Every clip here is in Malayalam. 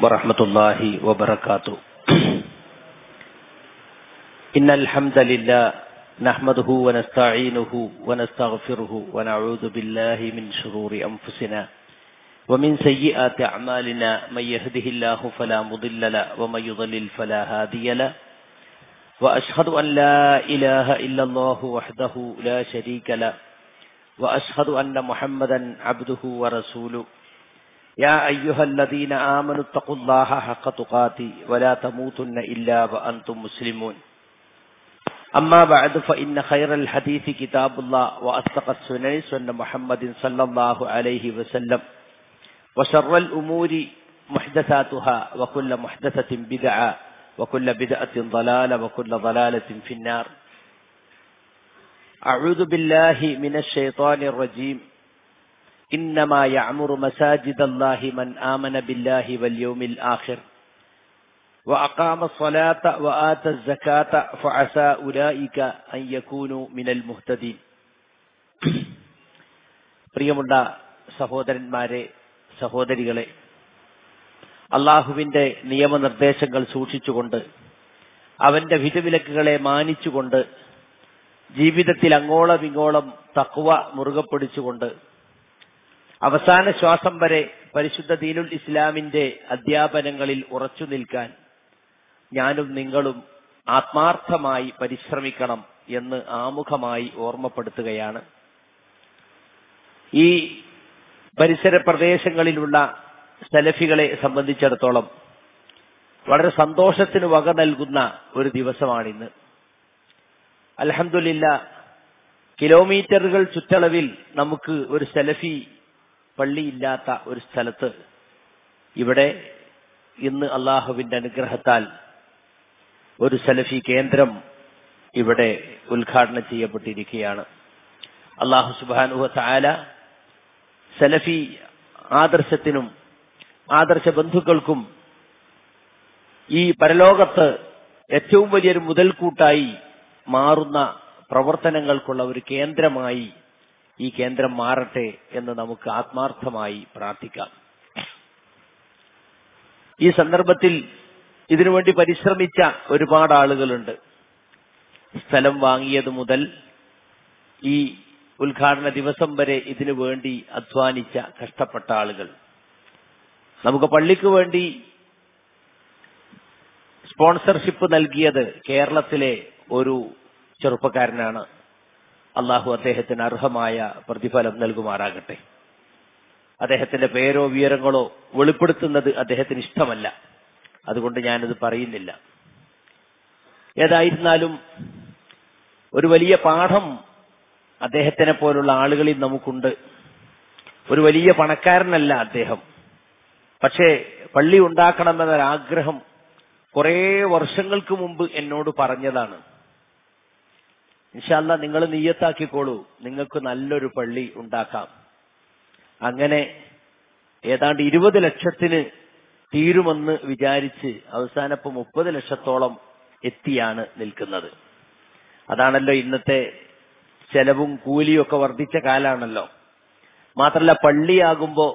ورحمة الله وبركاته إن الحمد لله نحمده ونستعينه ونستغفره ونعوذ بالله من شرور أنفسنا ومن سيئات أعمالنا من يهده الله فلا مضل له ومن يضلل فلا هادي له وأشهد أن لا إله إلا الله وحده لا شريك له وأشهد أن محمدا عبده ورسوله يا أيها الذين آمنوا اتقوا الله حق تقاته ولا تموتن إلا وأنتم مسلمون أما بعد فإن خير الحديث كتاب الله وأصدق السنن سنة محمد صلى الله عليه وسلم وشر الأمور محدثاتها وكل محدثة بدعة وكل بدعة ضلالة وكل ضلالة في النار أعوذ بالله من الشيطان الرجيم إنما يعمر مساجد الله من آمن بالله واليوم الآخر وأقام الصلاة وآتى الزكاة فعسى أولئك أن يكونوا من المهتدين പ്രിയമുള്ള സഹോദരന്മാരെ സഹോദരികളെ അള്ളാഹുവിന്റെ നിയമനിർദ്ദേശങ്ങൾ സൂക്ഷിച്ചുകൊണ്ട് അവന്റെ വിധവിലക്കുകളെ മാനിച്ചുകൊണ്ട് ജീവിതത്തിൽ അങ്ങോളം ഇങ്ങോളം തക്കുവ മുറുകെ പിടിച്ചുകൊണ്ട് അവസാന ശ്വാസം വരെ പരിശുദ്ധ ദീനുൽ ഇസ്ലാമിന്റെ അധ്യാപനങ്ങളിൽ ഉറച്ചു നിൽക്കാൻ ഞാനും നിങ്ങളും ആത്മാർത്ഥമായി പരിശ്രമിക്കണം എന്ന് ആമുഖമായി ഓർമ്മപ്പെടുത്തുകയാണ് ഈ പരിസര പ്രദേശങ്ങളിലുള്ള സലഫികളെ സംബന്ധിച്ചിടത്തോളം വളരെ സന്തോഷത്തിന് വക നൽകുന്ന ഒരു ദിവസമാണിന്ന് അലഹമില്ല കിലോമീറ്ററുകൾ ചുറ്റളവിൽ നമുക്ക് ഒരു സെലഫി പള്ളിയില്ലാത്ത ഒരു സ്ഥലത്ത് ഇവിടെ ഇന്ന് അള്ളാഹുവിന്റെ അനുഗ്രഹത്താൽ ഒരു സലഫി കേന്ദ്രം ഇവിടെ ഉദ്ഘാടനം ചെയ്യപ്പെട്ടിരിക്കുകയാണ് അള്ളാഹു സുബാനുഹ താല സലഫി ആദർശത്തിനും ആദർശ ബന്ധുക്കൾക്കും ഈ പരലോകത്ത് ഏറ്റവും വലിയൊരു മുതൽക്കൂട്ടായി മാറുന്ന പ്രവർത്തനങ്ങൾക്കുള്ള ഒരു കേന്ദ്രമായി ഈ കേന്ദ്രം മാറട്ടെ എന്ന് നമുക്ക് ആത്മാർത്ഥമായി പ്രാർത്ഥിക്കാം ഈ സന്ദർഭത്തിൽ ഇതിനുവേണ്ടി പരിശ്രമിച്ച ഒരുപാട് ആളുകളുണ്ട് സ്ഥലം വാങ്ങിയത് മുതൽ ഈ ഉദ്ഘാടന ദിവസം വരെ ഇതിനു വേണ്ടി അധ്വാനിച്ച കഷ്ടപ്പെട്ട ആളുകൾ നമുക്ക് പള്ളിക്ക് വേണ്ടി സ്പോൺസർഷിപ്പ് നൽകിയത് കേരളത്തിലെ ഒരു ചെറുപ്പക്കാരനാണ് അള്ളാഹു അദ്ദേഹത്തിന് അർഹമായ പ്രതിഫലം നൽകുമാറാകട്ടെ അദ്ദേഹത്തിന്റെ പേരോ വിവരങ്ങളോ വെളിപ്പെടുത്തുന്നത് അദ്ദേഹത്തിന് ഇഷ്ടമല്ല അതുകൊണ്ട് ഞാനത് പറയുന്നില്ല ഏതായിരുന്നാലും ഒരു വലിയ പാഠം അദ്ദേഹത്തിനെ പോലുള്ള ആളുകളിൽ നമുക്കുണ്ട് ഒരു വലിയ പണക്കാരനല്ല അദ്ദേഹം പക്ഷേ പള്ളി ഉണ്ടാക്കണമെന്നൊരാഗ്രഹം കുറേ വർഷങ്ങൾക്ക് മുമ്പ് എന്നോട് പറഞ്ഞതാണ് ഇൻഷാല്ല നിങ്ങൾ നീയത്താക്കിക്കോളൂ നിങ്ങൾക്ക് നല്ലൊരു പള്ളി ഉണ്ടാക്കാം അങ്ങനെ ഏതാണ്ട് ഇരുപത് ലക്ഷത്തിന് തീരുമെന്ന് വിചാരിച്ച് അവസാനം ഇപ്പൊ മുപ്പത് ലക്ഷത്തോളം എത്തിയാണ് നിൽക്കുന്നത് അതാണല്ലോ ഇന്നത്തെ ചെലവും കൂലിയും ഒക്കെ വർദ്ധിച്ച കാലാണല്ലോ മാത്രല്ല പള്ളിയാകുമ്പോ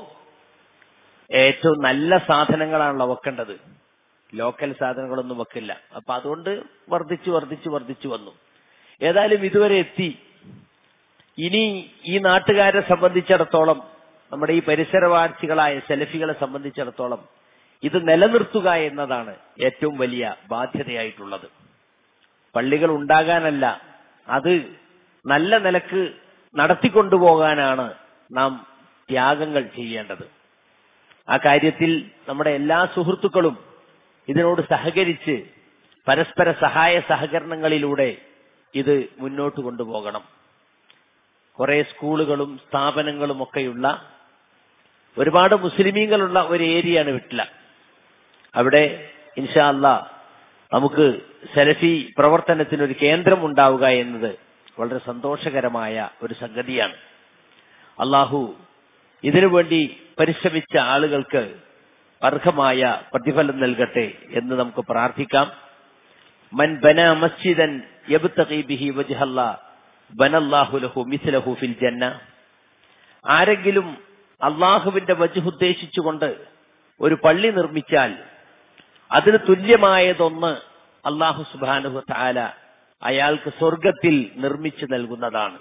ഏറ്റവും നല്ല സാധനങ്ങളാണല്ലോ വെക്കേണ്ടത് ലോക്കൽ സാധനങ്ങളൊന്നും വെക്കില്ല അപ്പൊ അതുകൊണ്ട് വർദ്ധിച്ചു വർദ്ധിച്ചു വർദ്ധിച്ചു വന്നു ഏതായാലും ഇതുവരെ എത്തി ഇനി ഈ നാട്ടുകാരെ സംബന്ധിച്ചിടത്തോളം നമ്മുടെ ഈ പരിസരവാസികളായ സെലഫികളെ സംബന്ധിച്ചിടത്തോളം ഇത് നിലനിർത്തുക എന്നതാണ് ഏറ്റവും വലിയ ബാധ്യതയായിട്ടുള്ളത് പള്ളികൾ ഉണ്ടാകാനല്ല അത് നല്ല നിലക്ക് നടത്തിക്കൊണ്ടുപോകാനാണ് നാം ത്യാഗങ്ങൾ ചെയ്യേണ്ടത് ആ കാര്യത്തിൽ നമ്മുടെ എല്ലാ സുഹൃത്തുക്കളും ഇതിനോട് സഹകരിച്ച് പരസ്പര സഹായ സഹകരണങ്ങളിലൂടെ ഇത് മുന്നോട്ട് കൊണ്ടുപോകണം കുറെ സ്കൂളുകളും സ്ഥാപനങ്ങളും ഒക്കെയുള്ള ഒരുപാട് മുസ്ലിമീങ്ങളുള്ള ഒരു ഏരിയയാണ് വിട്ടില അവിടെ ഇൻഷാ അല്ല നമുക്ക് സെലഫി പ്രവർത്തനത്തിന് ഒരു കേന്ദ്രം ഉണ്ടാവുക എന്നത് വളരെ സന്തോഷകരമായ ഒരു സംഗതിയാണ് അള്ളാഹു ഇതിനുവേണ്ടി പരിശ്രമിച്ച ആളുകൾക്ക് അർഹമായ പ്രതിഫലം നൽകട്ടെ എന്ന് നമുക്ക് പ്രാർത്ഥിക്കാം മൻ ബന മസ്ജിദൻ യബ്തഗി ബിഹി വജ്ഹല്ല ബനല്ലാഹു ലഹു മിസ്ലഹു ഫിൽ ജന്ന ആരെങ്കിലും അള്ളാഹുവിന്റെ വജുഹ് ഉദ്ദേശിച്ചുകൊണ്ട് ഒരു പള്ളി നിർമ്മിച്ചാൽ അതിന് തുല്യമായതൊന്ന് അള്ളാഹു സുബാനുഹു താല അയാൾക്ക് സ്വർഗത്തിൽ നിർമ്മിച്ചു നൽകുന്നതാണ്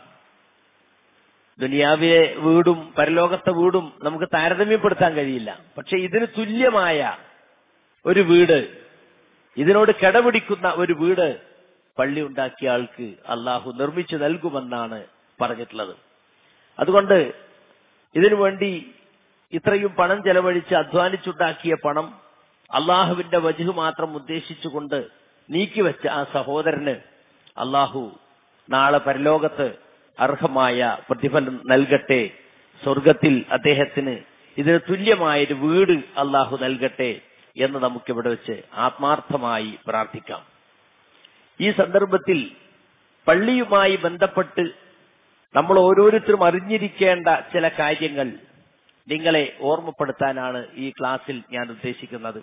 ദുനിയാവിലെ വീടും പരലോകത്തെ വീടും നമുക്ക് താരതമ്യപ്പെടുത്താൻ കഴിയില്ല പക്ഷെ ഇതിന് തുല്യമായ ഒരു വീട് ഇതിനോട് കിടപിടിക്കുന്ന ഒരു വീട് പള്ളി ഉണ്ടാക്കിയ ആൾക്ക് അള്ളാഹു നിർമ്മിച്ചു നൽകുമെന്നാണ് പറഞ്ഞിട്ടുള്ളത് അതുകൊണ്ട് ഇതിനു വേണ്ടി ഇത്രയും പണം ചെലവഴിച്ച് അധ്വാനിച്ചുണ്ടാക്കിയ പണം അള്ളാഹുവിന്റെ വജുഹ് മാത്രം ഉദ്ദേശിച്ചുകൊണ്ട് നീക്കിവെച്ച ആ സഹോദരന് അള്ളാഹു നാളെ പരലോകത്ത് അർഹമായ പ്രതിഫലം നൽകട്ടെ സ്വർഗത്തിൽ അദ്ദേഹത്തിന് ഇതിന് തുല്യമായൊരു വീട് അള്ളാഹു നൽകട്ടെ എന്ന് നമുക്കിവിടെ വെച്ച് ആത്മാർത്ഥമായി പ്രാർത്ഥിക്കാം ഈ സന്ദർഭത്തിൽ പള്ളിയുമായി ബന്ധപ്പെട്ട് നമ്മൾ ഓരോരുത്തരും അറിഞ്ഞിരിക്കേണ്ട ചില കാര്യങ്ങൾ നിങ്ങളെ ഓർമ്മപ്പെടുത്താനാണ് ഈ ക്ലാസ്സിൽ ഞാൻ ഉദ്ദേശിക്കുന്നത്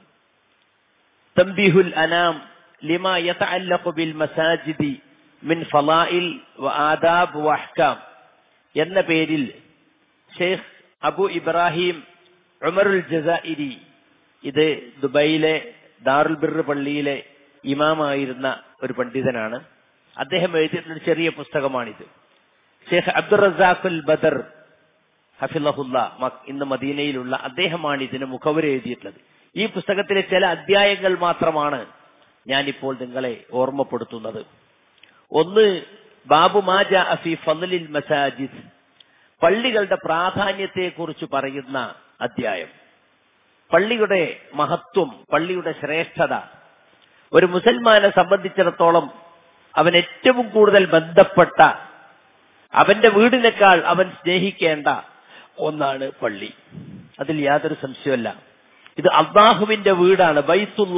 തംബിഹുൽ അനാം ലിമ യതഅല്ലഖു ബിൽ മസാജിദി മിൻ ഫലാഇൽ വ ആദാബ് വ അഹ്കാം എന്ന പേരിൽ ഷെയ്ഖ് അബു ഇബ്രാഹിം ഉമറുൽ ജസാഇരി ഇത് ദുബൈയിലെ ദാറുൽ ബിർ പള്ളിയിലെ ഇമാമായിരുന്ന ഒരു പണ്ഡിതനാണ് അദ്ദേഹം എഴുതിയിട്ടുള്ള ഒരു ചെറിയ പുസ്തകമാണിത് ഷെയ്ഖ് അബ്ദുൾ റസാഖുൽ ബദർ ഹഫിലഹുല്ല ഇന്ന് മദീനയിലുള്ള അദ്ദേഹമാണ് ഇതിന് മുഖവര എഴുതിയിട്ടുള്ളത് ഈ പുസ്തകത്തിലെ ചില അധ്യായങ്ങൾ മാത്രമാണ് ഞാനിപ്പോൾ നിങ്ങളെ ഓർമ്മപ്പെടുത്തുന്നത് ഒന്ന് ബാബു മാജ അഫി ഫലിൽ മസാജിദ് പള്ളികളുടെ പ്രാധാന്യത്തെ കുറിച്ച് പറയുന്ന അധ്യായം പള്ളിയുടെ മഹത്വം പള്ളിയുടെ ശ്രേഷ്ഠത ഒരു മുസൽമാനെ സംബന്ധിച്ചിടത്തോളം അവൻ ഏറ്റവും കൂടുതൽ ബന്ധപ്പെട്ട അവന്റെ വീടിനേക്കാൾ അവൻ സ്നേഹിക്കേണ്ട ഒന്നാണ് പള്ളി അതിൽ യാതൊരു സംശയമല്ല ഇത് അള്ളാഹുവിന്റെ വീടാണ് ബൈത്തുള്ള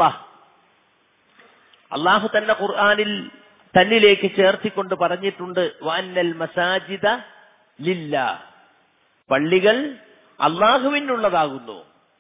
അള്ളാഹു തന്നെ ഖുർആാനിൽ തന്നിലേക്ക് ചേർത്തിക്കൊണ്ട് പറഞ്ഞിട്ടുണ്ട് വാന്നൽ മസാജിദ ലില്ല പള്ളികൾ അള്ളാഹുവിനുള്ളതാകുന്നു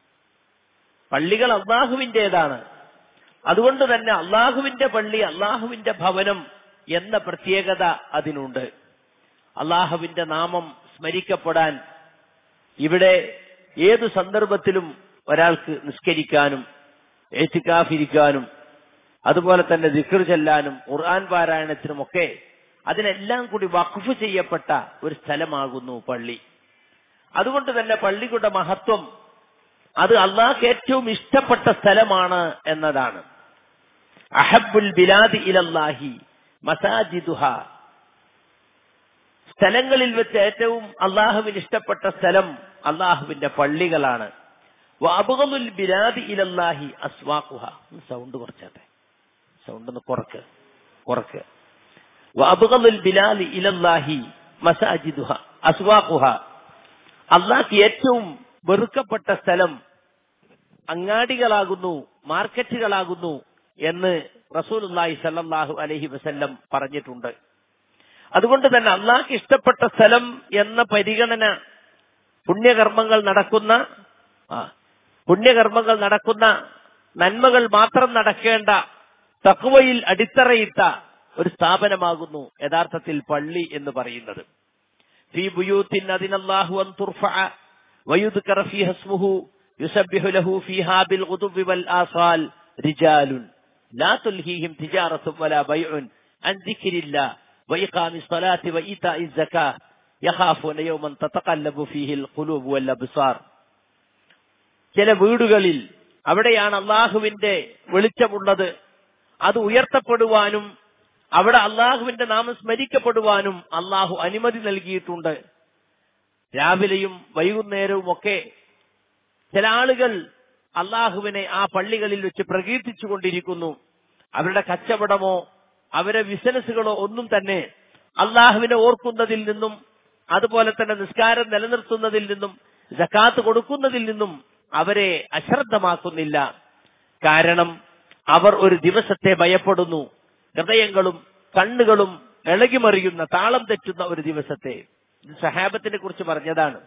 പള്ളികൾ അള്ളാഹുവിൻ്റെതാണ് അതുകൊണ്ട് തന്നെ അള്ളാഹുവിന്റെ പള്ളി അള്ളാഹുവിന്റെ ഭവനം എന്ന പ്രത്യേകത അതിനുണ്ട് അള്ളാഹുവിന്റെ നാമം സ്മരിക്കപ്പെടാൻ ഇവിടെ ഏതു സന്ദർഭത്തിലും ഒരാൾക്ക് നിസ്കരിക്കാനും ഏറ്റുകാഫിരിക്കാനും അതുപോലെ തന്നെ ദിക്കർ ചെല്ലാനും ഖുർആൻ പാരായണത്തിനുമൊക്കെ അതിനെല്ലാം കൂടി വഖഫ് ചെയ്യപ്പെട്ട ഒരു സ്ഥലമാകുന്നു പള്ളി അതുകൊണ്ട് തന്നെ പള്ളിയുടെ മഹത്വം അത് അള്ളാഹ്ക്ക് ഏറ്റവും ഇഷ്ടപ്പെട്ട സ്ഥലമാണ് എന്നതാണ് അഹബുൽ ബിലാദി ഇലല്ലാഹി മസാജിദുഹ സ്ഥലങ്ങളിൽ വെച്ച് ഏറ്റവും അള്ളാഹുവിന് ഇഷ്ടപ്പെട്ട സ്ഥലം അള്ളാഹുവിന്റെ പള്ളികളാണ് അബുഗുൽ ബിലാദി ഇലല്ലാഹി അസ്വാഖുഹ സൗണ്ട് കുറച്ചാട്ടെ സൗണ്ട് ഒന്ന് കുറക്ക് കുറക്ക് അബുഗുൽ ബിലാദി ഇലല്ലാഹി മസാജിദുഹ അസ്വാഖുഹ അള്ളാഹ്ക്ക് ഏറ്റവും വെറുക്കപ്പെട്ട സ്ഥലം അങ്ങാടികളാകുന്നു മാർക്കറ്റുകളാകുന്നു എന്ന് റസൂലുല്ലാഹി സല്ലല്ലാഹു അലൈഹി വസല്ലം പറഞ്ഞിട്ടുണ്ട് അതുകൊണ്ട് തന്നെ അള്ളാഹ്ക്ക് ഇഷ്ടപ്പെട്ട സ്ഥലം എന്ന പരിഗണന പുണ്യകർമ്മങ്ങൾ നടക്കുന്ന ആ പുണ്യകർമ്മങ്ങൾ നടക്കുന്ന നന്മകൾ മാത്രം നടക്കേണ്ട തക്വയിൽ അടിത്തറയിട്ട ഒരു സ്ഥാപനമാകുന്നു യഥാർത്ഥത്തിൽ പള്ളി എന്ന് പറയുന്നത് ഫീ ബുയൂത്തിൻ അതിനല്ലാഹു അൻ തുർഫഅ വയുദ്കറ ഫീഹ ഇസ്മുഹു യുസബ്ബിഹു ലഹു ഫീഹാ ബിൽ ഗുദുബി വൽ ആസാൽ റിജാലുൻ ലാ തുൽഹീഹിം തിജാറത്തും വലാ ബൈഉൻ അൻ ദിക്രില്ലാ وإقام الصلاة وإيتاء الزكاة يخافون يوما تتقلب فيه القلوب والأبصار ചില വീടുകളിൽ അവിടെയാണ് അള്ളാഹുവിന്റെ വെളിച്ചമുള്ളത് അത് ഉയർത്തപ്പെടുവാനും അവിടെ അള്ളാഹുവിന്റെ നാമം സ്മരിക്കപ്പെടുവാനും അള്ളാഹു അനുമതി നൽകിയിട്ടുണ്ട് രാവിലെയും വൈകുന്നേരവും ഒക്കെ ചില ആളുകൾ അള്ളാഹുവിനെ ആ പള്ളികളിൽ വെച്ച് പ്രകീർത്തിച്ചുകൊണ്ടിരിക്കുന്നു അവരുടെ കച്ചവടമോ അവരെ ബിസിനസ്സുകളോ ഒന്നും തന്നെ അള്ളാഹുവിനെ ഓർക്കുന്നതിൽ നിന്നും അതുപോലെ തന്നെ നിസ്കാരം നിലനിർത്തുന്നതിൽ നിന്നും ജക്കാത്ത് കൊടുക്കുന്നതിൽ നിന്നും അവരെ അശ്രദ്ധമാക്കുന്നില്ല കാരണം അവർ ഒരു ദിവസത്തെ ഭയപ്പെടുന്നു ഹൃദയങ്ങളും കണ്ണുകളും ഇളകിമറിയുന്ന താളം തെറ്റുന്ന ഒരു ദിവസത്തെ ഇത് സഹാബത്തിനെ കുറിച്ച് പറഞ്ഞതാണ്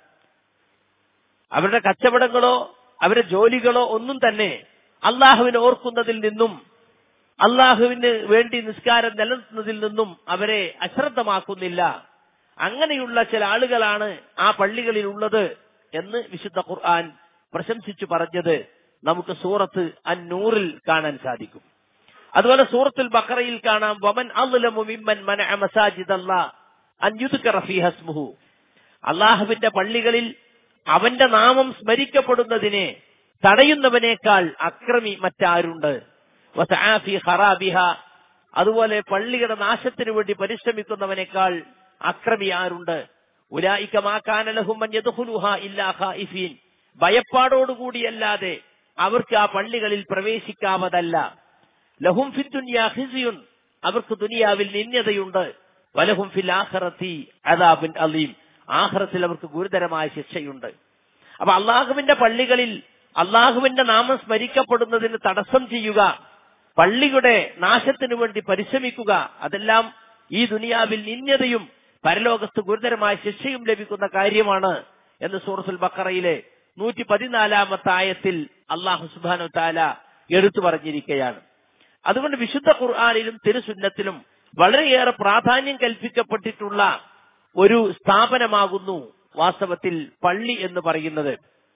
അവരുടെ കച്ചവടങ്ങളോ അവരുടെ ജോലികളോ ഒന്നും തന്നെ അള്ളാഹുവിനെ ഓർക്കുന്നതിൽ നിന്നും അള്ളാഹുവിന് വേണ്ടി നിസ്കാരം നിലനിർത്തുന്നതിൽ നിന്നും അവരെ അശ്രദ്ധമാക്കുന്നില്ല അങ്ങനെയുള്ള ചില ആളുകളാണ് ആ പള്ളികളിൽ ഉള്ളത് എന്ന് വിശുദ്ധ ഖുർആൻ പ്രശംസിച്ചു പറഞ്ഞത് നമുക്ക് സൂറത്ത് അന്നൂറിൽ കാണാൻ സാധിക്കും അതുപോലെ സൂറത്തുൽ ബഖറയിൽ കാണാം വമൻ അദ്ലമു മിമ്മൻ മനഅ മസാജിദല്ലാ അൻ യുദ്കറ ഫീഹ ഇസ്മുഹു അള്ളാഹുവിന്റെ പള്ളികളിൽ അവന്റെ നാമം സ്മരിക്കപ്പെടുന്നതിനെ തടയുന്നവനേക്കാൾ അക്രമി മറ്റാരുണ്ട് വസആ ഫീ ഖറാബിഹ അതുപോലെ പള്ളിയുടെ നാശത്തിനു വേണ്ടി പരിശ്രമിക്കുന്നവനേക്കാൾ അക്രമി ആരുണ്ട് ഉലായിക മാ കാന ലഹും മൻ യദ്ഖുലുഹാ ഇല്ലാ ഖായിഫീൻ ഭയപ്പാടോടുകൂടിയല്ലാതെ അവർക്ക് ആ പള്ളികളിൽ പ്രവേശിക്കാവതല്ല ലഹും ഫി ദുനിയാ ഖിസിയുൻ അവർക്ക് ദുനിയാവിൽ നിന്യതയുണ്ട് വലഹും ഫിൽ ആഖിറത്തി അദാബുൻ അലീം ആഖിറത്തിൽ അവർക്ക് ഗുരുതരമായ ശിക്ഷയുണ്ട് അപ്പൊ അള്ളാഹുവിന്റെ പള്ളികളിൽ അള്ളാഹുവിന്റെ നാമം സ്മരിക്കപ്പെടുന്നതിന് തടസ്സം ചെയ്യുക പള്ളിയുടെ നാശത്തിനു വേണ്ടി പരിശ്രമിക്കുക അതെല്ലാം ഈ ദുനിയാവിൽ നിന്യതയും പരലോകത്ത് ഗുരുതരമായ ശിക്ഷയും ലഭിക്കുന്ന കാര്യമാണ് എന്ന് സൂറത്തുൽ ബക്കറയിലെ നൂറ്റി പതിനാലാമത്തെ ആയത്തിൽ അള്ളാഹു സുബാനു താല എടുത്തു പറഞ്ഞിരിക്കുകയാണ് അതുകൊണ്ട് വിശുദ്ധ ഖുർആാനിലും തിരുസുന്നത്തിലും വളരെയേറെ പ്രാധാന്യം കൽപ്പിക്കപ്പെട്ടിട്ടുള്ള ഒരു സ്ഥാപനമാകുന്നു വാസ്തവത്തിൽ പള്ളി എന്ന് പറയുന്നത്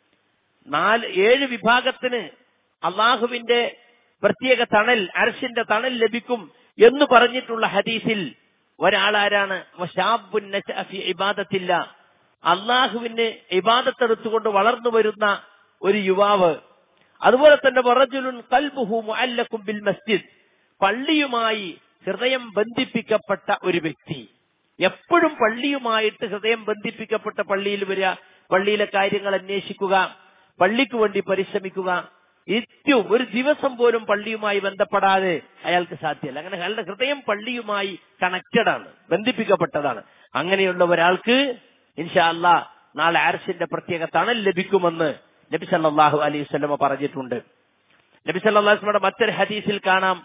നാല് ഏഴ് വിഭാഗത്തിന് അള്ളാഹുവിന്റെ പ്രത്യേക തണൽ അർഷിന്റെ തണൽ ലഭിക്കും എന്ന് പറഞ്ഞിട്ടുള്ള ഹദീസിൽ ഒരാളാരാണ് വശാബുൻ നശഅ ഫി ഇബാദത്തില്ല അള്ളാഹുവിന് ഇബാദത്തെടുത്തുകൊണ്ട് വളർന്നു വരുന്ന ഒരു യുവാവ് അതുപോലെ തന്നെ വറജുലുൻ കൽബുഹു മുഅല്ലഖും ബിൽ മസ്ജിദ് പള്ളിയുമായി ഹൃദയം ബന്ധിപ്പിക്കപ്പെട്ട ഒരു വ്യക്തി എപ്പോഴും പള്ളിയുമായിട്ട് ഹൃദയം ബന്ധിപ്പിക്കപ്പെട്ട പള്ളിയിൽ വരിക പള്ളിയിലെ കാര്യങ്ങൾ അന്വേഷിക്കുക പള്ളിക്ക് വേണ്ടി പരിശ്രമിക്കുക ഏറ്റവും ഒരു ദിവസം പോലും പള്ളിയുമായി ബന്ധപ്പെടാതെ അയാൾക്ക് സാധ്യമല്ല അങ്ങനെ അയാളുടെ ഹൃദയം പള്ളിയുമായി കണക്റ്റഡ് ആണ് ബന്ധിപ്പിക്കപ്പെട്ടതാണ് അങ്ങനെയുള്ള ഒരാൾക്ക് ഇൻഷാ അല്ലാ നാളെ ആർഷിന്റെ പ്രത്യേക തണൽ ലഭിക്കുമെന്ന് നബി സല്ലല്ലാഹു അലൈഹി വസല്ലമ പറഞ്ഞിട്ടുണ്ട് നബി സല്ലല്ലാഹു അലൈഹി വസല്ലമയുടെ മറ്റൊരു ഹദീസിൽ കാണാം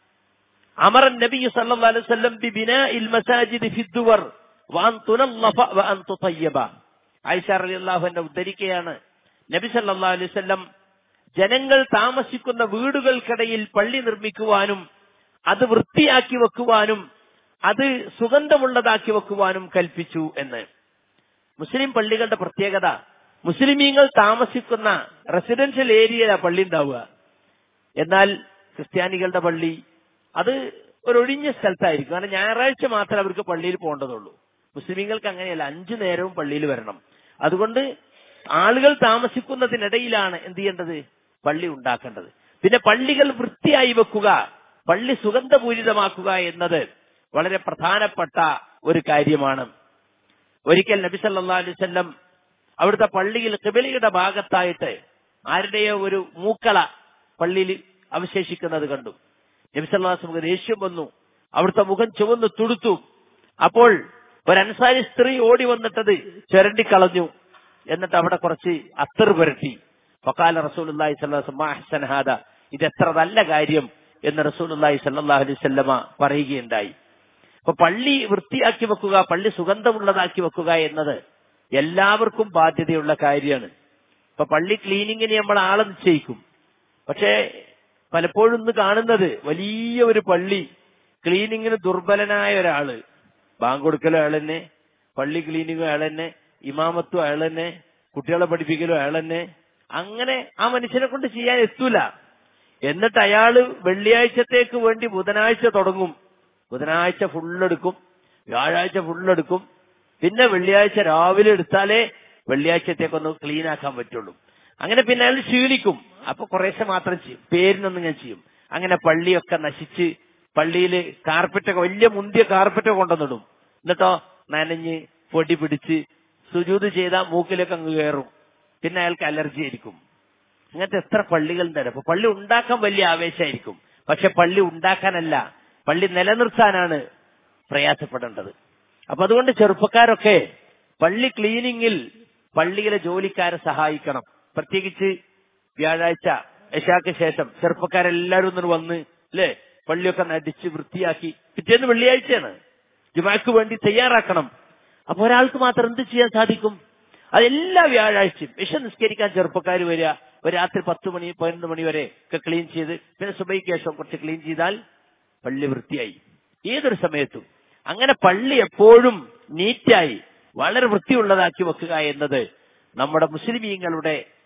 അമർ നബി സല്ലല്ലാഹു അലൈഹി വസല്ലം ബി ബിനാഇൽ മസാജിദ് ഫി ദുവർ വഅൻ തുനല്ലഫ വഅൻ തുതയ്യബ ആയിഷ റളിയല്ലാഹു അൻഹ ഉദ്ധരിക്കുകയാണ് നബി സല്ലല്ലാഹു അലൈഹി വസല്ലം ജനങ്ങൾ താമസിക്കുന്ന വീടുകൾക്കിടയിൽ പള്ളി നിർമ്മിക്കുവാനും അത് വൃത്തിയാക്കി വെക്കുവാനും അത് സുഗന്ധമുള്ളതാക്കി വെക്കുവാനും കൽപ്പിച്ചു എന്ന് മുസ്ലിം പള്ളികളുടെ പ്രത്യേകത മുസ്ലിമീങ്ങൾ താമസിക്കുന്ന റെസിഡൻഷ്യൽ ഏരിയയിലാണ് പള്ളി ഉണ്ടാവുക എന്നാൽ ക്രിസ്ത്യാനികളുടെ പള്ളി അത് ഒരു ഒഴിഞ്ഞ സ്ഥലത്തായിരിക്കും കാരണം ഞായറാഴ്ച മാത്രമേ അവർക്ക് പള്ളിയിൽ പോകേണ്ടതുള്ളൂ മുസ്ലിമീങ്ങൾക്ക് അങ്ങനെയല്ല അഞ്ചു നേരവും പള്ളിയിൽ വരണം അതുകൊണ്ട് ആളുകൾ താമസിക്കുന്നതിനിടയിലാണ് എന്ത് ചെയ്യേണ്ടത് പള്ളി ഉണ്ടാക്കേണ്ടത് പിന്നെ പള്ളികൾ വൃത്തിയായി വെക്കുക പള്ളി സുഗന്ധപൂരിതമാക്കുക എന്നത് വളരെ പ്രധാനപ്പെട്ട ഒരു കാര്യമാണ് ഒരിക്കൽ നബി സല്ലല്ലാഹു അലൈഹി വസല്ലം അവിടുത്തെ പള്ളിയിൽ കിബിലയുടെ ഭാഗത്തായിട്ട് ആരുടെയോ ഒരു മൂക്കള പള്ളിയിൽ അവശേഷിക്കുന്നത് കണ്ടു നബി സല്ലല്ലാഹു അലൈഹി വസല്ലം ദേഷ്യം വന്നു അവിടുത്തെ മുഖം ചുവന്ന് തുടുത്തു അപ്പോൾ ഒരു അൻസാരി സ്ത്രീ ഓടി വന്നിട്ടത് ചുരണ്ടിക്കളഞ്ഞു എന്നിട്ട് അവിടെ കുറച്ച് അത്തർ പുരട്ടി ഫക്കാല റസൂലുള്ളാഹി സ്വല്ലല്ലാഹു അലൈഹി വസല്ലം അഹ്സന ഹാദ ഇത് എത്ര നല്ല കാര്യം എന്ന് റസൂലുള്ളാഹി സ്വല്ലല്ലാഹു അലൈഹി വസല്ലമ പറയുകയുണ്ടായി അപ്പൊ പള്ളി വൃത്തിയാക്കി വെക്കുക പള്ളി സുഗന്ധമുള്ളതാക്കി വെക്കുക എന്നത് എല്ലാവർക്കും ബാധ്യതയുള്ള കാര്യമാണ് ഇപ്പൊ പള്ളി ക്ലീനിങ്ങിന് നമ്മൾ ആളെ നിശ്ചയിക്കും പക്ഷേ പലപ്പോഴും ഇന്ന് കാണുന്നത് വലിയ ഒരു പള്ളി ക്ലീനിങ്ങിന് ദുർബലനായ ഒരാള് ബാങ്ക് കൊടുക്കലും അയാൾ തന്നെ പള്ളി ക്ലീനിങ്ങും അയാൾ തന്നെ ഇമാമത്തും അയാൾ തന്നെ കുട്ടികളെ പഠിപ്പിക്കലും അയാൾ തന്നെ അങ്ങനെ ആ മനുഷ്യനെ കൊണ്ട് ചെയ്യാൻ എത്തൂല എന്നിട്ട് അയാള് വെള്ളിയാഴ്ചത്തേക്ക് വേണ്ടി ബുധനാഴ്ച തുടങ്ങും ബുധനാഴ്ച ഫുള്ളെടുക്കും വ്യാഴാഴ്ച ഫുള്ളെടുക്കും പിന്നെ വെള്ളിയാഴ്ച രാവിലെ എടുത്താലേ വെള്ളിയാഴ്ചത്തേക്കൊന്ന് ക്ലീൻ ആക്കാൻ പറ്റുള്ളൂ അങ്ങനെ പിന്നെ അയാൾ ക്ഷീണിക്കും അപ്പൊ കുറേശ്ശെ മാത്രം ചെയ്യും പേരിനൊന്നും ഞാൻ ചെയ്യും അങ്ങനെ പള്ളിയൊക്കെ നശിച്ച് പള്ളിയിൽ കാർപ്പറ്റൊക്കെ വലിയ മുന്തിയ കാർപ്പറ്റൊക്കെ കൊണ്ടുവന്നിടും എന്നിട്ടോ നനഞ്ഞ് പൊടി പിടിച്ച് സുജൂത് ചെയ്താൽ മൂക്കിലൊക്കെ അങ്ങ് കയറും പിന്നെ അയാൾക്ക് അലർജി ആയിരിക്കും അങ്ങനത്തെ എത്ര പള്ളികൾ ഉണ്ട് അപ്പൊ പള്ളി ഉണ്ടാക്കാൻ വലിയ ആവേശമായിരിക്കും പക്ഷെ പള്ളി ഉണ്ടാക്കാനല്ല പള്ളി നിലനിർത്താനാണ് പ്രയാസപ്പെടേണ്ടത് അപ്പൊ അതുകൊണ്ട് ചെറുപ്പക്കാരൊക്കെ പള്ളി ക്ലീനിങ്ങിൽ പള്ളിയിലെ ജോലിക്കാരെ സഹായിക്കണം പ്രത്യേകിച്ച് വ്യാഴാഴ്ച യശാക്ക് ശേഷം ചെറുപ്പക്കാരെല്ലാരും ഒന്ന് വന്ന് അല്ലേ പള്ളിയൊക്കെ നടിച്ച് വൃത്തിയാക്കി പിറ്റേന്ന് വെള്ളിയാഴ്ചയാണ് ജുമാക്ക് വേണ്ടി തയ്യാറാക്കണം അപ്പൊ ഒരാൾക്ക് മാത്രം എന്ത് ചെയ്യാൻ സാധിക്കും അതെല്ലാ വ്യാഴാഴ്ചയും വിഷ നിസ്കരിക്കാൻ ചെറുപ്പക്കാർ വരിക ഒരു രാത്രി പത്ത് മണി പതിനൊന്ന് മണി വരെ ഒക്കെ ക്ലീൻ ചെയ്ത് പിന്നെ സുബൈക്ക് ശേഷം കുറച്ച് ക്ലീൻ ചെയ്താൽ പള്ളി വൃത്തിയായി ഏതൊരു സമയത്തും അങ്ങനെ പള്ളി എപ്പോഴും നീറ്റായി വളരെ വൃത്തിയുള്ളതാക്കി വെക്കുക എന്നത് നമ്മുടെ മുസ്ലിമീങ്ങളുടെ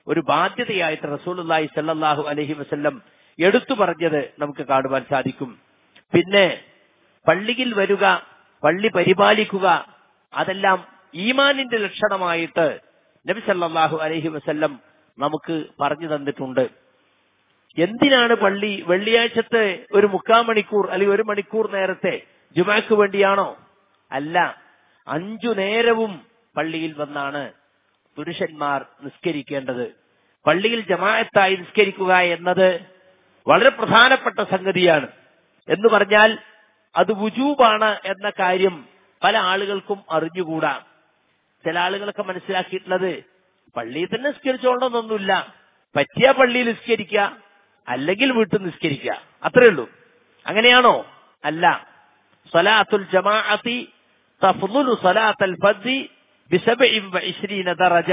ഒരു ബാധ്യതയായിട്ട് റസൂലുള്ളാഹി സല്ലല്ലാഹു അലൈഹി വസല്ലം എടുത്തു പറഞ്ഞത് നമുക്ക് കാണുവാൻ സാധിക്കും പിന്നെ പള്ളിയിൽ വരിക പള്ളി പരിപാലിക്കുക അതെല്ലാം ഈമാനിന്റെ ലക്ഷണമായിട്ട് നബി സല്ലല്ലാഹു അലൈഹി വസല്ലം നമുക്ക് പറഞ്ഞു തന്നിട്ടുണ്ട് എന്തിനാണ് പള്ളി വെള്ളിയാഴ്ചത്തെ ഒരു മുക്കാൽ മണിക്കൂർ അല്ലെങ്കിൽ ഒരു മണിക്കൂർ നേരത്തെ ജുമാക്ക് വേണ്ടിയാണോ അല്ല അഞ്ചു നേരവും പള്ളിയിൽ വന്നാണ് പുരുഷന്മാർ നിസ്കരിക്കേണ്ടത് പള്ളിയിൽ ജമാഅത്തായി നിസ്കരിക്കുക എന്നത് വളരെ പ്രധാനപ്പെട്ട സംഗതിയാണ് എന്ന് പറഞ്ഞാൽ അത് വുജൂബാണ് എന്ന കാര്യം പല ആളുകൾക്കും അറിഞ്ഞുകൂടാ ചില ആളുകളൊക്കെ മനസ്സിലാക്കിയിട്ടുള്ളത് പള്ളിയിൽ തന്നെ നിസ്കരിച്ചോളണമെന്നൊന്നുമില്ല പറ്റിയ പള്ളിയിൽ നിസ്കരിക്കുക അല്ലെങ്കിൽ വീട്ടിൽ നിസ്കരിക്കുക അത്രേ ഉള്ളൂ അങ്ങനെയാണോ അല്ല സലാത്തുൽ ജമാഅത്തി തഫ്ളുലു സലാത്തൽ ഫദ്ദി ബിസബഇൻ വഇശ്രീന ദറജ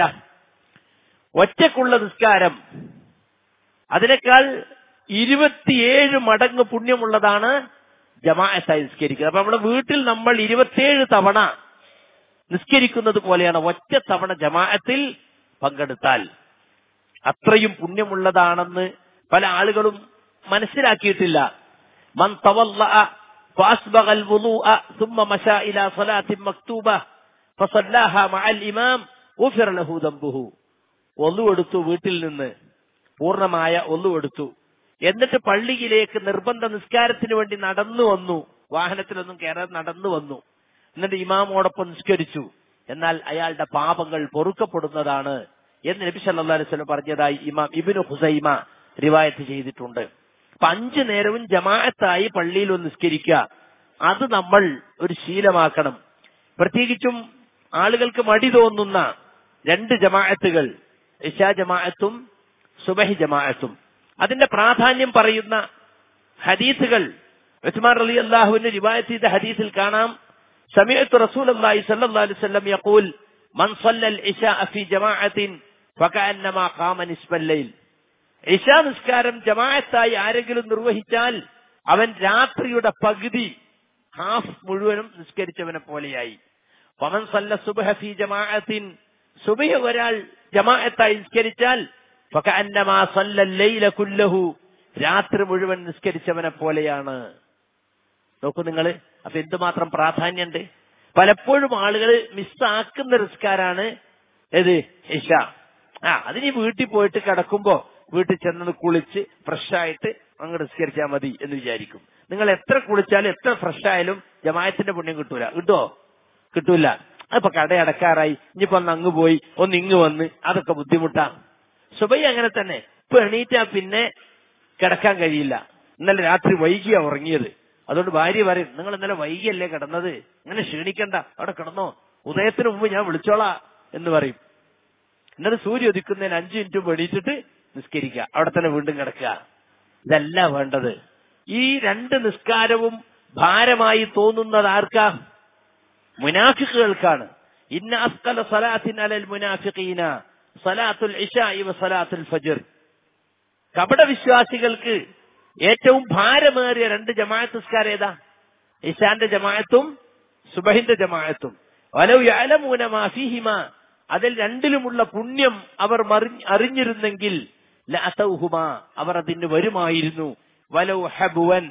ഒറ്റക്കുള്ള നിസ്കാരം അതിനേക്കാൾ ഇരുപത്തിയേഴ് മടങ്ങ് പുണ്യമുള്ളതാണ് ജമാഅത്തായി നിസ്കരിക്കുക അപ്പൊ നമ്മുടെ വീട്ടിൽ നമ്മൾ ഇരുപത്തിയേഴ് തവണ നിസ്കരിക്കുന്നത് പോലെയാണ് ഒറ്റ തവണ ജമാഅത്തിൽ പങ്കെടുത്താൽ അത്രയും പുണ്യമുള്ളതാണെന്ന് പല ആളുകളും മനസ്സിലാക്കിയിട്ടില്ല മൻ തവല്ലഅ فأسبغ الوضوء ثم مشى إلى صلاة مكتوبة فصلاها مع الإمام غفر له ذنبه ഒന്നു എടുത്തു വീട്ടിൽ നിന്ന് പൂർണ്ണമായ ഒന്നു എടുത്തു എന്നിട്ട് പള്ളിയിലേക്ക് നിർബന്ധ നിസ്കാരത്തിന് വേണ്ടി നടന്നു വന്നു വാഹനത്തിലൊന്നും കയറാൻ നടന്നു വന്നു എന്നിട്ട് ഇമാമോടൊപ്പം നിസ്കരിച്ചു എന്നാൽ അയാളുടെ പാപങ്ങൾ പൊറുക്കപ്പെടുന്നതാണ് എന്ന് നബി സല്ലല്ലാഹു അലൈഹി വസല്ലം പറഞ്ഞതായി ഇമാം ഇബ്നു ഹുസൈമ റിവായത്ത് ചെയ്തിട്ടുണ്ട് അപ്പൊ അഞ്ചു നേരവും ജമാഅത്തായി പള്ളിയിൽ ഒന്ന് നിസ്കരിക്കുക അത് നമ്മൾ ഒരു ശീലമാക്കണം പ്രത്യേകിച്ചും ആളുകൾക്ക് മടി തോന്നുന്ന രണ്ട് ജമാഅത്തുകൾ ഇഷാ ജമാഅത്തും സുബഹി ജമാഅത്തും അതിന്റെ പ്രാധാന്യം പറയുന്ന ഹദീസുകൾ ഉസ്മാൻ റലി അള്ളാഹുവിന്റെ റിവായത്ത് ചെയ്ത ഹദീസിൽ കാണാം സമയത്ത് റസൂൽ അള്ളാഹി സല്ലല്ലാഹു അലൈഹി വസല്ലം യഖൂൽ മൻ സല്ലൽ ഇശാ ഫി ജമാഅത്തിൻ ഫകഅന്നമാ ഖാമ നിസ്ഫൽ ലൈൽ ഇശാ നിസ്കാരം ജമാഅത്തായി ആരെങ്കിലും നിർവഹിച്ചാൽ അവൻ രാത്രിയുടെ പകുതി ഹാഫ് മുഴുവനും നിസ്കരിച്ചവനെ പോലെയായി പമൻ സല്ല സുബഹ ഫി ജമാഅത്തിൻ സുബഹ ഒരാൾ ജമാഅത്തായി നിസ്കരിച്ചാൽ ഫകഅന്നമാ സല്ല ലൈല കുല്ലഹു രാത്രി മുഴുവൻ നിസ്കരിച്ചവനെ പോലെയാണ് നോക്കൂ നിങ്ങൾ അപ്പൊ എന്തുമാത്രം പ്രാധാന്യമുണ്ട് പലപ്പോഴും ആളുകൾ മിസ്സാക്കുന്ന റിസ്കാരാണ് ഏത് ഇഷ ആ അതിന് വീട്ടിൽ പോയിട്ട് കിടക്കുമ്പോ വീട്ടിൽ ചെന്നത് കുളിച്ച് ഫ്രഷ് ആയിട്ട് അങ്ങ് നിസ്കരിച്ചാൽ മതി എന്ന് വിചാരിക്കും നിങ്ങൾ എത്ര കുളിച്ചാലും എത്ര ഫ്രഷ് ആയാലും ജമായത്തിന്റെ പുണ്യം കിട്ടൂല കിട്ടുമോ കിട്ടൂല അതിപ്പോ കടയടക്കാറായി ഇനിയിപ്പോ ഒന്ന് അങ്ങ് പോയി ഒന്ന് ഇങ്ങ് വന്ന് അതൊക്കെ ബുദ്ധിമുട്ടാ സുബൈ അങ്ങനെ തന്നെ ഇപ്പൊ എണീറ്റാ പിന്നെ കിടക്കാൻ കഴിയില്ല ഇന്നലെ രാത്രി വൈകിയാ ഉറങ്ങിയത് അതുകൊണ്ട് ഭാര്യ പറയും നിങ്ങൾ ഇന്നലെ വൈകിയല്ലേ കിടന്നത് ഇങ്ങനെ ക്ഷീണിക്കണ്ട അവിടെ കിടന്നോ ഉദയത്തിന് മുമ്പ് ഞാൻ വിളിച്ചോളാ എന്ന് പറയും എന്നിട്ട് സൂര്യ ഉദിക്കുന്നതിന് അഞ്ചു മിനിറ്റ് എണീറ്റിട്ട് നിസ്കരിക്കുക അവിടെ തന്നെ വീണ്ടും കിടക്കുക ഇതല്ല വേണ്ടത് ഈ രണ്ട് നിസ്കാരവും ഭാരമായി തോന്നുന്നത് ആർക്കാ മുനാഫിക്കുകൾക്കാണ് ഇന്ന അസ്കല സലാത്തിൻ അലൽ മുനാഫിഖീന സലാത്തുൽ ഇഷാഇ വ സലാത്തുൽ ഫജ്ർ കപട വിശ്വാസികൾക്ക് ഏറ്റവും ഭാരമേറിയ രണ്ട് ജമാഅത്ത് നിസ്കാരം ഏതാ ഇഷാന്റെ ജമാഅത്തും സുബഹിന്റെ ജമാഅത്തും വലൗ യഅലമൂന മാ ഫീഹിമ അതിൽ രണ്ടിലുമുള്ള പുണ്യം അവർ മറി- അറിഞ്ഞിരുന്നെങ്കിൽ ലഅതൗഹുമ അവർ അതിന് വരുമായിരുന്നു വലൗ ഹബുവൻ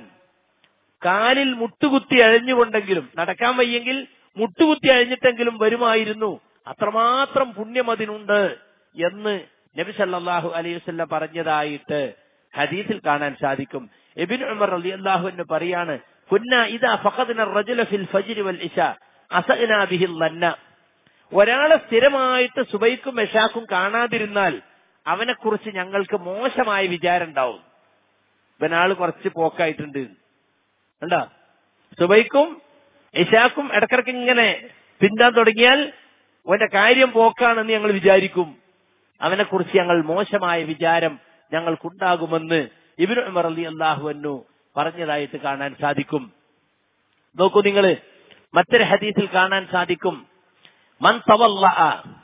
കാലിൽ മുട്ടുകുത്തി അഴിഞ്ഞുകൊണ്ടെങ്കിലും നടക്കാൻ വയ്യെങ്കിൽ മുട്ടുകുത്തി അഴിഞ്ഞിട്ടെങ്കിലും വരുമായിരുന്നു അത്രമാത്രം പുണ്യം അതിനുണ്ട് എന്ന് നബി സല്ലല്ലാഹു അലൈഹി വസല്ലം പറഞ്ഞതായിട്ട് ഹദീസിൽ കാണാൻ സാധിക്കും എബിൻ ഉമർ റളിയല്ലാഹു അൻഹു പറയാണ് കുന്ന ഇദാ ഫഖദ്ന റജുല ഫിൽ ഫജ്രി വൽ ഇശാ അസഅനാ ബിഹിൽ ലന്ന ഒരാളെ സ്ഥിരമായിട്ട് സുബൈക്കും മെഷാക്കും കാണാതിരുന്നാൽ അവനെക്കുറിച്ച് ഞങ്ങൾക്ക് മോശമായ വിചാരം ഉണ്ടാവും ഇവനാള് കുറച്ച് പോക്കായിട്ടുണ്ട് കണ്ടോ സുബൈക്കും ഇഷാക്കും ഇടക്കിടക്ക് ഇങ്ങനെ പിന്താൻ തുടങ്ങിയാൽ അവന്റെ കാര്യം പോക്കാണെന്ന് ഞങ്ങൾ വിചാരിക്കും അവനെക്കുറിച്ച് ഞങ്ങൾ മോശമായ വിചാരം ഞങ്ങൾക്കുണ്ടാകുമെന്ന് ഇബിനു ഉമർ അലി അള്ളാഹു അന്നു പറഞ്ഞതായിട്ട് കാണാൻ സാധിക്കും നോക്കൂ നിങ്ങൾ മറ്റൊരു ഹദീസിൽ കാണാൻ സാധിക്കും من تولع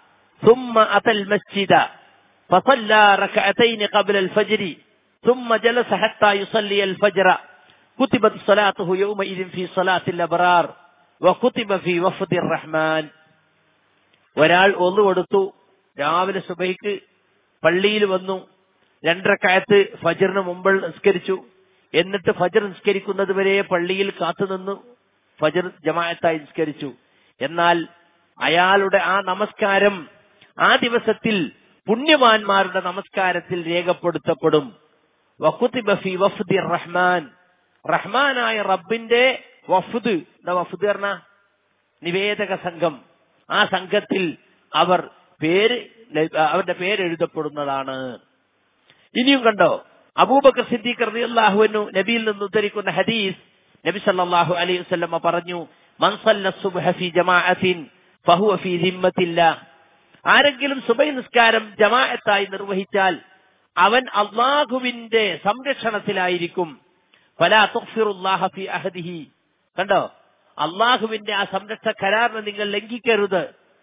ثم أتى المسجد فصلى ركعتين قبل الفجر ثم جلس حتى يصلي الفجر كتبت صلاته يومئذ في صلاة الأبرار وكتب في وفد الرحمن ഒരാൾ ഒന്നു കൊടുത്തു രാവിലെ സുബൈക്ക് പള്ളിയിൽ വന്നു രണ്ടരക്കായത്ത് ഫജറിന് മുമ്പ് നിസ്കരിച്ചു എന്നിട്ട് ഫജർ നിസ്കരിക്കുന്നത് വരെ പള്ളിയിൽ കാത്തുനിന്നു ഫജർ ജമാഅത്തായി നിസ്കരിച്ചു എന്നാൽ അയാളുടെ ആ നമസ്കാരം ആ ദിവസത്തിൽ പുണ്യവാന്മാരുടെ നമസ്കാരത്തിൽ രേഖപ്പെടുത്തപ്പെടും വഖുതിബ ഫി വഫ്ദി റഹ്മാൻ റഹ്മാനായ റബ്ബിന്റെ വഫ്ദ് എന്താ വഫ്ദ് പറഞ്ഞ നിവേദക സംഘം ആ സംഘത്തിൽ അവർ പേര് അവരുടെ പേര് എഴുതപ്പെടുന്നതാണ് ഇനിയും കണ്ടോ അബൂബക്കർ സിദ്ദീഖ് റളിയല്ലാഹുവിനു നബിയിൽ നിന്ന് ഉദ്ധരിക്കുന്ന ഹദീസ് നബി സല്ലല്ലാഹു അലൈഹി വസല്ലമ പറഞ്ഞു മൻ സല്ല സുബ്ഹ ഫി ജമാഅത്തിൻ ഫഹുവ ഫി ദിമ്മത്തില്ലാ ആരെങ്കിലും സുബൈ നിസ്കാരം ജമാഅത്തായി നിർവഹിച്ചാൽ അവൻ അള്ളാഹുവിന്റെ സംരക്ഷണത്തിലായിരിക്കും ഫലാ തുഗ്ഫിറുല്ലാഹ ഫി അഹദിഹി കണ്ടോ അള്ളാഹുവിന്റെ ആ സംരക്ഷണ കരാറിനെ നിങ്ങൾ ലംഘിക്കരുത്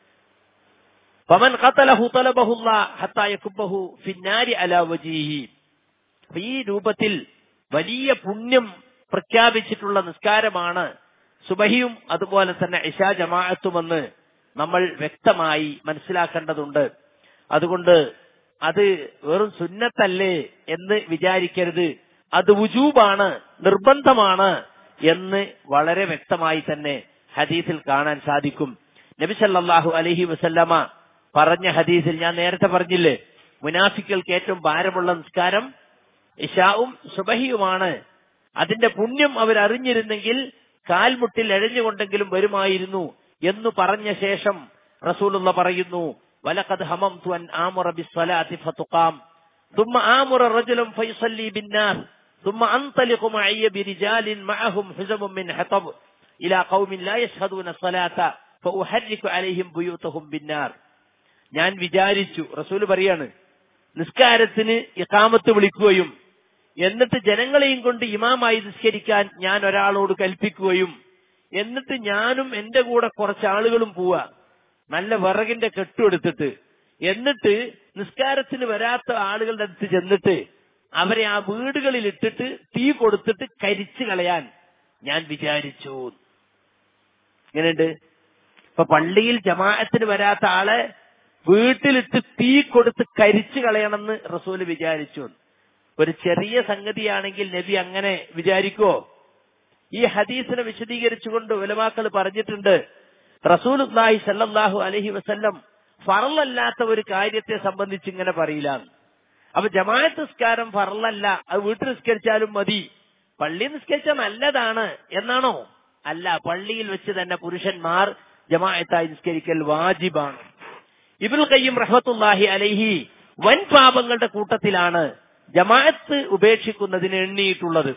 ഫമൻ ഖതലഹു തലബഹുല്ലാ ഹത്താ യകുബ്ബഹു ഫിന്നാരി അലാ വജീഹി അപ്പൊ ഈ രൂപത്തിൽ വലിയ പുണ്യം പ്രഖ്യാപിച്ചിട്ടുള്ള നിസ്കാരമാണ് സുബഹിയും അതുപോലെ തന്നെ ഇഷാ ജമാഅത്തുമെന്ന് നമ്മൾ വ്യക്തമായി മനസ്സിലാക്കേണ്ടതുണ്ട് അതുകൊണ്ട് അത് വെറും സുന്നത്തല്ലേ എന്ന് വിചാരിക്കരുത് അത് വുജൂബാണ് നിർബന്ധമാണ് എന്ന് വളരെ വ്യക്തമായി തന്നെ ഹദീസിൽ കാണാൻ സാധിക്കും നബി സല്ലല്ലാഹു അലൈഹി വസല്ലമ പറഞ്ഞ ഹദീസിൽ ഞാൻ നേരത്തെ പറഞ്ഞില്ലേ മുനാഫിക്കൾക്ക് ഏറ്റവും ഭാരമുള്ള നിസ്കാരം ഇഷാവും സുബഹിയുമാണ് അതിന്റെ പുണ്യം അവർ അറിഞ്ഞിരുന്നെങ്കിൽ കാൽമുട്ടിൽ എഴഞ്ഞുകൊണ്ടെങ്കിലും വരുമായിരുന്നു എന്നു പറഞ്ഞ ശേഷം റസൂലുള്ള പറയുന്നു വലഖദ് ഹമംതു അൻ ആമുറ ബിസ്സലാത്തി ഫതുഖാം ثم آمر رجلا فيصلي بالناس ثم أنطلق معي برجال معهم حزم من حطب إلى قوم لا يشهدون الصلاة فأحرك عليهم بيوتهم بالنار ഞാൻ വിചാരിച്ചു റസൂല് പറയാണ് നിസ്കാരത്തിന് ഇക്കാമത്ത് വിളിക്കുകയും എന്നിട്ട് ജനങ്ങളെയും കൊണ്ട് ഇമാമായി നിസ്കരിക്കാൻ ഞാൻ ഒരാളോട് കൽപ്പിക്കുകയും എന്നിട്ട് ഞാനും എന്റെ കൂടെ കുറച്ച് ആളുകളും പോവാ നല്ല വിറകിന്റെ കെട്ടുമെടുത്തിട്ട് എന്നിട്ട് നിസ്കാരത്തിന് വരാത്ത ആളുകളുടെ അടുത്ത് ചെന്നിട്ട് അവരെ ആ വീടുകളിൽ ഇട്ടിട്ട് തീ കൊടുത്തിട്ട് കരിച്ചു കളയാൻ ഞാൻ വിചാരിച്ചു ഇങ്ങനെയുണ്ട് ഇപ്പൊ പള്ളിയിൽ ജമാഅത്തിന് വരാത്ത ആളെ വീട്ടിലിട്ട് തീ കൊടുത്ത് കരിച്ചു കളയണമെന്ന് റസൂല് വിചാരിച്ചു ഒരു ചെറിയ സംഗതിയാണെങ്കിൽ നബി അങ്ങനെ വിചാരിക്കോ ഈ ഹദീസിനെ വിശദീകരിച്ചുകൊണ്ട് ഉലമാക്കൾ പറഞ്ഞിട്ടുണ്ട് റസൂൽ സല്ലല്ലാഹു അലഹി വസല്ലം ഫറലല്ലാത്ത ഒരു കാര്യത്തെ സംബന്ധിച്ച് ഇങ്ങനെ പറയില്ല അപ്പൊ ജമാഅത്ത് നിസ്കാരം ഫറലല്ല അത് വീട്ടിൽ നിസ്കരിച്ചാലും മതി പള്ളി നിസ്കരിച്ചാൽ നല്ലതാണ് എന്നാണോ അല്ല പള്ളിയിൽ വെച്ച് തന്നെ പുരുഷന്മാർ ജമാഅത്തായി നിസ്കരിക്കൽ വാജിബാണ് ഇബുൽ കയ്യം റഹ്മത്തുല്ലാഹി അലൈഹി വൻ പാപങ്ങളുടെ കൂട്ടത്തിലാണ് ജമാഅത്ത് ഉപേക്ഷിക്കുന്നതിന് എണ്ണിയിട്ടുള്ളത്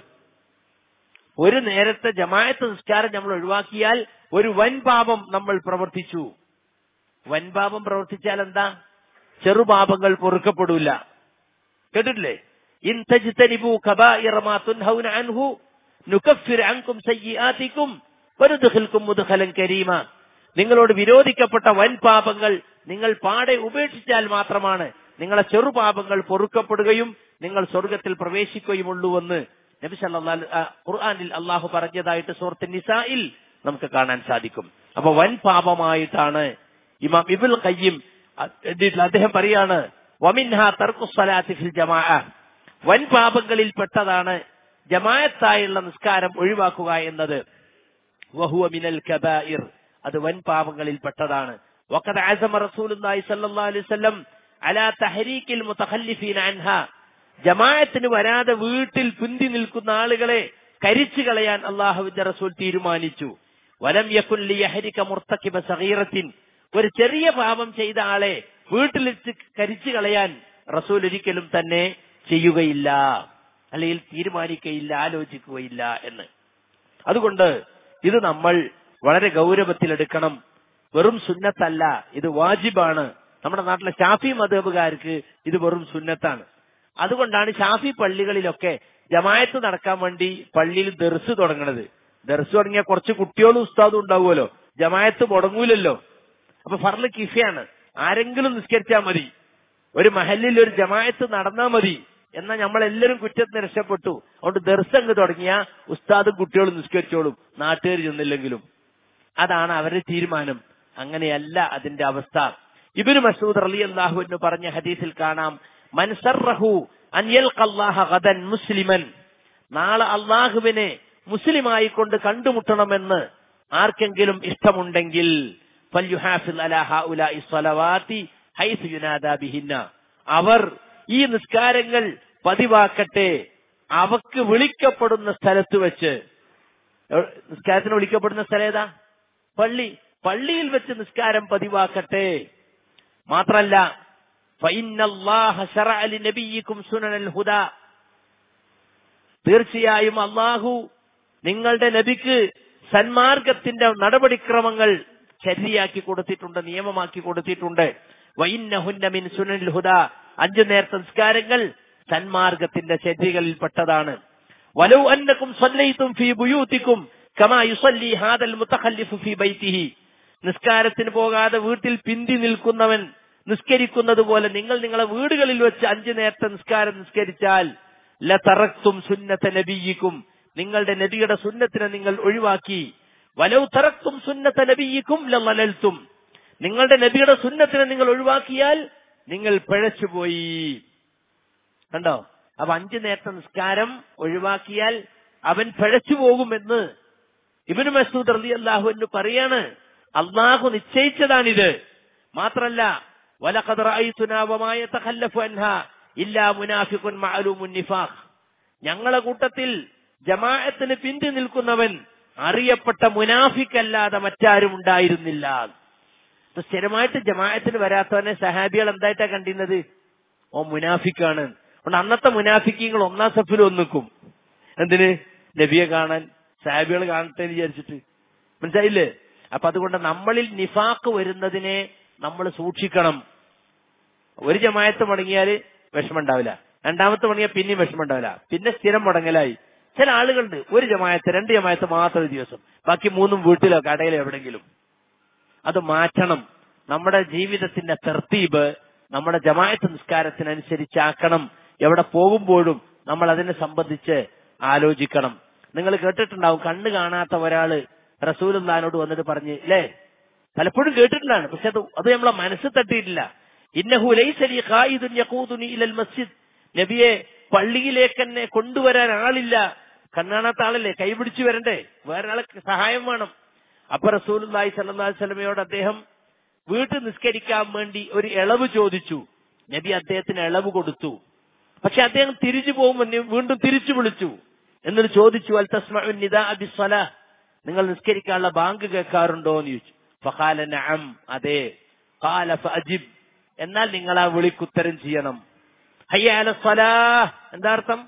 ഒരു നേരത്തെ ജമാഅത്ത് നിസ്കാരം നമ്മൾ ഒഴിവാക്കിയാൽ ഒരു വൻ പാപം നമ്മൾ പ്രവർത്തിച്ചു വൻ പാപം പ്രവർത്തിച്ചാൽ എന്താ ചെറുപാപങ്ങൾ പൊറുക്കപ്പെടൂല കേട്ടിട്ടില്ലേ ഇൻ തജ്തനിബു കബായിറ മാ തുൻഹൗന അൻഹു നുകഫിർ അൻകും സയ്യിആതികും വനുദ്ഖിൽകും മുദ്ഖലൻ കരീമ നിങ്ങളോട് വിരോധിക്കപ്പെട്ട വൻ പാപങ്ങൾ നിങ്ങൾ പാടെ ഉപേക്ഷിച്ചാൽ മാത്രമാണ് നിങ്ങളെ ചെറുപാപങ്ങൾ പൊറുക്കപ്പെടുകയും നിങ്ങൾ സ്വർഗത്തിൽ പ്രവേശിക്കുകയുമുള്ളൂവെന്ന് നബി സല്ലല്ലാഹു ഖുർആനിൽ അള്ളാഹു പറഞ്ഞതായിട്ട് സൂറത്ത് നിസായിൽ നമുക്ക് കാണാൻ സാധിക്കും അപ്പൊ വൻ പാപമായിട്ടാണ് ഇമാം ഇബുൽ ഖയ്യിം അദ്ദേഹം പറയാണ് വമിൻഹ തർക്കു സ്വലാത്തി ഫിൽ ജമാഅ വൻ പാപങ്ങളിൽ പെട്ടതാണ് ജമാഅത്തായുള്ള നിസ്കാരം ഒഴിവാക്കുക എന്നത് വഹുവ മിനൽ കബായിർ അത് വൻ പാപങ്ങളിൽ പെട്ടതാണ് വഖദ് അസമ റസൂലുള്ളാഹി സ്വല്ലല്ലാഹു അലൈഹി വസല്ലം അലാ തഹരീക്കിൽ മുതഖല്ലിഫീന അൻഹ ജമാഅത്തിന് വരാതെ വീട്ടിൽ പുന്തി നിൽക്കുന്ന ആളുകളെ കരിച്ചു കളയാൻ അള്ളാഹുവിന്റെ റസൂൽ തീരുമാനിച്ചു വലം യക്കുൻ ലിയഹരിക മുർത്തക്കിബ സഗീറത്തിൻ ഒരു ചെറിയ പാപം ചെയ്ത ആളെ വീട്ടിലിച്ച് കരിച്ചു കളയാൻ റസൂൽ ഒരിക്കലും തന്നെ ചെയ്യുകയില്ല അല്ലെങ്കിൽ തീരുമാനിക്കുകയില്ല ആലോചിക്കുകയില്ല എന്ന് അതുകൊണ്ട് ഇത് നമ്മൾ വളരെ ഗൗരവത്തിലെടുക്കണം വെറും സുന്നത്തല്ല ഇത് വാജിബാണ് നമ്മുടെ നാട്ടിലെ ഷാഫി മതബുകാർക്ക് ഇത് വെറും സുന്നത്താണ് അതുകൊണ്ടാണ് ഷാഫി പള്ളികളിലൊക്കെ ജമായത്ത് നടക്കാൻ വേണ്ടി പള്ളിയിൽ ദർസ് തുടങ്ങണത് ദർസ് തുടങ്ങിയ കുറച്ച് കുട്ടികളും ഉസ്താദും ഉണ്ടാവുമല്ലോ ജമായത്ത് മുടങ്ങൂലല്ലോ അപ്പൊ ഫർള് കിഫയാണ് ആരെങ്കിലും നിസ്കരിച്ചാൽ മതി ഒരു മഹലിൽ ഒരു ജമായത്ത് നടന്നാൽ മതി എന്നാൽ നമ്മളെല്ലാവരും കുറ്റത്തിന് രക്ഷപ്പെട്ടു അതുകൊണ്ട് ദർസ് അങ്ങ് തുടങ്ങിയ ഉസ്താദും കുട്ടികളും നിസ്കരിച്ചോളും നാട്ടുകാർ ചെന്നില്ലെങ്കിലും അതാണ് അവരുടെ തീരുമാനം അങ്ങനെയല്ല അതിന്റെ അവസ്ഥ ഇബിന് മസൂദ് അലി അള്ളാഹുവിന് പറഞ്ഞ ഹദീസിൽ കാണാം മൻസറഹു അൻ യൽഖല്ലാഹ ഗദൻ മുസ്ലിമൻ നാളെ അള്ളാഹുവിനെ മുസ്ലിമായി കൊണ്ട് കണ്ടുമുട്ടണമെന്ന് ആർക്കെങ്കിലും ഇഷ്ടമുണ്ടെങ്കിൽ ഫൽയുഹാഫിൽ അലാ ഹൗലാഇ സ്വലവാതി ഹൈസു യുനാദാ ബിഹിന്ന അവർ ഈ നിസ്കാരങ്ങൾ പതിവാക്കട്ടെ അവക്ക് വിളിക്കപ്പെടുന്ന സ്ഥലത്ത് വെച്ച് എവിടെ- നിസ്കാരത്തിന് വിളിക്കപ്പെടുന്ന സ്ഥലം ഏതാ പള്ളി പള്ളിയിൽ വെച്ച് നിസ്കാരം പതിവാക്കട്ടെ മാത്രല്ല ഫഇന്നല്ലാഹ ശറഅ ലിനബിയിക്കും സുനനൽ ഹുദാ തീർച്ചയായും അള്ളാഹു നിങ്ങളുടെ നബിക്ക് സന്മാർഗത്തിന്റെ നടപടിക്രമങ്ങൾ ശരിയാക്കി കൊടുത്തിട്ടുണ്ട് നിയമമാക്കി കൊടുത്തിട്ടുണ്ട് വൈന്നഹുന്ന മിൻ സുനനിൽ ഹുദ അഞ്ചു നേർ സംസ്കാരങ്ങൾ സന്മാർഗത്തിന്റെ ശരികളിൽപ്പെട്ടതാണ് വലൗ അന്നക്കും സല്ലൈതും ഫീ ബുയൂത്തിക്കും കമാ യുസല്ലി ഹാദൽ മുതഖല്ലിഫു ഫീ ബൈത്തിഹി നിസ്കാരത്തിന് പോകാതെ വീട്ടിൽ പിന്തി നിൽക്കുന്നവൻ നിസ്കരിക്കുന്നത് പോലെ നിങ്ങൾ നിങ്ങളെ വീടുകളിൽ വെച്ച് അഞ്ചു നേരത്തെ നിസ്കാരം നിസ്കരിച്ചാൽ ലതറക്തും സുന്നത്ത നബിയിക്കും നിങ്ങളുടെ നബിയുടെ സുന്നത്തിനെ നിങ്ങൾ ഒഴിവാക്കി വലൗ തറക്തും സുന്നത്ത നബിയിക്കും ലലൽത്തും നിങ്ങളുടെ നബിയുടെ സുന്നത്തിനെ നിങ്ങൾ ഒഴിവാക്കിയാൽ നിങ്ങൾ പിഴച്ചുപോയി കണ്ടോ അപ്പൊ അഞ്ചു നേരത്തെ നിസ്കാരം ഒഴിവാക്കിയാൽ അവൻ പിഴച്ചു പോകുമെന്ന് ഇബിന് മസൂദ് റലി അള്ളാഹു എന്ന് പറയാണ് അള്ളാഹു നിശ്ചയിച്ചതാണിത് മാത്രല്ല വലഖദ് റഅയ്തുനാ വമാ യതഖല്ലഫു അൻഹാ ഇല്ലാ മുനാഫിഖുൻ മഅലൂമുൻ നിഫാഖ് ഞങ്ങളെ കൂട്ടത്തിൽ ജമാഅത്തിന് പിന്തി നിൽക്കുന്നവൻ അറിയപ്പെട്ട മുനാഫിക്കല്ലാതെ മറ്റാരും ഉണ്ടായിരുന്നില്ല ഇപ്പൊ സ്ഥിരമായിട്ട് ജമാഅത്തിന് വരാത്തവനെ സഹാബികൾ എന്തായിട്ടാ കണ്ടിരുന്നത് ഓ മുനാഫിക്കാണ് അതുകൊണ്ട് അന്നത്തെ മുനാഫിക്കങ്ങൾ ഒന്നാം സഫിൽ ഒന്നിക്കും എന്തിന് നബിയെ കാണാൻ സാബികൾ കാണട്ടെ എന്ന് വിചാരിച്ചിട്ട് മനസ്സിലായില്ലേ അപ്പൊ അതുകൊണ്ട് നമ്മളിൽ നിഫാക്ക് വരുന്നതിനെ നമ്മൾ സൂക്ഷിക്കണം ഒരു ജമായത്ത് മുടങ്ങിയാൽ വിഷമം ഉണ്ടാവില്ല രണ്ടാമത്തെ മുടങ്ങിയാൽ പിന്നെയും വിഷമം ഉണ്ടാവില്ല പിന്നെ സ്ഥിരം മുടങ്ങലായി ചില ആളുകളുണ്ട് ഒരു ജമായത്ത് രണ്ട് ജമായത്ത് മാത്രം ഒരു ദിവസം ബാക്കി മൂന്നും വീട്ടിലോ കടയിലോ എവിടെങ്കിലും അത് മാറ്റണം നമ്മുടെ ജീവിതത്തിന്റെ തെർത്തീബ് നമ്മുടെ ജമായത്ത് നിസ്കാരത്തിനനുസരിച്ചാക്കണം എവിടെ പോകുമ്പോഴും നമ്മൾ അതിനെ സംബന്ധിച്ച് ആലോചിക്കണം നിങ്ങൾ കേട്ടിട്ടുണ്ടാവും കണ്ണ് കാണാത്ത ഒരാള് റസൂലുള്ളാനോട് വന്നിട്ട് പറഞ്ഞ് അല്ലേ പലപ്പോഴും കേട്ടിട്ടുള്ളതാണ് പക്ഷെ അത് അത് നമ്മളെ മനസ്സിൽ തട്ടിയിട്ടില്ല ഇന്നഹു ലൈസ ലി ഖായിദുൻ യഖൂദുനി ഇലൽ മസ്ജിദ് നബിയെ പള്ളിയിലേക്ക് എന്നെ കൊണ്ടുവരാൻ ആളില്ല കണ്ണാണാത്ത ആളല്ലേ കൈപിടിച്ചു വരണ്ടേ വേറെ ആൾക്ക് സഹായം വേണം അപ്പൊ റസൂലുള്ളാഹി സ്വല്ലല്ലാഹു അലൈഹി വസല്ലമയോട് അദ്ദേഹം വീട്ടിൽ നിസ്കരിക്കാൻ വേണ്ടി ഒരു ഇളവ് ചോദിച്ചു നബി അദ്ദേഹത്തിന് ഇളവ് കൊടുത്തു പക്ഷെ അദ്ദേഹം തിരിച്ചു പോകുമ്പോൾ വീണ്ടും തിരിച്ചു വിളിച്ചു എന്നിട്ട് ചോദിച്ചു അൽ തസ്മഉൻ നിദാ ബിസ്സലാ നിങ്ങൾ നിസ്കരിക്കാനുള്ള ബാങ്ക് കേൾക്കാറുണ്ടോ എന്ന് ചോദിച്ചു ഫഖാല നഅം അതെ ഖാല ഫഅജിബ് എന്നാൽ നിങ്ങൾ ആ വിളിക്കുത്തരം ചെയ്യണം ഹയ്യ അല സ്വലാ എന്താ അർത്ഥം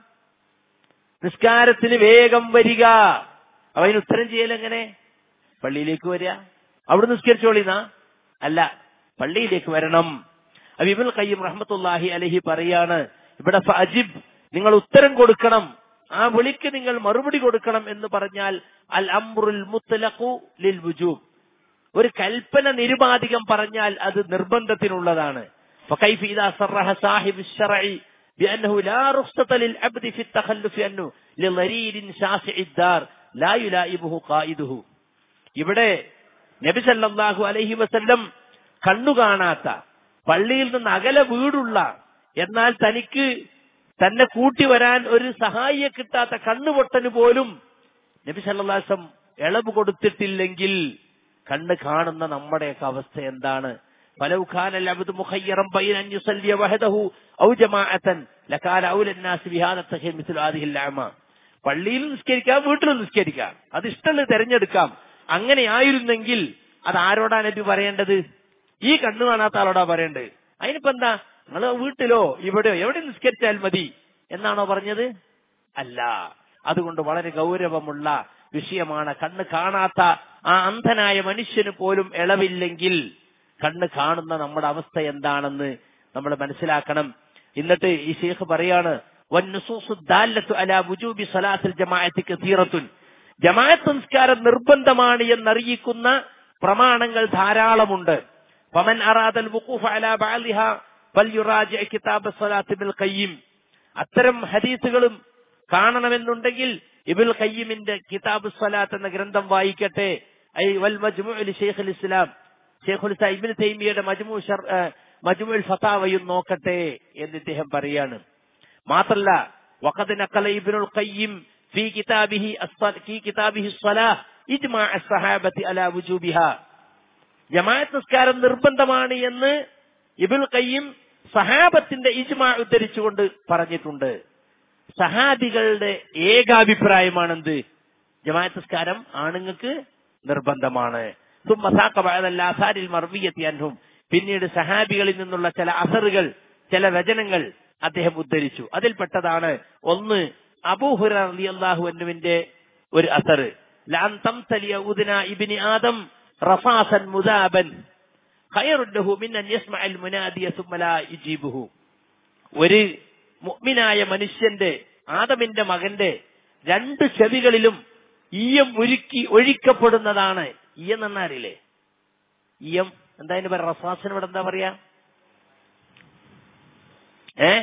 നിസ്കാരത്തിന് വേഗം വരിക അപ്പൊ അതിന് ഉത്തരം ചെയ്യൽ എങ്ങനെ പള്ളിയിലേക്ക് വരിക അവിടെ നിസ്കരിച്ചോളിന്നാ അല്ല പള്ളിയിലേക്ക് വരണം അപ്പൊ ഇബുൽ കയ്യം റഹ്മത്തുല്ലാഹി അലഹി പറയാണ് ഇവിടെ ഫഅജിബ് നിങ്ങൾ ഉത്തരം കൊടുക്കണം ആ വിളിക്ക് നിങ്ങൾ മറുപടി കൊടുക്കണം എന്ന് പറഞ്ഞാൽ അൽ അംറുൽ മുത്തലഖു ലിൽ വുജൂബ് ഒരു കൽപ്പന നിരുപാധികം പറഞ്ഞാൽ അത് നിർബന്ധത്തിനുള്ളതാണ് فكيف إذا صرح صاحب الشرع بأنه لا رخصة للعبد في التخلف عنه لضرير شاسع الدار لا يلائمه قائده ഇവിടെ നബി സല്ലല്ലാഹു അലൈഹി വസല്ലം കണ്ണു കാണാത്ത പള്ളിയിൽ നിന്ന് അകലെ വീടുള്ള എന്നാൽ തനിക്ക് തന്നെ കൂട്ടി വരാൻ ഒരു സഹായിയെ കിട്ടാത്ത കണ്ണുപൊട്ടന് പോലും നബി സല്ലാസം ഇളവ് കൊടുത്തിട്ടില്ലെങ്കിൽ കണ്ണ് കാണുന്ന നമ്മുടെയൊക്കെ അവസ്ഥ എന്താണ് فلو كان العبد مخيرا بين ان يصلي وحده او جماعه لكان اولى الناس بهذا التخير مثل هذه الاعمى പള്ളിയിൽ നിസ്കരിക്കാം വീട്ടിലും നിസ്കരിക്കാം അത് ഇഷ്ടമുള്ളത് തെരഞ്ഞെടുക്കാം അങ്ങനെ ആയിരുന്നെങ്കിൽ അത് ആരോടാ നബി പറയേണ്ടത് ഈ കണ്ണു കാണാത്ത ആളോടാ പറയേണ്ടത് അതിനിപ്പോ എന്താ നിങ്ങൾ വീട്ടിലോ ഇവിടെയോ എവിടെ നിസ്കരിച്ചാൽ മതി എന്നാണോ പറഞ്ഞത് അല്ല അതുകൊണ്ട് വളരെ ഗൗരവമുള്ള വിഷയമാണ് കണ്ണ് കാണാത്ത ആ അന്ധനായ മനുഷ്യന് പോലും ഇളവില്ലെങ്കിൽ കണ്ണ് കാണുന്ന നമ്മുടെ അവസ്ഥ എന്താണെന്ന് നമ്മൾ മനസ്സിലാക്കണം എന്നിട്ട് ഈ ഷെയ്ഖ് പറയാണ് വന്നുസൂസു ദാല്ലത്തു അലാ വുജൂബി സലാത്തിൽ ജമാഅത്തി കസീറത്തുൻ ജമാഅത്ത് സംസ്കാരം നിർബന്ധമാണ് എന്നറിയിക്കുന്ന പ്രമാണങ്ങൾ ധാരാളമുണ്ട് ഫമൻ അറാദൽ വുഖൂഫ് അലാ ബഅലിഹ ഫൽയുറാജി കിതാബ് സ്വലാത്ത് ബിൽ ഖയ്യിം അത്തരം ഹദീസുകളും കാണണമെന്നുണ്ടെങ്കിൽ ഇബുൽ ഖയ്യിമിന്റെ കിതാബ് സ്വലാത്ത് എന്ന ഗ്രന്ഥം വായിക്കട്ടെ ഐ വൽ മജ്മുഅ് ലി ഷെയ്ഖുൽ ഇസ്ലാം ഷെയ്ഖുൽ സൈബിൻ തൈമിയുടെ മജ്മു ഷർ മജ്മുൽ ഫതാവയും നോക്കട്ടെ എന്ന് ഇദ്ദേഹം പറയാണ് മാത്രല്ല വഖദ് നഖല ഇബ്നുൽ ഖയ്യിം في كتابه في كتابه الصلاة إجماع الصحابة على وجوبها ജമാഅത്ത് നിസ്കാരം നിർബന്ധമാണ് എന്ന് ഇബുൽ കയ്യും സഹാബത്തിന്റെ ഇജ്മാ ഉദ്ധരിച്ചുകൊണ്ട് പറഞ്ഞിട്ടുണ്ട് സഹാബികളുടെ ഏകാഭിപ്രായമാണെന്ത് ജമാഅത്ത് നിസ്കാരം ആണുങ്ങൾക്ക് നിർബന്ധമാണ് മർവിയത്തിയൻഹും പിന്നീട് സഹാബികളിൽ നിന്നുള്ള ചില അസറുകൾ ചില വചനങ്ങൾ അദ്ദേഹം ഉദ്ധരിച്ചു അതിൽപ്പെട്ടതാണ് ഒന്ന് അബൂഹുറ റളിയല്ലാഹു അൻഹുവിന്റെ ഒരു അസർ ലാൻ തംതലിയ ഉദ്ന ഇബ്നി ആദം റഫാസൻ മുദാബൻ ഖൈറുൻ ലഹു മിൻ അൻ യസ്മഅൽ മുനാദിയ സുമ്മ ലാ യുജീബുഹു ഒരു മുഅ്മിനായ മനുഷ്യന്റെ ആദമിന്റെ മകന്റെ രണ്ട് ചെവികളിലും ഈയം ഉരുക്കി ഒഴിക്കപ്പെടുന്നതാണ് ഈയം എന്ന് അറിയില്ലേ ഈയം എന്താ അതിന് പറയാ റഫാസിന് ഇവിടെ എന്താ പറയാ ഏ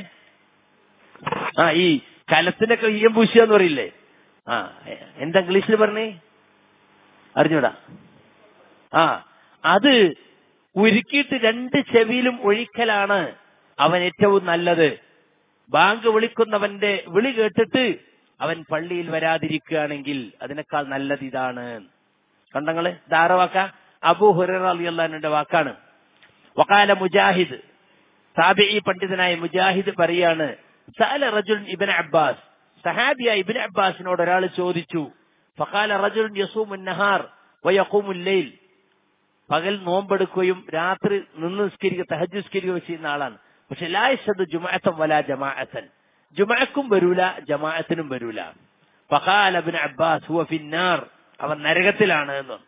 ആ ഈ കലത്തിനൊക്കെ ഈയം പൂശുക എന്ന് പറയില്ലേ ആ എന്താ ഇംഗ്ലീഷിൽ പറഞ്ഞേ അറിഞ്ഞൂടാ ആ അത് ഉരുക്കിയിട്ട് രണ്ട് ചെവിയിലും ഒഴിക്കലാണ് അവൻ ഏറ്റവും നല്ലത് ബാങ്ക് വിളിക്കുന്നവന്റെ വിളി കേട്ടിട്ട് അവൻ പള്ളിയിൽ വരാതിരിക്കുകയാണെങ്കിൽ അതിനേക്കാൾ നല്ലത് ഇതാണ് കണ്ടങ്ങള് ധാര വാക്ക അബൂ ഹുറ അലിയല്ലാന്റെ വാക്കാണ് വക്കാല മുജാഹിദ് താബിഈ പണ്ഡിതനായ മുജാഹിദ് പറയാണ് സഅല റജുൽ ഇബ്ൻ അബ്ബാസ് സഹാബിയ ഇബ്ൻ അബ്ബാസിനോട് ഒരാൾ ചോദിച്ചു ഫഖാല റജുൽ യസൂമുൻ നഹാർ വയഖൂമുൽ ലൈൽ പകൽ നോമ്പെടുക്കുകയും രാത്രി നിന്ന് നിസ്കരിക്കുക തഹജ് നിസ്കരിക്കുകയും ചെയ്യുന്ന ആളാണ് പക്ഷെ ലായസദ് ജുമാഅത്തം വല ജമാഅത്തൻ ജുമാഅക്കും വരൂല ജമാഅത്തിനും വരൂല ഫഖാല ഇബ്ൻ അബ്ബാസ് ഹുവ ഫിന്നാർ അവൻ നരകത്തിലാണ് എന്ന്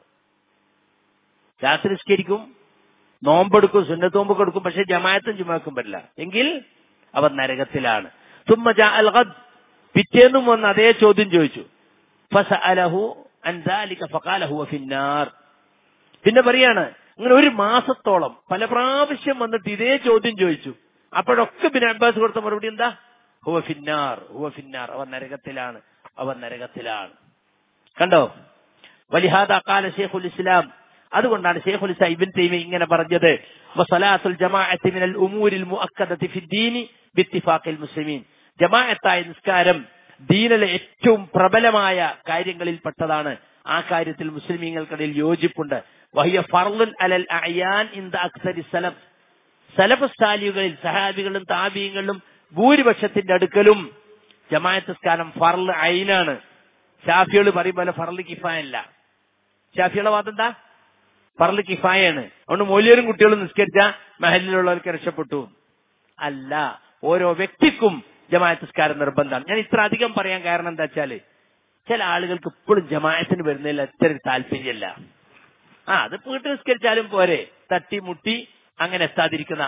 രാത്രി നിസ്കരിക്കും നോമ്പെടുക്കും സുന്നത്ത് നോമ്പ് കൊടുക്കും പക്ഷെ ജമാഅത്തും ജുമാക്കും വരില്ല എങ്കിൽ അവൻ നരകത്തിലാണ് തുമ്മ ജാ അൽ ഗദ് പിറ്റേന്നും വന്ന് അതേ ചോദ്യം ചോദിച്ചു ഫസഅലഹു അൻ ദാലിക ഫഖാല ഹുവ ഫിന്നാർ പിന്നെ പറയാണ് അങ്ങനെ ഒരു മാസത്തോളം പല പ്രാവശ്യം വന്നിട്ട് ഇതേ ചോദ്യം ചോദിച്ചു അപ്പോഴൊക്കെ ബിൻ അബ്ബാസ് കൊടുത്ത മറുപടി എന്താ ഹുവ ഫിന്നാർ ഹുവ ഫിന്നാർ അവൻ നരകത്തിലാണ് അവൻ നരകത്തിലാണ് കണ്ടോ വലിഹാദ കാല ഷെയ്ഖുൽ ഇസ്ലാം അതുകൊണ്ടാണ് ഷെയ്ഖുൽ ഇസ്ലാം ഇബിൻ തൈമി ഇങ്ങനെ പറഞ്ഞത് വസലാത്തുൽ ജമാഅത്തി മിനൽ ഉമൂരിൽ മുഅക്കദതി ഫിദ്ദീനി ബിത്തിഫാഖിൽ മുസ്ലിമീൻ ജമാഅത്തായ നിസ്കാരം ദീനിലെ ഏറ്റവും പ്രബലമായ കാര്യങ്ങളിൽപ്പെട്ടതാണ് ആ കാര്യത്തിൽ മുസ്ലിമീങ്ങൾക്കിടയിൽ യോജിപ്പുണ്ട് വഹിയ ഫർലുൻ അലൽ അയാൻ ഇൻ ദ അക്സരി സലഫ് സലഫ് സാലികളിൽ സഹാബികളും താബീങ്ങളും ഭൂരിപക്ഷത്തിന്റെ അടുക്കലും ജമാഅത്ത് സ്കാരം ഫർല് ഐനാണ് ഷാഫികൾ പറയും പോലെ ഫർല് കിഫായല്ല ഷാഫിയുടെ വാദം എന്താ ഫർല് കിഫായാണ് അതുകൊണ്ട് മൂല്യരും കുട്ടികളും നിസ്കരിച്ച മഹലിലുള്ളവർക്ക് രക്ഷപ്പെട്ടു അല്ല ഓരോ വ്യക്തിക്കും ജമാഅത്ത് സ്കാരം നിർബന്ധമാണ് ഞാൻ ഇത്ര അധികം പറയാൻ കാരണം എന്താ വെച്ചാല് ചില ആളുകൾക്ക് ഇപ്പോഴും ജമാഅത്തിന് വരുന്നതിൽ അത്ര താല്പര്യമില്ല ആ അത് വീട്ടിൽ നിസ്കരിച്ചാലും പോരെ തട്ടി മുട്ടി അങ്ങനെ എത്താതിരിക്കുന്ന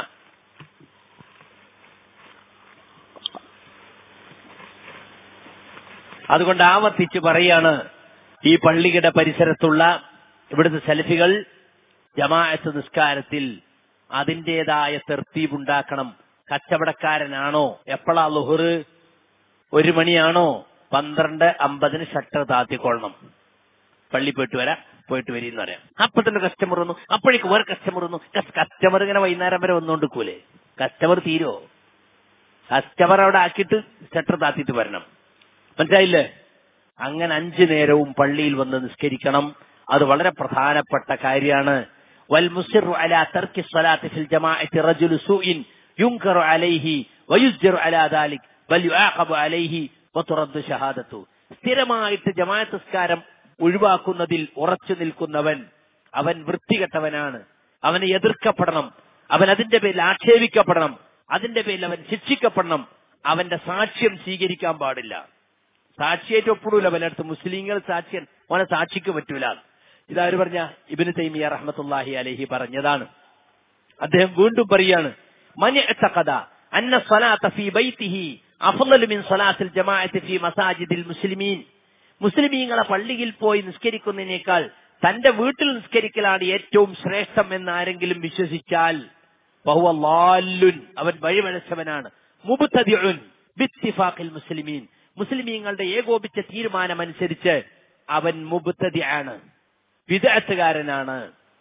അതുകൊണ്ട് ആവർത്തിച്ച് പറയാണ് ഈ പള്ളിയുടെ പരിസരത്തുള്ള ഇവിടുത്തെ സെൽഫികൾ ജമാഅത്ത് നിസ്കാരത്തിൽ അതിൻ്റെതായ തെർത്തീബുണ്ടാക്കണം കച്ചവടക്കാരനാണോ എപ്പോഴാ ലുഹറ് ഒരു മണിയാണോ പന്ത്രണ്ട് അമ്പതിന് ഷട്ടർ താത്തിക്കൊള്ളണം പള്ളി പോയിട്ട് വരാം പോയിട്ട് വരീന്ന് പറയാം അപ്പൊ തന്നെ കസ്റ്റമർ വന്നു അപ്പോഴേക്ക് വേറെ കസ്റ്റമർ വന്നു കസ്റ്റമർ ഇങ്ങനെ വൈകുന്നേരം വരെ വന്നുകൊണ്ടിരിക്കൂലേ കസ്റ്റമർ തീരോ കസ്റ്റമർ അവിടെ ആക്കിയിട്ട് ഷട്ടർ താത്തിയിട്ട് വരണം മനസ്സിലായില്ലേ അങ്ങനെ അഞ്ചു നേരവും പള്ളിയിൽ വന്ന് നിസ്കരിക്കണം അത് വളരെ പ്രധാനപ്പെട്ട കാര്യമാണ് വൽ മുസിറു അലാ തർക്കി സ്വലാത്തി ഫിൽ ജമാഅത്തി റജുലു സൂഇൻ യുൻകറു അലൈഹി വയുസ്ജറു അലാ ദാലിക് ബൽ യുആഖബു അലൈഹി വതുറദ്ദു ഷഹാദത്തു സ്ഥിരമായിട്ട് ജമാഅത്ത് നിസ്കാരം ഒഴിവാക്കുന്നതിൽ ഉറച്ചു നിൽക്കുന്നവൻ അവൻ വൃത്തികെട്ടവനാണ് അവനെ എതിർക്കപ്പെടണം അവൻ അതിന്റെ പേരിൽ ആക്ഷേപിക്കപ്പെടണം അതിന്റെ പേരിൽ അവൻ ശിക്ഷിക്കപ്പെടണം അവന്റെ സാക്ഷ്യം സ്വീകരിക്കാൻ പാടില്ല സാക്ഷിയായിട്ട് ഒപ്പിടൂല പലയിടത്തും മുസ്ലിങ്ങൾ സാക്ഷ്യൻ ഓനെ സാക്ഷിക്ക് പറ്റൂല ഇതാര് പറഞ്ഞ ഇബിന് തൈമിയ റഹ്മത്തുല്ലാഹി അലഹി പറഞ്ഞതാണ് അദ്ദേഹം വീണ്ടും പറയാണ് മനിഅത്തഖദ അന്ന സ്വലാത്ത ഫീ ബൈത്തിഹി അഫ്ളലു മിൻ സ്വലാത്തിൽ ജമാഅത്തി ഫീ മസാജിദിൽ മുസ്ലിമീൻ മുസ്ലിമീങ്ങളെ പള്ളിയിൽ പോയി നിസ്കരിക്കുന്നതിനേക്കാൾ തന്റെ വീട്ടിൽ നിസ്കരിക്കലാണ് ഏറ്റവും ശ്രേഷ്ഠം എന്ന് ആരെങ്കിലും വിശ്വസിച്ചാൽ ബഹുവ ലാലുൻ അവൻ വഴിവഴച്ചവനാണ് മുബ്തദിഉൻ ബിത്തിഫാഖിൽ മുസ്ലിമീൻ മുസ്ലിമീങ്ങളുടെ ഏകോപിച്ച തീരുമാനമനുസരിച്ച് അവൻ മുബ്തദിആണ് വിദഅത്തുകാരനാണ്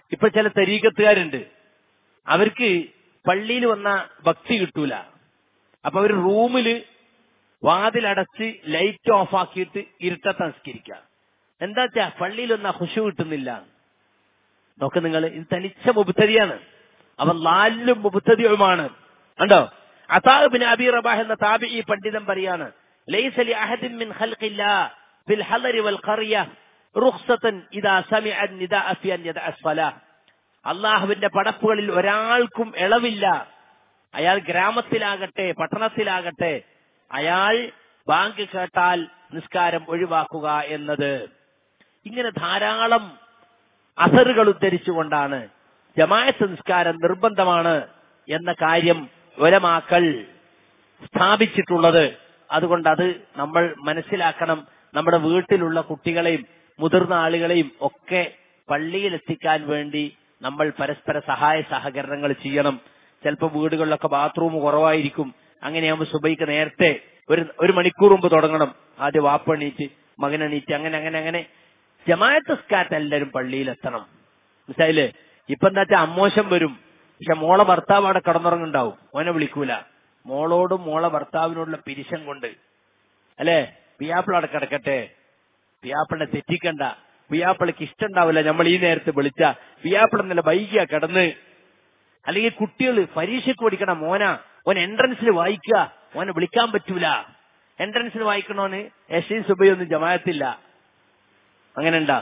ഇപ്പൊ ചില തരീകത്തുകാരുണ്ട് അവർക്ക് പള്ളിയിൽ വന്ന ഭക്തി കിട്ടൂല അപ്പൊ അവർ റൂമില് വാതിലടച്ച് ലൈറ്റ് ഓഫ് ആക്കിയിട്ട് ഇരുട്ടത്ത് സംസ്കരിക്കുക എന്താ വെച്ചാ പള്ളിയിൽ വന്ന ഹുഷു കിട്ടുന്നില്ല നോക്ക് നിങ്ങൾ ഇത് തനിച്ച മുബുത്തരിയാണ് അവൻ നാലിലും മുബുത്തതിയുമാണ് കണ്ടോ അതാബിൻ അബി റബാഹ് എന്ന താബി ഈ പണ്ഡിതൻ പറയാണ് ലൈസ ലി അഹദിൻ മിൻ ഖൽഖില്ലാ ഫിൽ ഹദരി വൽ ഖറിയ റുഖ്സതൻ ഇദാ സമിഅ നിദാഅ ഫി അൻ യദഅ സ്വലാഹ് അള്ളാഹുവിന്റെ പടപ്പുകളിൽ ഒരാൾക്കും ഇളവില്ല അയാൾ ഗ്രാമത്തിലാകട്ടെ പട്ടണത്തിലാകട്ടെ അയാൾ ബാങ്ക് കേട്ടാൽ നിസ്കാരം ഒഴിവാക്കുക എന്നത് ഇങ്ങനെ ധാരാളം അസറുകൾ ഉദ്ധരിച്ചുകൊണ്ടാണ് ജമായത്ത് നിസ്കാരം നിർബന്ധമാണ് എന്ന കാര്യം ഒലമാക്കൾ സ്ഥാപിച്ചിട്ടുള്ളത് അതുകൊണ്ട് അത് നമ്മൾ മനസ്സിലാക്കണം നമ്മുടെ വീട്ടിലുള്ള കുട്ടികളെയും മുതിർന്ന ആളുകളെയും ഒക്കെ പള്ളിയിൽ എത്തിക്കാൻ വേണ്ടി നമ്മൾ പരസ്പര സഹായ സഹകരണങ്ങൾ ചെയ്യണം ചിലപ്പോൾ വീടുകളിലൊക്കെ ബാത്റൂം കുറവായിരിക്കും അങ്ങനെയാകുമ്പോൾ സുബൈക്ക് നേരത്തെ ഒരു ഒരു മണിക്കൂർ മുമ്പ് തുടങ്ങണം ആദ്യം വാപ്പണീറ്റ് മകനെണീറ്റ് അങ്ങനെ അങ്ങനെ അങ്ങനെ ജമാഅത്ത് സ്കാറ്റ് എല്ലാവരും പള്ളിയിലെത്തണം മനസ്സിലായില്ലേ ഇപ്പൊ എന്താ വെച്ചാൽ അമ്മോശം വരും പക്ഷെ മോളെ ഭർത്താവ് അവിടെ കടന്നുറങ്ങുണ്ടാവും ഓനെ വിളിക്കൂല മോളോടും മോളെ ഭർത്താവിനോടുള്ള പിരിശം കൊണ്ട് അല്ലേ പിയാപ്പിള അവിടെ കിടക്കട്ടെ പിയാപ്പിളിനെ തെറ്റിക്കണ്ട പിയാപ്പിളക്ക് ഇഷ്ടണ്ടാവില്ല നമ്മൾ ഈ നേരത്തെ വിളിച്ച പിയാപ്പിള നല്ല വൈകിയ കിടന്ന് അല്ലെങ്കിൽ കുട്ടികൾ പരീക്ഷയ്ക്ക് പഠിക്കണ മോന ഓൻ എൻട്രൻസിൽ വായിക്കുക ഓനെ വിളിക്കാൻ പറ്റൂല എൻട്രൻസിൽ വായിക്കണോന് എസ് സുബൈയൊന്നും ജമായത്തില്ല അങ്ങനെ ഉണ്ടാ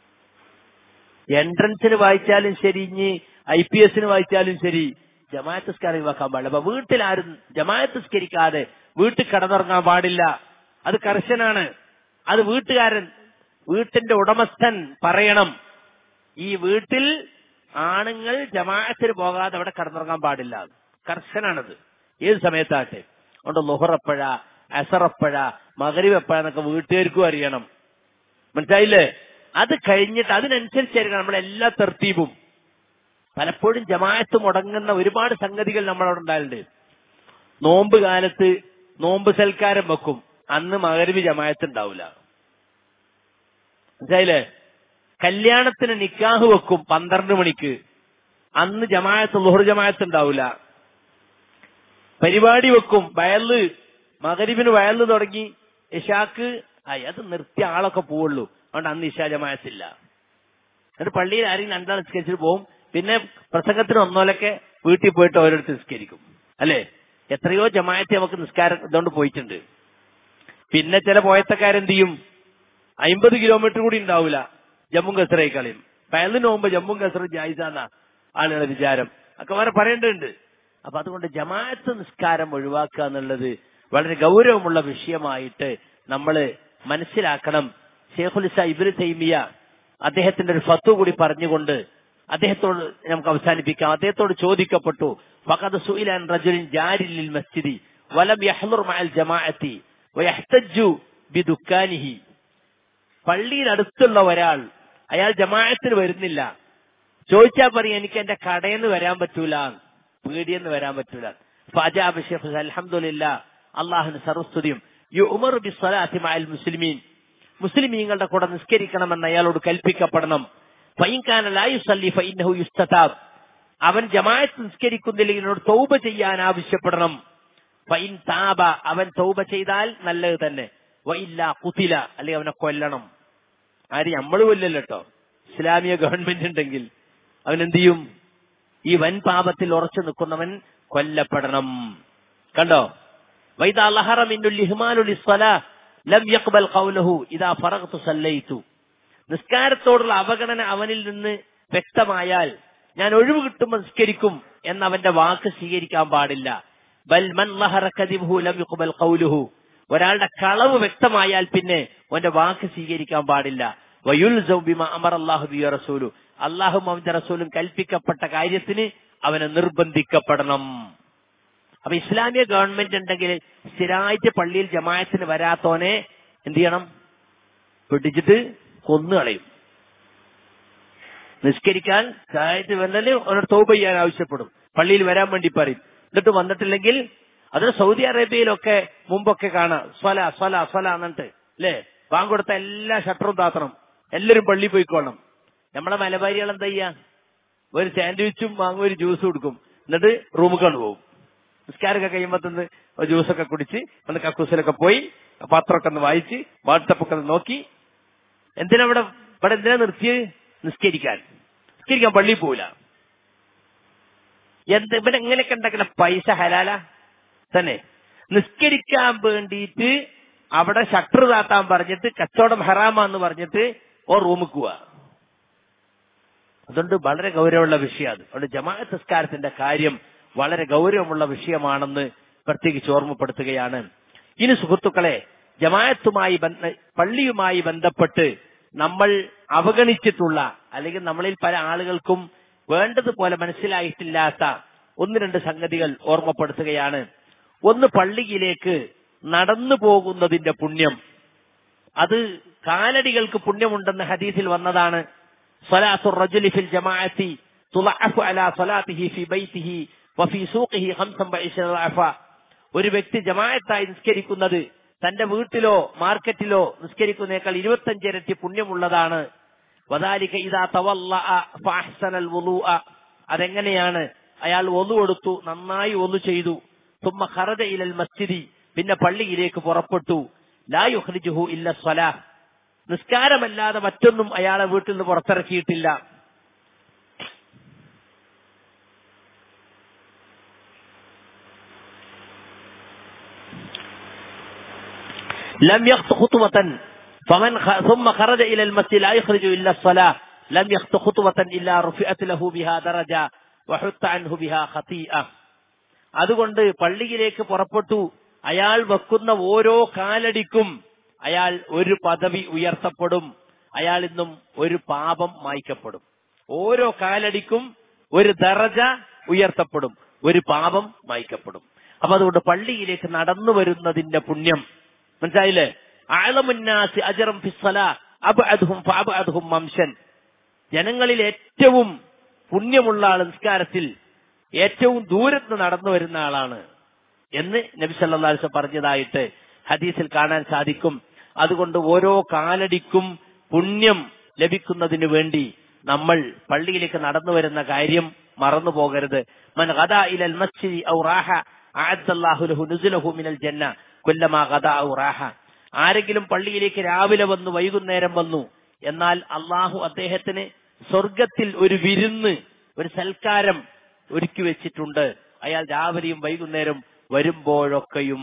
എൻട്രൻസിന് വായിച്ചാലും ശരി ഇനി ഐ പി എസിന് വായിച്ചാലും ശരി ജമാഅത്ത് സ്കാരം വെക്കാൻ പാടില്ല അപ്പൊ വീട്ടിൽ ആരും ജമാഅത്ത് സ്കരിക്കാതെ വീട്ടിൽ കടന്നിറങ്ങാൻ പാടില്ല അത് കർശനാണ് അത് വീട്ടുകാരൻ വീട്ടിന്റെ ഉടമസ്ഥൻ പറയണം ഈ വീട്ടിൽ ആണുങ്ങൾ ജമാഅത്തിന് പോകാതെ അവിടെ കടന്നിറങ്ങാൻ പാടില്ല കർശനാണത് ഏത് സമയത്താട്ടെ അതുകൊണ്ട് ലുഹറപ്പഴ അസറപ്പഴ മകരിവെപ്പഴ എന്നൊക്കെ വീട്ടുകാർക്കും അറിയണം മനസ്സിലായില്ലേ അത് കഴിഞ്ഞിട്ട് അതിനനുസരിച്ചായിരിക്കണം നമ്മളെല്ലാ തെർത്തീബും പലപ്പോഴും ജമാഅത്ത് മുടങ്ങുന്ന ഒരുപാട് സംഗതികൾ നമ്മളവിടെ ഉണ്ടായിട്ടുണ്ട് നോമ്പ് കാലത്ത് നോമ്പ് സൽക്കാരം വെക്കും അന്ന് മകരവി ജമാഅത്ത് ഉണ്ടാവില്ല മനസ്സിലായില്ലേ കല്യാണത്തിന് നിക്കാഹ് വെക്കും പന്ത്രണ്ട് മണിക്ക് അന്ന് ജമാഅത്ത് ലുഹർ ജമാഅത്ത് ഉണ്ടാവില്ല പരിപാടി വെക്കും വയല് മകരിവിന് വയല് തുടങ്ങി ഇഷാക്ക് ആയി അത് നിർത്തിയ ആളൊക്കെ പോവുള്ളൂ അതുകൊണ്ട് അന്ന് ഇഷാ ജമാഅത്തില്ല എന്നിട്ട് പള്ളിയിൽ ആരെങ്കിലും രണ്ടാൾ നിസ്കരിച്ചിട്ട് പോകും പിന്നെ പ്രസംഗത്തിന് ഒന്നോലൊക്കെ വീട്ടിൽ പോയിട്ട് ഓരോരുത്തർ നിസ്കരിക്കും അല്ലേ എത്രയോ ജമാഅത്ത് നമുക്ക് നിസ്കാരം ഇതുകൊണ്ട് പോയിട്ടുണ്ട് പിന്നെ ചില പോയത്തക്കാരെന്ത് ചെയ്യും അമ്പത് കിലോമീറ്റർ കൂടി ഉണ്ടാവില്ല ജമ്മും കസറായി കളിയും പയലിന് പോകുമ്പോ ജമ്മും കസറും ജായിസാന്ന ആളുകളുടെ വിചാരം ഒക്കെ വേറെ പറയേണ്ടതുണ്ട് അപ്പൊ അതുകൊണ്ട് ജമാഅത്ത് നിസ്കാരം ഒഴിവാക്കുക എന്നുള്ളത് വളരെ ഗൗരവമുള്ള വിഷയമായിട്ട് നമ്മൾ മനസ്സിലാക്കണം ഷേഖുലിസ ഇബിന് തൈമിയ അദ്ദേഹത്തിന്റെ ഒരു ഫത്വ കൂടി പറഞ്ഞുകൊണ്ട് അദ്ദേഹത്തോട് നമുക്ക് അവസാനിപ്പിക്കാം അദ്ദേഹത്തോട് ചോദിക്കപ്പെട്ടു ഫഖദ് സുഇലാൻ റജുലിൻ ജാരിലിൽ മസ്ജിദി വലം യഹ്ലുർ മഅൽ ജമാഅത്തി വയഹ്തജ്ജു ബിദുക്കാനിഹി പള്ളിയിൽ അടുത്തുള്ള ഒരാൾ അയാൾ ജമാഅത്തിന് വരുന്നില്ല ചോദിച്ചാ പറയും എനിക്ക് എന്റെ കടയിൽ നിന്ന് വരാൻ പറ്റൂല പീടിയെന്ന് വരാൻ പറ്റൂല ഫാജാബ് ഷെയ്ഖ് അൽഹംദുലില്ല അള്ളാഹുന് സർവസ്തുതിയും യുമർ ബിസ്വലാത്തി മഅൽ മുസ്ലിമീൻ മുസ്ലിമീങ്ങളുടെ കൂടെ നിസ്കരിക്കണമെന്ന് അയാളോട് കൽപ്പിക്കപ്പെടണം യുസ്തതാബ് അവൻ ജമാഅത്ത് നിസ്കരിക്കുന്നില്ലെങ്കിൽ എന്നോട് തൗബ ചെയ്യാൻ ആവശ്യപ്പെടണം ഫൈൻ താബ അവൻ തൗബ ചെയ്താൽ നല്ലത് തന്നെ വൈല്ല കുത്തില അല്ലെങ്കിൽ അവനെ കൊല്ലണം ആര് നമ്മൾ കൊല്ലല്ലോ കേട്ടോ ഇസ്ലാമിക ഗവൺമെന്റ് ഉണ്ടെങ്കിൽ അവൻ എന്ത് ചെയ്യും ഈ വൻ പാപത്തിൽ ഉറച്ചു നിൽക്കുന്നവൻ കൊല്ലപ്പെടണം കണ്ടോ വൈദ ലം യഖ്ബൽ ഖൗലഹു ഇദാ ഫറഗ്തു സല്ലൈതു നിസ്കാരത്തോടുള്ള അവഗണന അവനിൽ നിന്ന് വ്യക്തമായാൽ ഞാൻ ഒഴിവ് കിട്ടുമ്പോൾ നിസ്കരിക്കും എന്ന അവന്റെ വാക്ക് സ്വീകരിക്കാൻ പാടില്ല ബൽ മൻ ലഹറ കദിബുഹു ലം യുഖ്ബൽ ഖൗലുഹു ഒരാളുടെ കളവ് വ്യക്തമായാൽ പിന്നെ അവന്റെ വാക്ക് സ്വീകരിക്കാൻ പാടില്ല വയുൽസൗ ബിമ അമർ അല്ലാഹു ബി റസൂലു അള്ളാഹും അവന്റെ റസൂലും കൽപ്പിക്കപ്പെട്ട കാര്യത്തിന് അവനെ നിർബന്ധിക്കപ്പെടണം അപ്പൊ ഇസ്ലാമിക ഗവൺമെന്റ് ഉണ്ടെങ്കിൽ സ്ഥിരമായിട്ട് പള്ളിയിൽ ജമായത്തിന് വരാത്തോനെ എന്ത് ചെയ്യണം പിടിച്ചിട്ട് കൊന്നു കളയും നിസ്കരിക്കാൻ സഹായത്ത് വന്നാല് അവനോട് തോപ ചെയ്യാൻ ആവശ്യപ്പെടും പള്ളിയിൽ വരാൻ വേണ്ടി പറയും എന്നിട്ട് വന്നിട്ടില്ലെങ്കിൽ അത് സൗദി അറേബ്യയിലൊക്കെ മുമ്പൊക്കെ കാണാം സ്വല സ്വല സ്വല എന്നിട്ട് അല്ലേ ബാങ്ക് കൊടുത്ത എല്ലാ ഷട്ടറും താത്തണം എല്ലാരും പള്ളി പോയിക്കോണം നമ്മളെ മലബാരികൾ എന്താ ചെയ്യാ ഒരു സാൻഡ്വിച്ചും വാങ്ങും ഒരു ജ്യൂസ് കൊടുക്കും എന്നിട്ട് റൂമിൽ കൊണ്ടുപോകും നിസ്കാരമൊക്കെ കഴിയുമ്പോ തന്നെ ഒരു ജ്യൂസൊക്കെ കുടിച്ച് ഒന്ന് കക്കൂസിലൊക്കെ പോയി പത്രമൊക്കെ ഒന്ന് വായിച്ച് വാട്സപ്പ് ഒക്കെ ഒന്ന് നോക്കി എന്തിനാ ഇവിടെ ഇവിടെ എന്തിനാ നിർത്തിയത് നിസ്കരിക്കാൻ നിസ്കരിക്കാൻ പള്ളിയിൽ പോവില്ല എന്ത് ഇവിടെ എങ്ങനെയൊക്കെ ഉണ്ടാക്കുന്ന പൈസ ഹലാല തന്നെ നിസ്കരിക്കാൻ വേണ്ടിയിട്ട് അവിടെ ഷട്ടർ താത്താൻ പറഞ്ഞിട്ട് കച്ചവടം ഹറാമാന്ന് പറഞ്ഞിട്ട് ഓ റൂമിൽ പോവാ അതുകൊണ്ട് വളരെ ഗൗരവമുള്ള വിഷയമാണ് അതുകൊണ്ട് ജമാഅത്ത് നിസ്കാരത്തിന്റെ കാര്യം വളരെ ഗൗരവമുള്ള വിഷയമാണെന്ന് പ്രത്യേകിച്ച് ഓർമ്മപ്പെടുത്തുകയാണ് ഇനി സുഹൃത്തുക്കളെ ജമാഅത്തുമായി ബന്ധ പള്ളിയുമായി ബന്ധപ്പെട്ട് നമ്മൾ അവഗണിച്ചിട്ടുള്ള അല്ലെങ്കിൽ നമ്മളിൽ പല ആളുകൾക്കും വേണ്ടതുപോലെ മനസ്സിലായിട്ടില്ലാത്ത ഒന്ന് രണ്ട് സംഗതികൾ ഓർമ്മപ്പെടുത്തുകയാണ് ഒന്ന് പള്ളിയിലേക്ക് നടന്നു പോകുന്നതിന്റെ പുണ്യം അത് കാലടികൾക്ക് പുണ്യമുണ്ടെന്ന് ഹദീസിൽ വന്നതാണ് സ്വലാത്തു റജുലി ഫിൽ ജമാഅത്തി തുളഅഫു അലാ സ്വലാത്തിഹി ഫി ബൈത്തിഹി വഫി സൂഖിഹി ഖംസൻ വഇശ്റീന ളഅഫ ഒരു വ്യക്തി ജമാഅത്തായി നിസ്കരിക്കുന്നത് തന്റെ വീട്ടിലോ മാർക്കറ്റിലോ നിസ്കരിക്കുന്നേക്കാൾ ഇരുപത്തഞ്ച് ഇരട്ടി പുണ്യമുള്ളതാണ് വദാലിക ഇദാ തവല്ലഅ ഫഅഹ്സനൽ വുളൂഅ അതെങ്ങനെയാണ് അയാൾ ഒന്നു കൊടുത്തു നന്നായി ഒന്നു ചെയ്തു തുമ്മ ഖറജ ഇലൽ മസ്ജിദി പിന്നെ പള്ളിയിലേക്ക് പുറപ്പെട്ടു ലാ യുഖ്രിജുഹു ഇല്ല സ്വലാഹ് നിസ്കാരമല്ലാതെ മറ്റൊന്നും അയാളെ വീട്ടിൽ നിന്ന് പുറത്തിറക്കിയിട്ടില്ല لم يخط خطوة فمن خ... ثم خرج إلى المسجد لا يخرج إلا الصلاة لم يخط خطوة إلا رفعت له بها درجة وحط عنه بها خطيئة അതുകൊണ്ട് പള്ളിയിലേക്ക് പുറപ്പെട്ടു അയാൾ വെക്കുന്ന ഓരോ കാലടിക്കും അയാൾ ഒരു പദവി ഉയർത്തപ്പെടും അയാൾ ഇന്നും ഒരു പാപം മായ്ക്കപ്പെടും ഓരോ കാലടിക്കും ഒരു ദറജ ഉയർത്തപ്പെടും ഒരു പാപം മായ്ക്കപ്പെടും അപ്പൊ അതുകൊണ്ട് പള്ളിയിലേക്ക് നടന്നു വരുന്നതിന്റെ പുണ്യം മനസ്സിലായില്ലേ ആളമുന്നാസി അജറം ഫിസ്സല അബ്അദ്ഹും ഫഅബ്അദ്ഹും മംശൻ ജനങ്ങളിൽ ഏറ്റവും പുണ്യമുള്ള ആൾ നിസ്കാരത്തിൽ ഏറ്റവും ദൂരത്ത് നടന്നു വരുന്ന ആളാണ് എന്ന് നബി സല്ലല്ലാഹു അലൈഹി വസല്ലം പറഞ്ഞതായിട്ട് ഹദീസിൽ കാണാൻ സാധിക്കും അതുകൊണ്ട് ഓരോ കാലടിക്കും പുണ്യം ലഭിക്കുന്നതിന് വേണ്ടി നമ്മൾ പള്ളിയിലേക്ക് നടന്നു വരുന്ന കാര്യം മറന്നു പോകരുത് മൻ ഗദാ ഇലൽ മസ്ജിദി ഔ റാഹ അഅദ്ദല്ലാഹു ലഹു നുസുലഹു മിനൽ ജന്ന കുല്ലമാ ഗദാ ഔ റാഹ ആരെങ്കിലും പള്ളിയിലേക്ക് രാവിലെ വന്നു വൈകുന്നേരം വന്നു എന്നാൽ അള്ളാഹു അദ്ദേഹത്തിന് സ്വർഗത്തിൽ ഒരു വിരുന്ന് ഒരു സൽക്കാരം ഒരുക്കി വെച്ചിട്ടുണ്ട് അയാൾ രാവിലെയും വൈകുന്നേരം വരുമ്പോഴൊക്കെയും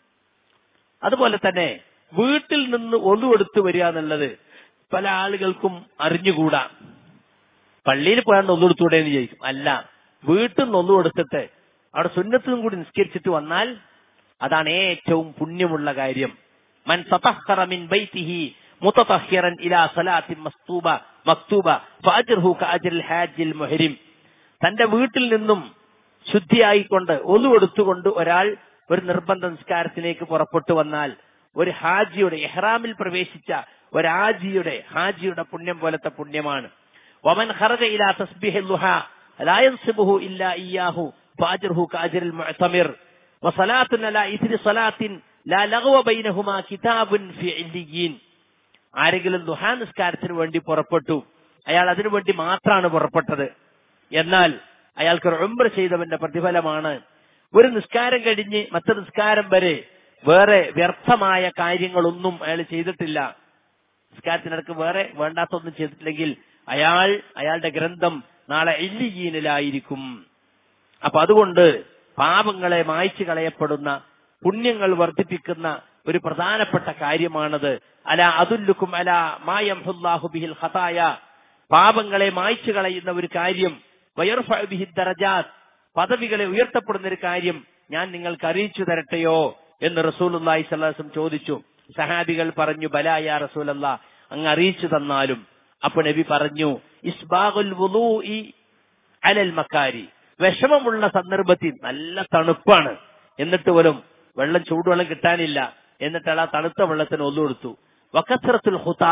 അതുപോലെ തന്നെ വീട്ടിൽ നിന്ന് ഒന്നുകൊടുത്ത് വരിക എന്നുള്ളത് പല ആളുകൾക്കും അറിഞ്ഞുകൂടാ പള്ളിയിൽ പോയാൽ ഒന്നുകൊടുത്തൂടെ എന്ന് ചോദിക്കും അല്ല വീട്ടിൽ നിന്ന് ഒന്നു കൊടുത്തിട്ട് അവിടെ സുന്നത്തിനും കൂടി നിസ്കരിച്ചിട്ട് വന്നാൽ അതാണ് ഏറ്റവും പുണ്യമുള്ള കാര്യം മൻ തതഹറ മിൻ ബൈതിഹി മുതതഹിറൻ ഇലാ സലാത്തിൻ മസ്തൂബ മക്തൂബ ഫഅജ്റുഹു കഅജ്റിൽ ഹാജിൽ മുഹരിം തന്റെ വീട്ടിൽ നിന്നും ശുദ്ധിയായിക്കൊണ്ട് ഒന്നു കൊടുത്തുകൊണ്ട് ഒരാൾ ഒരു നിർബന്ധ നിസ്കാരത്തിലേക്ക് പുറപ്പെട്ടു വന്നാൽ ഒരു ഹാജിയുടെ ഇഹ്റാമിൽ പ്രവേശിച്ച ഒരു ഹാജിയുടെ ഹാജിയുടെ പുണ്യം പോലത്തെ പുണ്യമാണ് വമൻ ഖറജ ഇലാ തസ്ബീഹിൽ ളുഹ ലാ യൻസിബുഹു ഇല്ലാ ഇയ്യാഹു ഫഅജ്റുഹു കഅജ്റിൽ മുഅ്തമിർ വസലാത്തുൻ അലാ ഇസ്രി സലാത്തിൻ ലാ ലഗ്വ ബൈനഹുമാ കിതാബുൻ ഫി ഇല്ലിയീൻ ആരെങ്കിലും ദുഹാ നിസ്കാരത്തിന് വേണ്ടി പുറപ്പെട്ടു അയാൾ അതിനു വേണ്ടി മാത്രമാണ് പുറപ്പെട്ടത് എന്നാൽ അയാൾക്ക് ഒരു ഉംറ ചെയ്തവന്റെ പ്രതിഫലമാണ് ഒരു നിസ്കാരം കഴിഞ്ഞ് മറ്റു നിസ്കാരം വരെ വേറെ വ്യർത്ഥമായ കാര്യങ്ങളൊന്നും അയാൾ ചെയ്തിട്ടില്ല നിസ്കാരത്തിനിടക്ക് വേറെ വേണ്ടാത്തൊന്നും ചെയ്തിട്ടില്ലെങ്കിൽ അയാൾ അയാളുടെ ഗ്രന്ഥം നാളെ ഇല്ലിയീനിലായിരിക്കും അപ്പൊ അതുകൊണ്ട് പാപങ്ങളെ മായ്ച്ചു കളയപ്പെടുന്ന പുണ്യങ്ങൾ വർദ്ധിപ്പിക്കുന്ന ഒരു പ്രധാനപ്പെട്ട കാര്യമാണത് അല അതുല്ലുക്കും അല മായംഹുല്ലാഹു ബിഹിൽ ഖതായ പാപങ്ങളെ മായ്ച്ചു കളയുന്ന ഒരു കാര്യം വയർഫഉ ബിഹി ദറജാത്ത് പദവികളെ ഉയർത്തപ്പെടുന്ന ഒരു കാര്യം ഞാൻ നിങ്ങൾക്ക് അറിയിച്ചു തരട്ടെയോ എന്ന് റസൂലുള്ളാഹി സ്വല്ലല്ലാഹു അലൈഹി വസല്ലം ചോദിച്ചു സഹാബികൾ പറഞ്ഞു ബലായ റസൂലല്ലാ അങ്ങ് അറിയിച്ചു തന്നാലും അപ്പൊ നബി പറഞ്ഞു ഇസ്ബാഗുൽ വുളൂഇ അലൽ മക്കാരി വിഷമമുള്ള സന്ദർഭത്തിൽ നല്ല തണുപ്പാണ് എന്നിട്ട് പോലും വെള്ളം ചൂടുവെള്ളം കിട്ടാനില്ല എന്നിട്ട് ആ തണുത്ത വെള്ളത്തിന് ഒന്നു കൊടുത്തു വക്കസ്രത്തുൽ ഹുതാ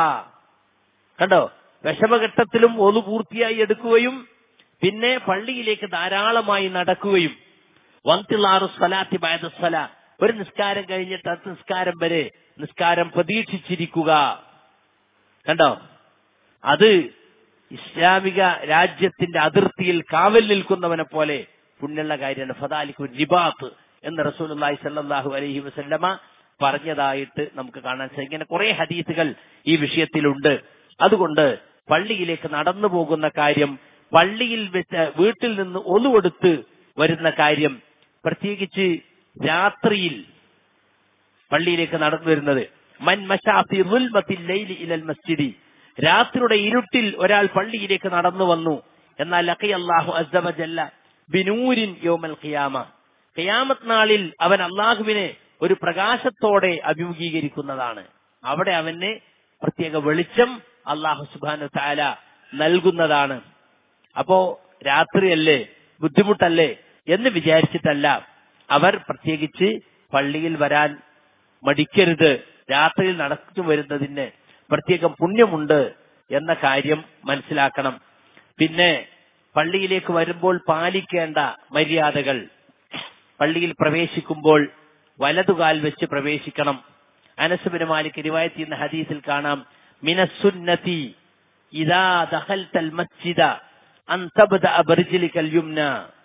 കണ്ടോ വിഷമഘട്ടത്തിലും ഒന്നു പൂർത്തിയായി എടുക്കുകയും പിന്നെ പള്ളിയിലേക്ക് ധാരാളമായി നടക്കുകയും വന്തിലാറു സ്വലാത്തി ബാദസ്വല ഒരു നിസ്കാരം കഴിഞ്ഞിട്ട് അടുത്ത നിസ്കാരം വരെ നിസ്കാരം പ്രതീക്ഷിച്ചിരിക്കുക കണ്ടോ അത് ഇസ്ലാമിക രാജ്യത്തിന്റെ അതിർത്തിയിൽ കാവൽ നിൽക്കുന്നവനെ പോലെ പുണ്യമുള്ള കാര്യമാണ് ഫദാലിക്കു ജിബാത്ത് എന്ന് റസൂലുള്ളാഹി സ്വല്ലല്ലാഹു അലൈഹി വസല്ലമ പറഞ്ഞതായിട്ട് നമുക്ക് കാണാൻ സാധിക്കും ഇങ്ങനെ കുറെ ഹദീസുകൾ ഈ വിഷയത്തിലുണ്ട് അതുകൊണ്ട് പള്ളിയിലേക്ക് നടന്നു പോകുന്ന കാര്യം പള്ളിയിൽ വെച്ച് വീട്ടിൽ നിന്ന് ഒന്നുകൊടുത്ത് വരുന്ന കാര്യം പ്രത്യേകിച്ച് രാത്രിയിൽ പള്ളിയിലേക്ക് നടന്നു വരുന്നത് മൻ മശാഫി റുൽമത്തിൽ ലൈലി ഇലൽ മസ്ജിദി രാത്രിയുടെ ഇരുട്ടിൽ ഒരാൾ പള്ളിയിലേക്ക് നടന്നു വന്നു എന്നാൽ ലഖി അല്ലാഹു അസ്സവജല്ല ബിനൂരിൻ യോമൽ ഖിയാമ ഖിയാമത്ത് നാളിൽ അവൻ അള്ളാഹുവിനെ ഒരു പ്രകാശത്തോടെ അഭിമുഖീകരിക്കുന്നതാണ് അവിടെ അവന് പ്രത്യേക വെളിച്ചം അള്ളാഹു സുബാനു താല നൽകുന്നതാണ് അപ്പോ രാത്രിയല്ലേ ബുദ്ധിമുട്ടല്ലേ എന്ന് വിചാരിച്ചിട്ടല്ല അവർ പ്രത്യേകിച്ച് പള്ളിയിൽ വരാൻ മടിക്കരുത് രാത്രിയിൽ നടച്ചു വരുന്നതിന് പ്രത്യേകം പുണ്യമുണ്ട് എന്ന കാര്യം മനസ്സിലാക്കണം പിന്നെ പള്ളിയിലേക്ക് വരുമ്പോൾ പാലിക്കേണ്ട മര്യാദകൾ പള്ളിയിൽ പ്രവേശിക്കുമ്പോൾ വലതുകാൽ വെച്ച് പ്രവേശിക്കണം അനസുബിന് മാലിക് റിവായത്ത് ചെയ്യുന്ന ഹദീസിൽ കാണാം മിനസുന്നതി ഇദാ ദഖൽതൽ മസ്ജിദ അൻ തബ്ദഅ ബർജിലിക്കൽ യുംന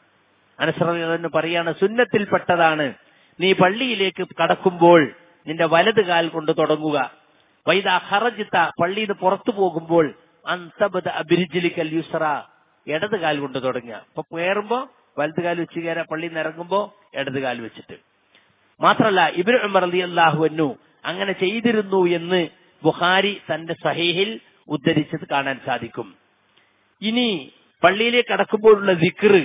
അനസ്രന്ന് പറയാണ് സുന്നത്തിൽപ്പെട്ടതാണ് നീ പള്ളിയിലേക്ക് കടക്കുമ്പോൾ നിന്റെ വലത് കാൽ കൊണ്ട് തുടങ്ങുക വൈദ ഹറജിത്ത പള്ളിയിൽ നിന്ന് പുറത്തു പോകുമ്പോൾ അന്തബദ അബിരിജിലിക്കൽ യുസ്ര ഇടത് കാൽ കൊണ്ട് തുടങ്ങുക അപ്പൊ കയറുമ്പോ വലത് കാൽ വെച്ച് കയറാ പള്ളിയിൽ നിന്ന് ഇറങ്ങുമ്പോ ഇടത് കാൽ വെച്ചിട്ട് മാത്രല്ല ഇബിൻ ഉമർ അലി അള്ളാഹുവന്നു അങ്ങനെ ചെയ്തിരുന്നു എന്ന് ബുഹാരി തന്റെ സഹീഹിൽ ഉദ്ധരിച്ചത് കാണാൻ സാധിക്കും ഇനി പള്ളിയിലേക്ക് കടക്കുമ്പോഴുള്ള ദിക്റ്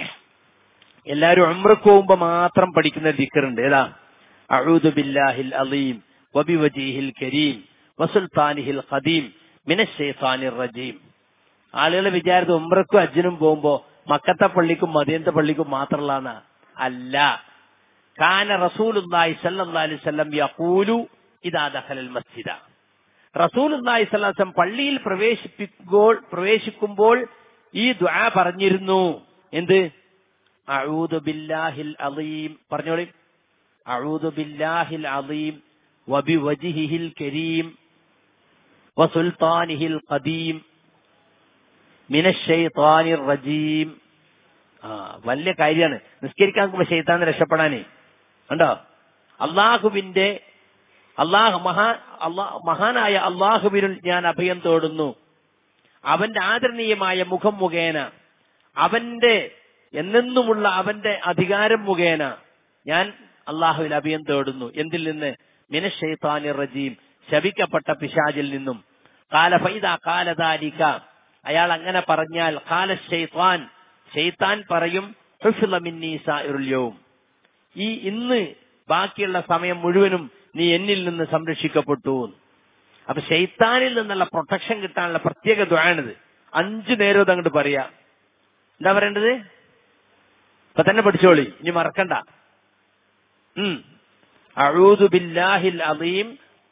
എല്ലാവരും ഉംറക്ക് പോകുമ്പോ മാത്രം പഠിക്കുന്ന ദിക്റുണ്ട് ഏതാ അഊദു ബില്ലാഹിൽ അലീം വബിവജീഹിൽ കരീം വസുൽത്താനിഹിൽ ഖദീം മിനശ്ശൈത്താനിർ റജീം ആളുകൾ വിചാരിച്ചു ഉംറക്കും അജ്ജനും പോകുമ്പോ മക്കത്തെ പള്ളിക്കും മദിയത്തെ പള്ളിക്കും മാത്രമുള്ളതാണ് അല്ല കാന റസൂലുല്ലാഹി സല്ലല്ലാഹു അലൈഹി വസല്ലം യഖൂലു ഇദാ ദഖലൽ മസ്ജിദ റസൂലുല്ലാഹി സ്വല്ലല്ലാഹു അലൈഹി വസല്ലം പള്ളിയിൽ പ്രവേശിപ്പിക്കുമ്പോൾ പ്രവേശിക്കുമ്പോൾ ഈ ദുആ പറഞ്ഞിരുന്നു എന്ത് അഊദു ബില്ലാഹിൽ അലീം പറഞ്ഞോളി അഊദു ബില്ലാഹിൽ അലീം വബിവജ്ഹിഹിൽ കരീം വസുൽത്താനിഹിൽ ഖദീം മിനശ്ശൈത്താനിർ റജീം ആ വലിയ കാര്യമാണ് നിസ്കരിക്കാൻ നോക്കുമ്പോ ശൈത്താന്ന് രക്ഷപ്പെടാനേ ഉണ്ടോ അള്ളാഹുവിന്റെ അള്ളാഹു മഹാ അള്ളാ മഹാനായ അള്ളാഹുവിനിൽ ഞാൻ അഭയം തേടുന്നു അവന്റെ ആദരണീയമായ മുഖം മുഖേന അവന്റെ എന്നെന്നുമുള്ള അവന്റെ അധികാരം മുഖേന ഞാൻ അള്ളാഹുവിൽ അഭയം തേടുന്നു എന്തിൽ നിന്ന് മിനഷെയ്ത്താനി റജീം ശപിക്കപ്പെട്ട പിശാജിൽ നിന്നും കാല ഫൈദ കാലതാലിക അയാൾ അങ്ങനെ പറഞ്ഞാൽ കാല ഷെയ്ത്താൻ ഷെയ്ത്താൻ പറയും ഹുഫിള മിന്നീ സാഇറുൽ യൗം. ഈ ഇന്ന് ബാക്കിയുള്ള സമയം മുഴുവനും നീ എന്നിൽ നിന്ന് സംരക്ഷിക്കപ്പെട്ടു അപ്പൊ ഷെയ്ത്താനിൽ നിന്നുള്ള പ്രൊട്ടക്ഷൻ കിട്ടാനുള്ള പ്രത്യേക ദ്വാണിത് അഞ്ചു നേരം ഇത് അങ്ങോട്ട് പറയാ എന്താ പറയേണ്ടത് ഇപ്പൊ തന്നെ പഠിച്ചോളി ഇനി മറക്കണ്ട ഉം അഊദു ബില്ലാഹിൽ അലീം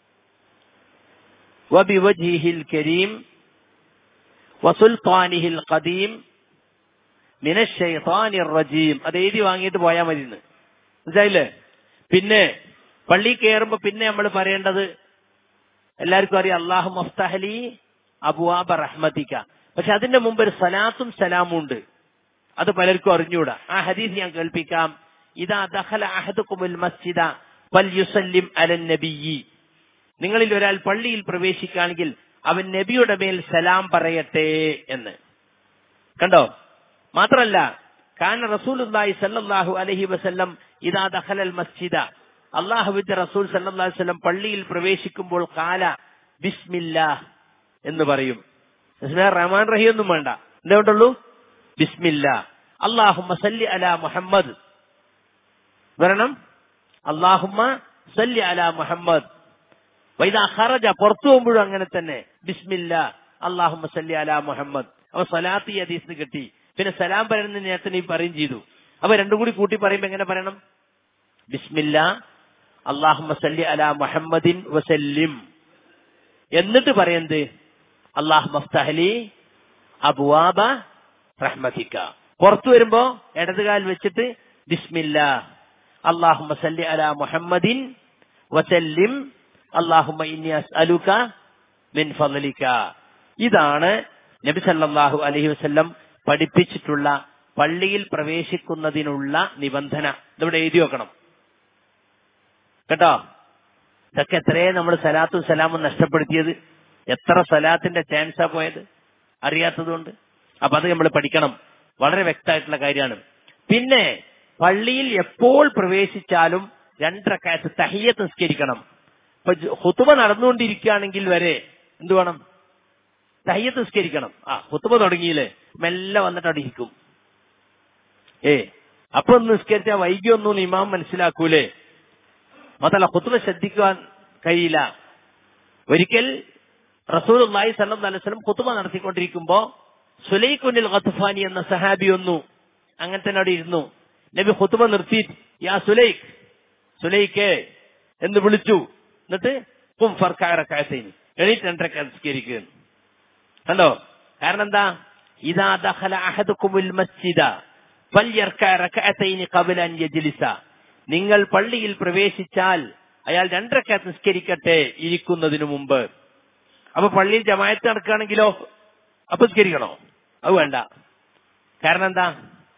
വബിവജ്ഹിഹിൽ കരീം വസുൽത്താനിഹിൽ ഖദീം മിനശ്ശൈത്താനിർ റജീം അത് എഴുതി വാങ്ങിയിട്ട് പോയാൽ മതി ഇന്ന് മനസ്സിലായില്ലേ പിന്നെ പള്ളി കയറുമ്പോ പിന്നെ നമ്മൾ പറയേണ്ടത് എല്ലാവർക്കും അറിയാം അള്ളാഹു മഫ്തഹലി അബുവാബ റഹ്മത്തിക്ക പക്ഷെ അതിന്റെ മുമ്പ് ഒരു സലാത്തും സലാമും ഉണ്ട് അത് പലർക്കും അറിഞ്ഞൂടാ ആ ഹദീസ് ഞാൻ കേൾപ്പിക്കാം ഇതാ ദഖല അഹദുക്കുമുൽ മസ്ജിദ ഫൽ യുസല്ലിം അലൻ നബിയി നിങ്ങളിൽ ഒരാൾ പള്ളിയിൽ പ്രവേശിക്കുകയാണെങ്കിൽ അവൻ നബിയുടെ മേൽ സലാം പറയട്ടെ എന്ന് കണ്ടോ മാത്രല്ല കാന റസൂലുള്ളാഹി സല്ലല്ലാഹു അലൈഹി വസല്ലം ഇദാ ദഖലൽ മസ്ജിദ അള്ളാഹുവിന്റെ റസൂൽ സല്ലല്ലാഹു അലൈഹി വസല്ലം പള്ളിയിൽ പ്രവേശിക്കുമ്പോൾ കാല ബിസ്മില്ലാ എന്ന് പറയും ബിസ്മില്ലാ റഹ്മാൻ റഹീം ഒന്നും വേണ്ട എന്തുകൊണ്ടുള്ളൂ ബിസ്മില്ലാ അള്ളാഹുമ്മ സല്ലി അലാ മുഹമ്മദ് വരണം അള്ളാഹുമ്മ സല്ലി അലാ മുഹമ്മദ് വൈദാ ഖറജ പുറത്തു പോകുമ്പോഴും അങ്ങനെ തന്നെ ബിസ്മില്ല അള്ളാഹുമ്മ സല്ലി അലാ മുഹമ്മദ് അപ്പൊ സലാത്ത് ഈ ഹദീസിന് കിട്ടി പിന്നെ സലാം പറയുന്ന നേരത്തെ നീ പറയും ചെയ്തു അപ്പൊ രണ്ടും കൂടി കൂട്ടി പറയുമ്പോ എങ്ങനെ പറയണം ബിസ്മില്ല അള്ളാഹുമ്മ സല്ലി അലാ മുഹമ്മദിൻ വസല്ലിം എന്നിട്ട് പറയുന്നത് അള്ളാഹു മഫ്തഹലി അബുവാബ റഹ്മത്തിക്ക പുറത്തു വരുമ്പോ ഇടതുകാൽ വെച്ചിട്ട് ബിസ്മില്ല അള്ളാഹുമ്മ സല്ലി അലാ മുഹമ്മദിൻ വസല്ലിം അള്ളാഹുമ്മ ഇന്നി അസ്അലുക മിൻ ഫضലിക ഇതാണ് നബി സല്ലല്ലാഹു അലൈഹി വസല്ലം പഠിപ്പിച്ചിട്ടുള്ള പള്ളിയിൽ പ്രവേശിക്കുന്നതിനുള്ള നിബന്ധന ഇതിവിടെ എഴുതി വെക്കണം കേട്ടോ ഇതൊക്കെ എത്രയേ നമ്മൾ സലാത്തും സലാമും നഷ്ടപ്പെടുത്തിയത് എത്ര സലാത്തിന്റെ ചാൻസാ പോയത് അറിയാത്തതുകൊണ്ട് അപ്പൊ അത് നമ്മൾ പഠിക്കണം വളരെ വ്യക്തമായിട്ടുള്ള കാര്യമാണ് പിന്നെ പള്ളിയിൽ എപ്പോൾ പ്രവേശിച്ചാലും രണ്ടരക്കാലത്ത് തഹിയത്ത് നിസ്കരിക്കണം ഇപ്പൊ ഹുത്തുബ നടന്നുകൊണ്ടിരിക്കുകയാണെങ്കിൽ വരെ എന്ത് വേണം തഹിയത്ത് നിസ്കരിക്കണം ആ ഹുത്തുബ തുടങ്ങിയില്ലേ മെല്ലെ വന്നിട്ട് അവിടെ ഇരിക്കും ഏ അപ്പൊ ഒന്ന് നിസ്കരിച്ചാൽ വൈകിയൊന്നും ഇമാം മനസ്സിലാക്കൂലേ മാത്രല്ല ഹുത്തുബ ശ്രദ്ധിക്കുവാൻ കഴിയില്ല ഒരിക്കൽ റസൂൽ അള്ളാഹി സല്ലം അലൈവലം ഹുത്തുബ നടത്തിക്കൊണ്ടിരിക്കുമ്പോ സുലൈഖുനിൽ ഖത്തുഫാനി എന്ന സഹാബി ഒന്നു അങ്ങനെ തന്നെ അവിടെ ഇരുന്നു നബി ഹുത്തുബ നിർത്തി യാ സുലൈഖ് സുലൈഖേ എന്ന് വിളിച്ചു എന്നിട്ട് കും ഫർക്കാറക്കായത്തേനി എണീറ്റ് രണ്ടരക്ക നിസ്കരിക്കുക കണ്ടോ കാരണം എന്താ ഇതാ ദഖല അഹദുക്കുമുൽ മസ്ജിദ ഫല്യർക റകഅതൈനി ഖബല അൻ യജ്ലിസ നിങ്ങൾ പള്ളിയിൽ പ്രവേശിച്ചാൽ അയാൾ രണ്ടരക്കാത്ത് നിസ്കരിക്കട്ടെ ഇരിക്കുന്നതിനു മുമ്പ് അപ്പൊ പള്ളിയിൽ ജമായത്ത് നടക്കുകയാണെങ്കിലോ അപ്പൊ നിസ്കരിക്കണോ അത് വേണ്ട കാരണം എന്താ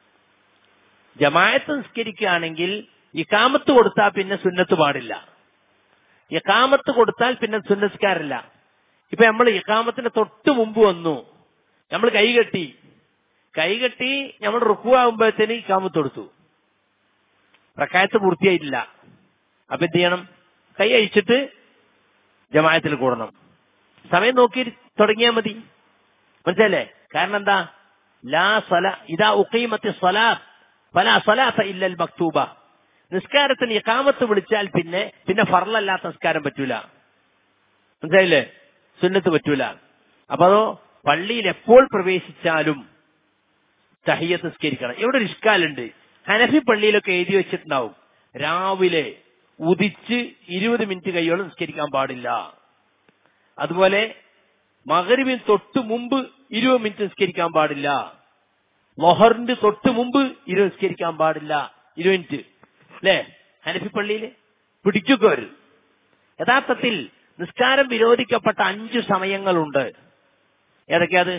ജമായത്ത് നിസ്കരിക്കുകയാണെങ്കിൽ ഇക്കാമത്ത് കൊടുത്താൽ പിന്നെ സുന്നത്ത് പാടില്ല ഇക്കാമത്ത് കൊടുത്താൽ പിന്നെ സുന്നസ്കാരല്ല ഇപ്പൊ നമ്മൾ ഇക്കാമത്തിന്റെ തൊട്ട് മുമ്പ് വന്നു നമ്മൾ കൈകെട്ടി കൈകെട്ടി നമ്മൾ റുക്കു ആകുമ്പോഴത്തേന് ഇക്കാമത്ത് കൊടുത്തു പ്രക്കായത്ത് പൂർത്തിയായിട്ടില്ല അപ്പൊ എന്ത് ചെയ്യണം കൈ അഴിച്ചിട്ട് ജമായത്തിൽ കൂടണം സമയം നോക്കി തുടങ്ങിയാൽ മതി മനസ്സിലല്ലേ കാരണം എന്താ ലാ സല ഇതാ ഉഖീമത്തി സലാത്ത് ഫലാ സലാത്ത ഇല്ലൽ മക്തൂബ നിസ്കാരത്തിന് ഇഖാമത്ത് വിളിച്ചാൽ പിന്നെ പിന്നെ ഫർലല്ലാത്ത നിസ്കാരം പറ്റൂല മനസ്സിലായില്ലേ സുന്നത്ത് പറ്റൂല അപ്പൊ അതോ പള്ളിയിൽ എപ്പോൾ പ്രവേശിച്ചാലും തഹിയത്ത് നിസ്കരിക്കണം ഇവിടെ ഒരു ഇഷ്കാലുണ്ട് ഹനഫി പള്ളിയിലൊക്കെ എഴുതി വെച്ചിട്ടുണ്ടാവും രാവിലെ ഉദിച്ച് ഇരുപത് മിനിറ്റ് കൈയോളം നിസ്കരിക്കാൻ പാടില്ല അതുപോലെ മകരിവിന് തൊട്ട് മുമ്പ് ഇരുപത് മിനിറ്റ് നിസ്കരിക്കാൻ പാടില്ല മൊഹറിന്റെ തൊട്ട് മുമ്പ് ഇരുപത് നിസ്കരിക്കാൻ പാടില്ല ഇരുപത് മിനിറ്റ് അല്ലേ ഹനഫി പള്ളിയിൽ പിടിക്കുക അവർ യഥാർത്ഥത്തിൽ നിസ്കാരം വിരോധിക്കപ്പെട്ട അഞ്ചു സമയങ്ങളുണ്ട് ഏതൊക്കെയത്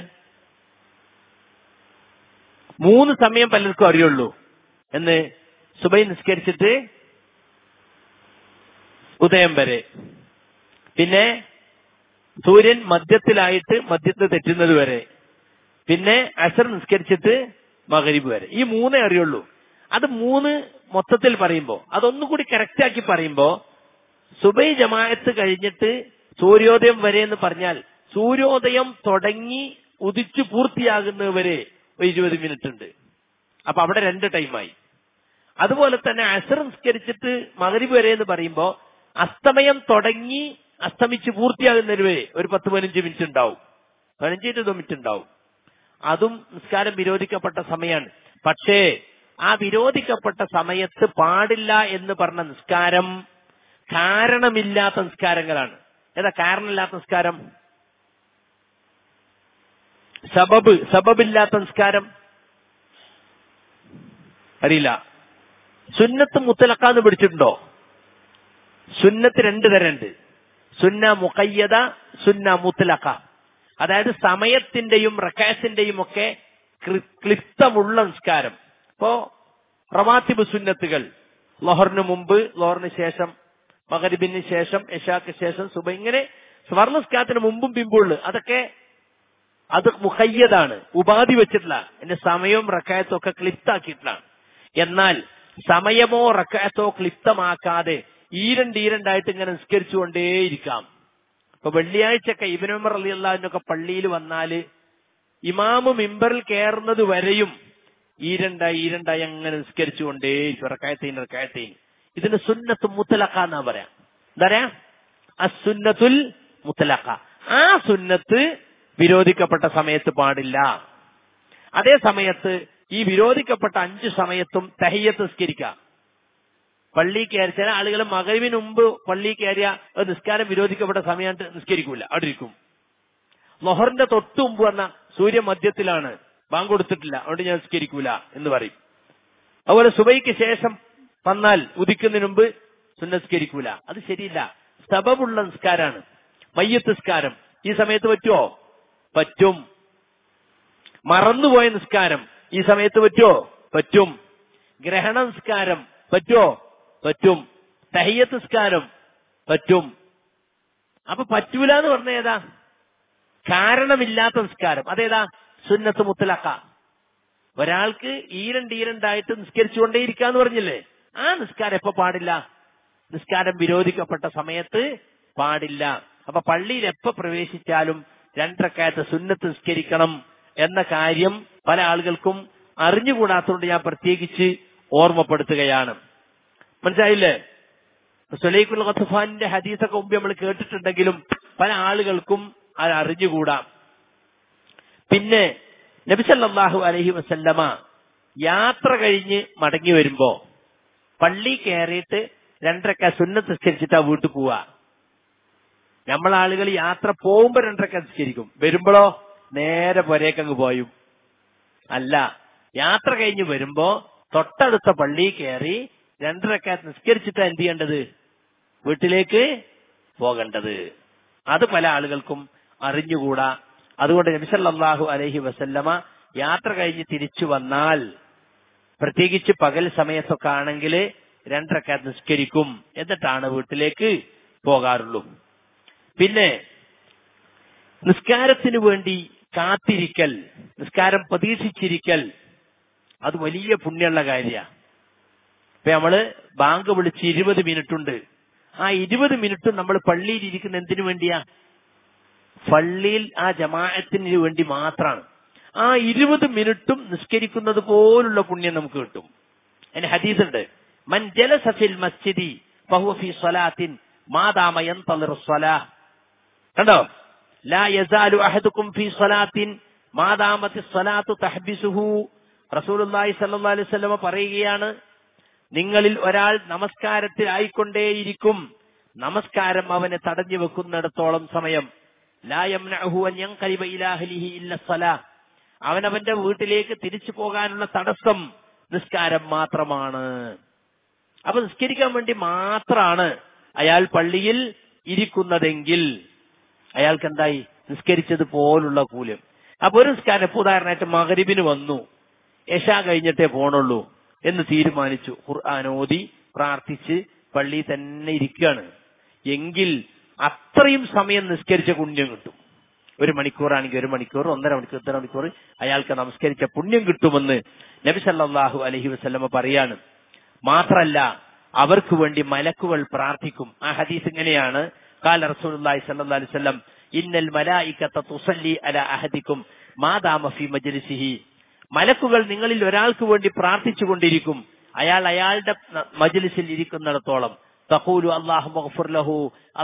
മൂന്ന് സമയം പലർക്കും അറിയുള്ളൂ എന്ന് സുബൈ നിസ്കരിച്ചിട്ട് ഉദയം വരെ പിന്നെ സൂര്യൻ മധ്യത്തിലായിട്ട് മധ്യത്തിൽ തെറ്റുന്നത് വരെ പിന്നെ അസർ നിസ്കരിച്ചിട്ട് മകരിബ് വരെ ഈ മൂന്നേ അറിയുള്ളൂ അത് മൂന്ന് മൊത്തത്തിൽ പറയുമ്പോ അതൊന്നുകൂടി കറക്റ്റ് ആക്കി പറയുമ്പോ സുബൈ ജമാഅത്ത് കഴിഞ്ഞിട്ട് സൂര്യോദയം വരെ എന്ന് പറഞ്ഞാൽ സൂര്യോദയം തുടങ്ങി ഉദിച്ചു പൂർത്തിയാകുന്നത് വരെ ഒരു ഇരുപത് മിനിറ്റ് ഉണ്ട് അപ്പൊ അവിടെ രണ്ട് ടൈമായി അതുപോലെ തന്നെ അസർ നിസ്കരിച്ചിട്ട് മകരിബ് വരെ എന്ന് പറയുമ്പോ അസ്തമയം തുടങ്ങി അസ്തമിച്ച് പൂർത്തിയാകുന്നതിന് വരെ ഒരു പത്ത് പതിനഞ്ച് മിനിറ്റ് ഉണ്ടാവും പതിനഞ്ച് ഇരുപത് മിനിറ്റ് ഉണ്ടാവും അതും നിസ്കാരം വിരോധിക്കപ്പെട്ട സമയമാണ് പക്ഷേ ആ വിരോധിക്കപ്പെട്ട സമയത്ത് പാടില്ല എന്ന് പറഞ്ഞ നിസ്കാരം കാരണമില്ലാത്ത നിസ്കാരങ്ങളാണ് ഏതാ കാരണമില്ലാത്ത നിസ്കാരം സബബ് സബബില്ലാത്ത നിസ്കാരം അറിയില്ല സുന്നത്ത് മുത്തലക്കാന്ന് പിടിച്ചിട്ടുണ്ടോ സുന്നത്ത് രണ്ട് തരമുണ്ട് സുന്ന മുഖയ്യത സുന്ന മുത്തലക്ക അതായത് സമയത്തിന്റെയും റക്കാസിന്റെയും ഒക്കെ ക്ലിപ്തമുള്ള നിസ്കാരം ഇപ്പോ റവാത്തിബ് സുന്നത്തുകൾ ലോഹറിന് മുമ്പ് ലോഹറിന് ശേഷം മകരിബിന് ശേഷം യഷാക്ക് ശേഷം സുബ ഇങ്ങനെ സ്വർണസ്കാരത്തിന് മുമ്പും പിമ്പുള്ളു അതൊക്കെ അത് മുഖയ്യതാണ് ഉപാധി വെച്ചിട്ടില്ല എന്റെ സമയവും റക്കായത്തും ഒക്കെ ക്ലിപ്താക്കിയിട്ടില്ല എന്നാൽ സമയമോ റക്കായത്തോ ക്ലിപ്തമാക്കാതെ ഈരണ്ട് ഈരണ്ടായിട്ട് ഇങ്ങനെ നിസ്കരിച്ചുകൊണ്ടേയിരിക്കാം ഇപ്പൊ വെള്ളിയാഴ്ചയൊക്കെ ഇബനുമർ അലി അള്ളാഹിനൊക്കെ പള്ളിയിൽ വന്നാല് ഇമാമ് മിമ്പറിൽ കയറുന്നത് വരെയും ഈരണ്ടായി ഈരണ്ടായി അങ്ങനെ നിസ്കരിച്ചുകൊണ്ടേയിരിക്കും റക്കായത്തേൻ റക്കായത്തേൻ ഇതിന് സുന്നത്ത് മുത്തലക്ക എന്നാ പറയാ എന്താ പറയാ അസുന്നത്തുൽ മുത്തലക്ക ആ സുന്നത്ത് വിരോധിക്കപ്പെട്ട സമയത്ത് പാടില്ല അതേ സമയത്ത് ഈ വിരോധിക്കപ്പെട്ട അഞ്ച് സമയത്തും തഹയ്യത്ത് നിസ്കരിക്കാം പള്ളി കയറി ചില ആളുകൾ മകവിന് മുമ്പ് പള്ളി കയറിയ ഒരു നിസ്കാരം വിരോധിക്കപ്പെട്ട സമയത്ത് നിസ്കരിക്കൂല അവിടെ ഇരിക്കും ലൊഹറിന്റെ തൊട്ട് മുമ്പ് പറഞ്ഞ സൂര്യ മധ്യത്തിലാണ് ബാങ്ക് കൊടുത്തിട്ടില്ല അതുകൊണ്ട് ഞാൻ നിസ്കരിക്കൂല എന്ന് പറയും അതുപോലെ സുബൈക്ക് ശേഷം വന്നാൽ ഉദിക്കുന്നതിന് മുമ്പ് സുന്നസ്കരിക്കൂല അത് ശരിയില്ല സബബുള്ള നിസ്കാരാണ് മയ്യത്ത് നിസ്കാരം ഈ സമയത്ത് പറ്റുമോ പറ്റും മറന്നുപോയ നിസ്കാരം ഈ സമയത്ത് പറ്റുമോ പറ്റും ഗ്രഹണ നിസ്കാരം പറ്റുമോ പറ്റും തഹിയത്ത് നിസ്കാരം പറ്റും അപ്പൊ പറ്റൂല എന്ന് പറഞ്ഞ ഏതാ കാരണമില്ലാത്ത നിസ്കാരം അതേതാ സുന്നത്ത് മുത്തലക്ക ഒരാൾക്ക് ഈരണ്ട് ഈരണ്ടായിട്ട് നിസ്കരിച്ചുകൊണ്ടേയിരിക്കാന്ന് പറഞ്ഞില്ലേ ആ നിസ്കാരം എപ്പോ പാടില്ല നിസ്കാരം വിരോധിക്കപ്പെട്ട സമയത്ത് പാടില്ല അപ്പൊ പള്ളിയിൽ എപ്പോ പ്രവേശിച്ചാലും രണ്ടരക്കാലത്ത് സുന്നത്ത് നിസ്കരിക്കണം എന്ന കാര്യം പല ആളുകൾക്കും അറിഞ്ഞുകൂടാത്തതുകൊണ്ട് ഞാൻ പ്രത്യേകിച്ച് ഓർമ്മപ്പെടുത്തുകയാണ് മനസ്സിലായില്ലേ സുലൈഖുൽ ഖത്തുഫാന്റെ ഹദീസൊക്കെ മുമ്പ് നമ്മൾ കേട്ടിട്ടുണ്ടെങ്കിലും പല ആളുകൾക്കും അത് അറിഞ്ഞുകൂടാ പിന്നെ നബിസല്ലാഹു അലഹി വസല്ലമ യാത്ര കഴിഞ്ഞ് മടങ്ങി വരുമ്പോ പള്ളി കയറിയിട്ട് രണ്ടരക്ക സുന്നത്ത് നിസ്കരിച്ചിട്ടാ വീട്ടിൽ പോവാ നമ്മളാളുകൾ യാത്ര പോകുമ്പോ രണ്ടരക്ക നിസ്കരിക്കും വരുമ്പോഴോ നേരെ പൊരേക്കങ്ങ് പോയും അല്ല യാത്ര കഴിഞ്ഞ് വരുമ്പോ തൊട്ടടുത്ത പള്ളി കയറി രണ്ടരക്ക നിസ്കരിച്ചിട്ടാ എന്ത് ചെയ്യേണ്ടത് വീട്ടിലേക്ക് പോകേണ്ടത് അത് പല ആളുകൾക്കും അറിഞ്ഞുകൂടാ അതുകൊണ്ട് നബിസല്ലാഹു അലഹി വസല്ലമ യാത്ര കഴിഞ്ഞ് തിരിച്ചു വന്നാൽ പ്രത്യേകിച്ച് പകൽ സമയത്തൊക്കെ ആണെങ്കിൽ രണ്ടരക്ക നിസ്കരിക്കും എന്നിട്ടാണ് വീട്ടിലേക്ക് പോകാറുള്ളൂ പിന്നെ നിസ്കാരത്തിന് വേണ്ടി കാത്തിരിക്കൽ നിസ്കാരം പ്രതീക്ഷിച്ചിരിക്കൽ അത് വലിയ പുണ്യമുള്ള കാര്യമാണ് ഇപ്പൊ നമ്മള് ബാങ്ക് വിളിച്ച് ഇരുപത് മിനിറ്റ് ഉണ്ട് ആ ഇരുപത് മിനിറ്റും നമ്മൾ പള്ളിയിൽ ഇരിക്കുന്ന എന്തിനു വേണ്ടിയാ പള്ളിയിൽ ആ ജമാഅത്തിന് വേണ്ടി മാത്രമാണ് ആ ഇരുപത് മിനിറ്റും നിസ്കരിക്കുന്നത് പോലുള്ള പുണ്യം നമുക്ക് കിട്ടും അതിന് ഹദീസ് ഉണ്ട് മൻ ജലസഫിൽ മസ്ജിദി ഫഹുവ ഫി സ്വലാത്തിൻ മാദാമ യന്തളിർ സ്വലാഹ് കണ്ടോ ലാ യസാലു അഹദുക്കും ഫി സ്വലാത്തിൻ മാദാമത്തി സ്വലാത്തു തഹ്ബിസുഹു റസൂലുള്ളാഹി സ്വല്ലല്ലാഹു അലൈഹി വസല്ലമ പറയുകയാണ് നിങ്ങളിൽ ഒരാൾ നമസ്കാരത്തിൽ ആയിക്കൊണ്ടേയിരിക്കും നമസ്കാരം അവനെ തടഞ്ഞു വെക്കുന്നിടത്തോളം സമയം ലാ യംനഉഹു അൻ യൻഖലിബ ഇലാ അഹ്ലിഹി ഇല്ല സ്വലാഹ് അവനവന്റെ വീട്ടിലേക്ക് തിരിച്ചു പോകാനുള്ള തടസ്സം നിസ്കാരം മാത്രമാണ് അപ്പൊ നിസ്കരിക്കാൻ വേണ്ടി മാത്രമാണ് അയാൾ പള്ളിയിൽ ഇരിക്കുന്നതെങ്കിൽ അയാൾക്ക് എന്തായി നിസ്കരിച്ചത് പോലുള്ള കൂല്യം അപ്പൊ ഒരു നിസ്കാരം ഇപ്പൊ ഉദാഹരണമായിട്ട് മകരിബിന് വന്നു യശ കഴിഞ്ഞിട്ടേ പോണുള്ളൂ എന്ന് തീരുമാനിച്ചു ഖുർആൻ ഓതി പ്രാർത്ഥിച്ച് പള്ളി തന്നെ ഇരിക്കുകയാണ് എങ്കിൽ അത്രയും സമയം നിസ്കരിച്ച പുണ്യം കിട്ടും ഒരു മണിക്കൂറാണെങ്കിൽ ഒരു മണിക്കൂർ ഒന്നര മണിക്കൂർ ഇത്ര മണിക്കൂർ അയാൾക്ക് നമസ്കരിച്ച പുണ്യം കിട്ടുമെന്ന് നബി സല്ലല്ലാഹു അലൈഹി വസല്ലമ പറയാണ് മാത്രല്ല അവർക്ക് വേണ്ടി മലക്കുകൾ പ്രാർത്ഥിക്കും ആ ഹദീസ് ഇങ്ങനെയാണ് കാല റസൂലുള്ളാഹി സ്വല്ലല്ലാഹു അലൈഹി വസല്ലം ഇന്നൽ മലായികത തുസല്ലി അലാ അഹദിക്കും മാദാമ ഫി മജ്ലിസിഹി മലക്കുകൾ നിങ്ങളിൽ ഒരാൾക്ക് വേണ്ടി പ്രാർത്ഥിച്ചു കൊണ്ടിരിക്കും അയാൾ അയാളുടെ മജ്ലിസിൽ ഇരിക്കുന്നിടത്തോളം തഖൂലു അല്ലാഹു ലഹു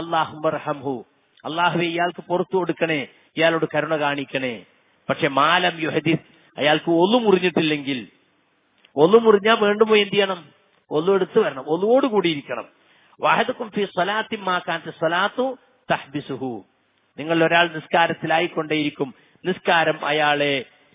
അല്ലാഹു അള്ളാഹുവെ ഇയാൾക്ക് പുറത്തു കൊടുക്കണേ ഇയാളോട് കരുണ കാണിക്കണേ പക്ഷെ മാലം യുഹദിസ് അയാൾക്ക് ഒന്നു മുറിഞ്ഞിട്ടില്ലെങ്കിൽ ഒന്നു മുറിഞ്ഞാൽ വീണ്ടും പോയി എന്ത് ചെയ്യണം ഒന്നു എടുത്തു വരണം ഒന്നുകൂട് കൂടിയിരിക്കണം വാഹദക്കും ഫി സ്വലാത്തി മാക്കാൻ സ്വലാത്തു തഹ്ബിസുഹു നിങ്ങൾ ഒരാൾ നിസ്കാരത്തിലായിക്കൊണ്ടേയിരിക്കും നിസ്കാരം അയാളെ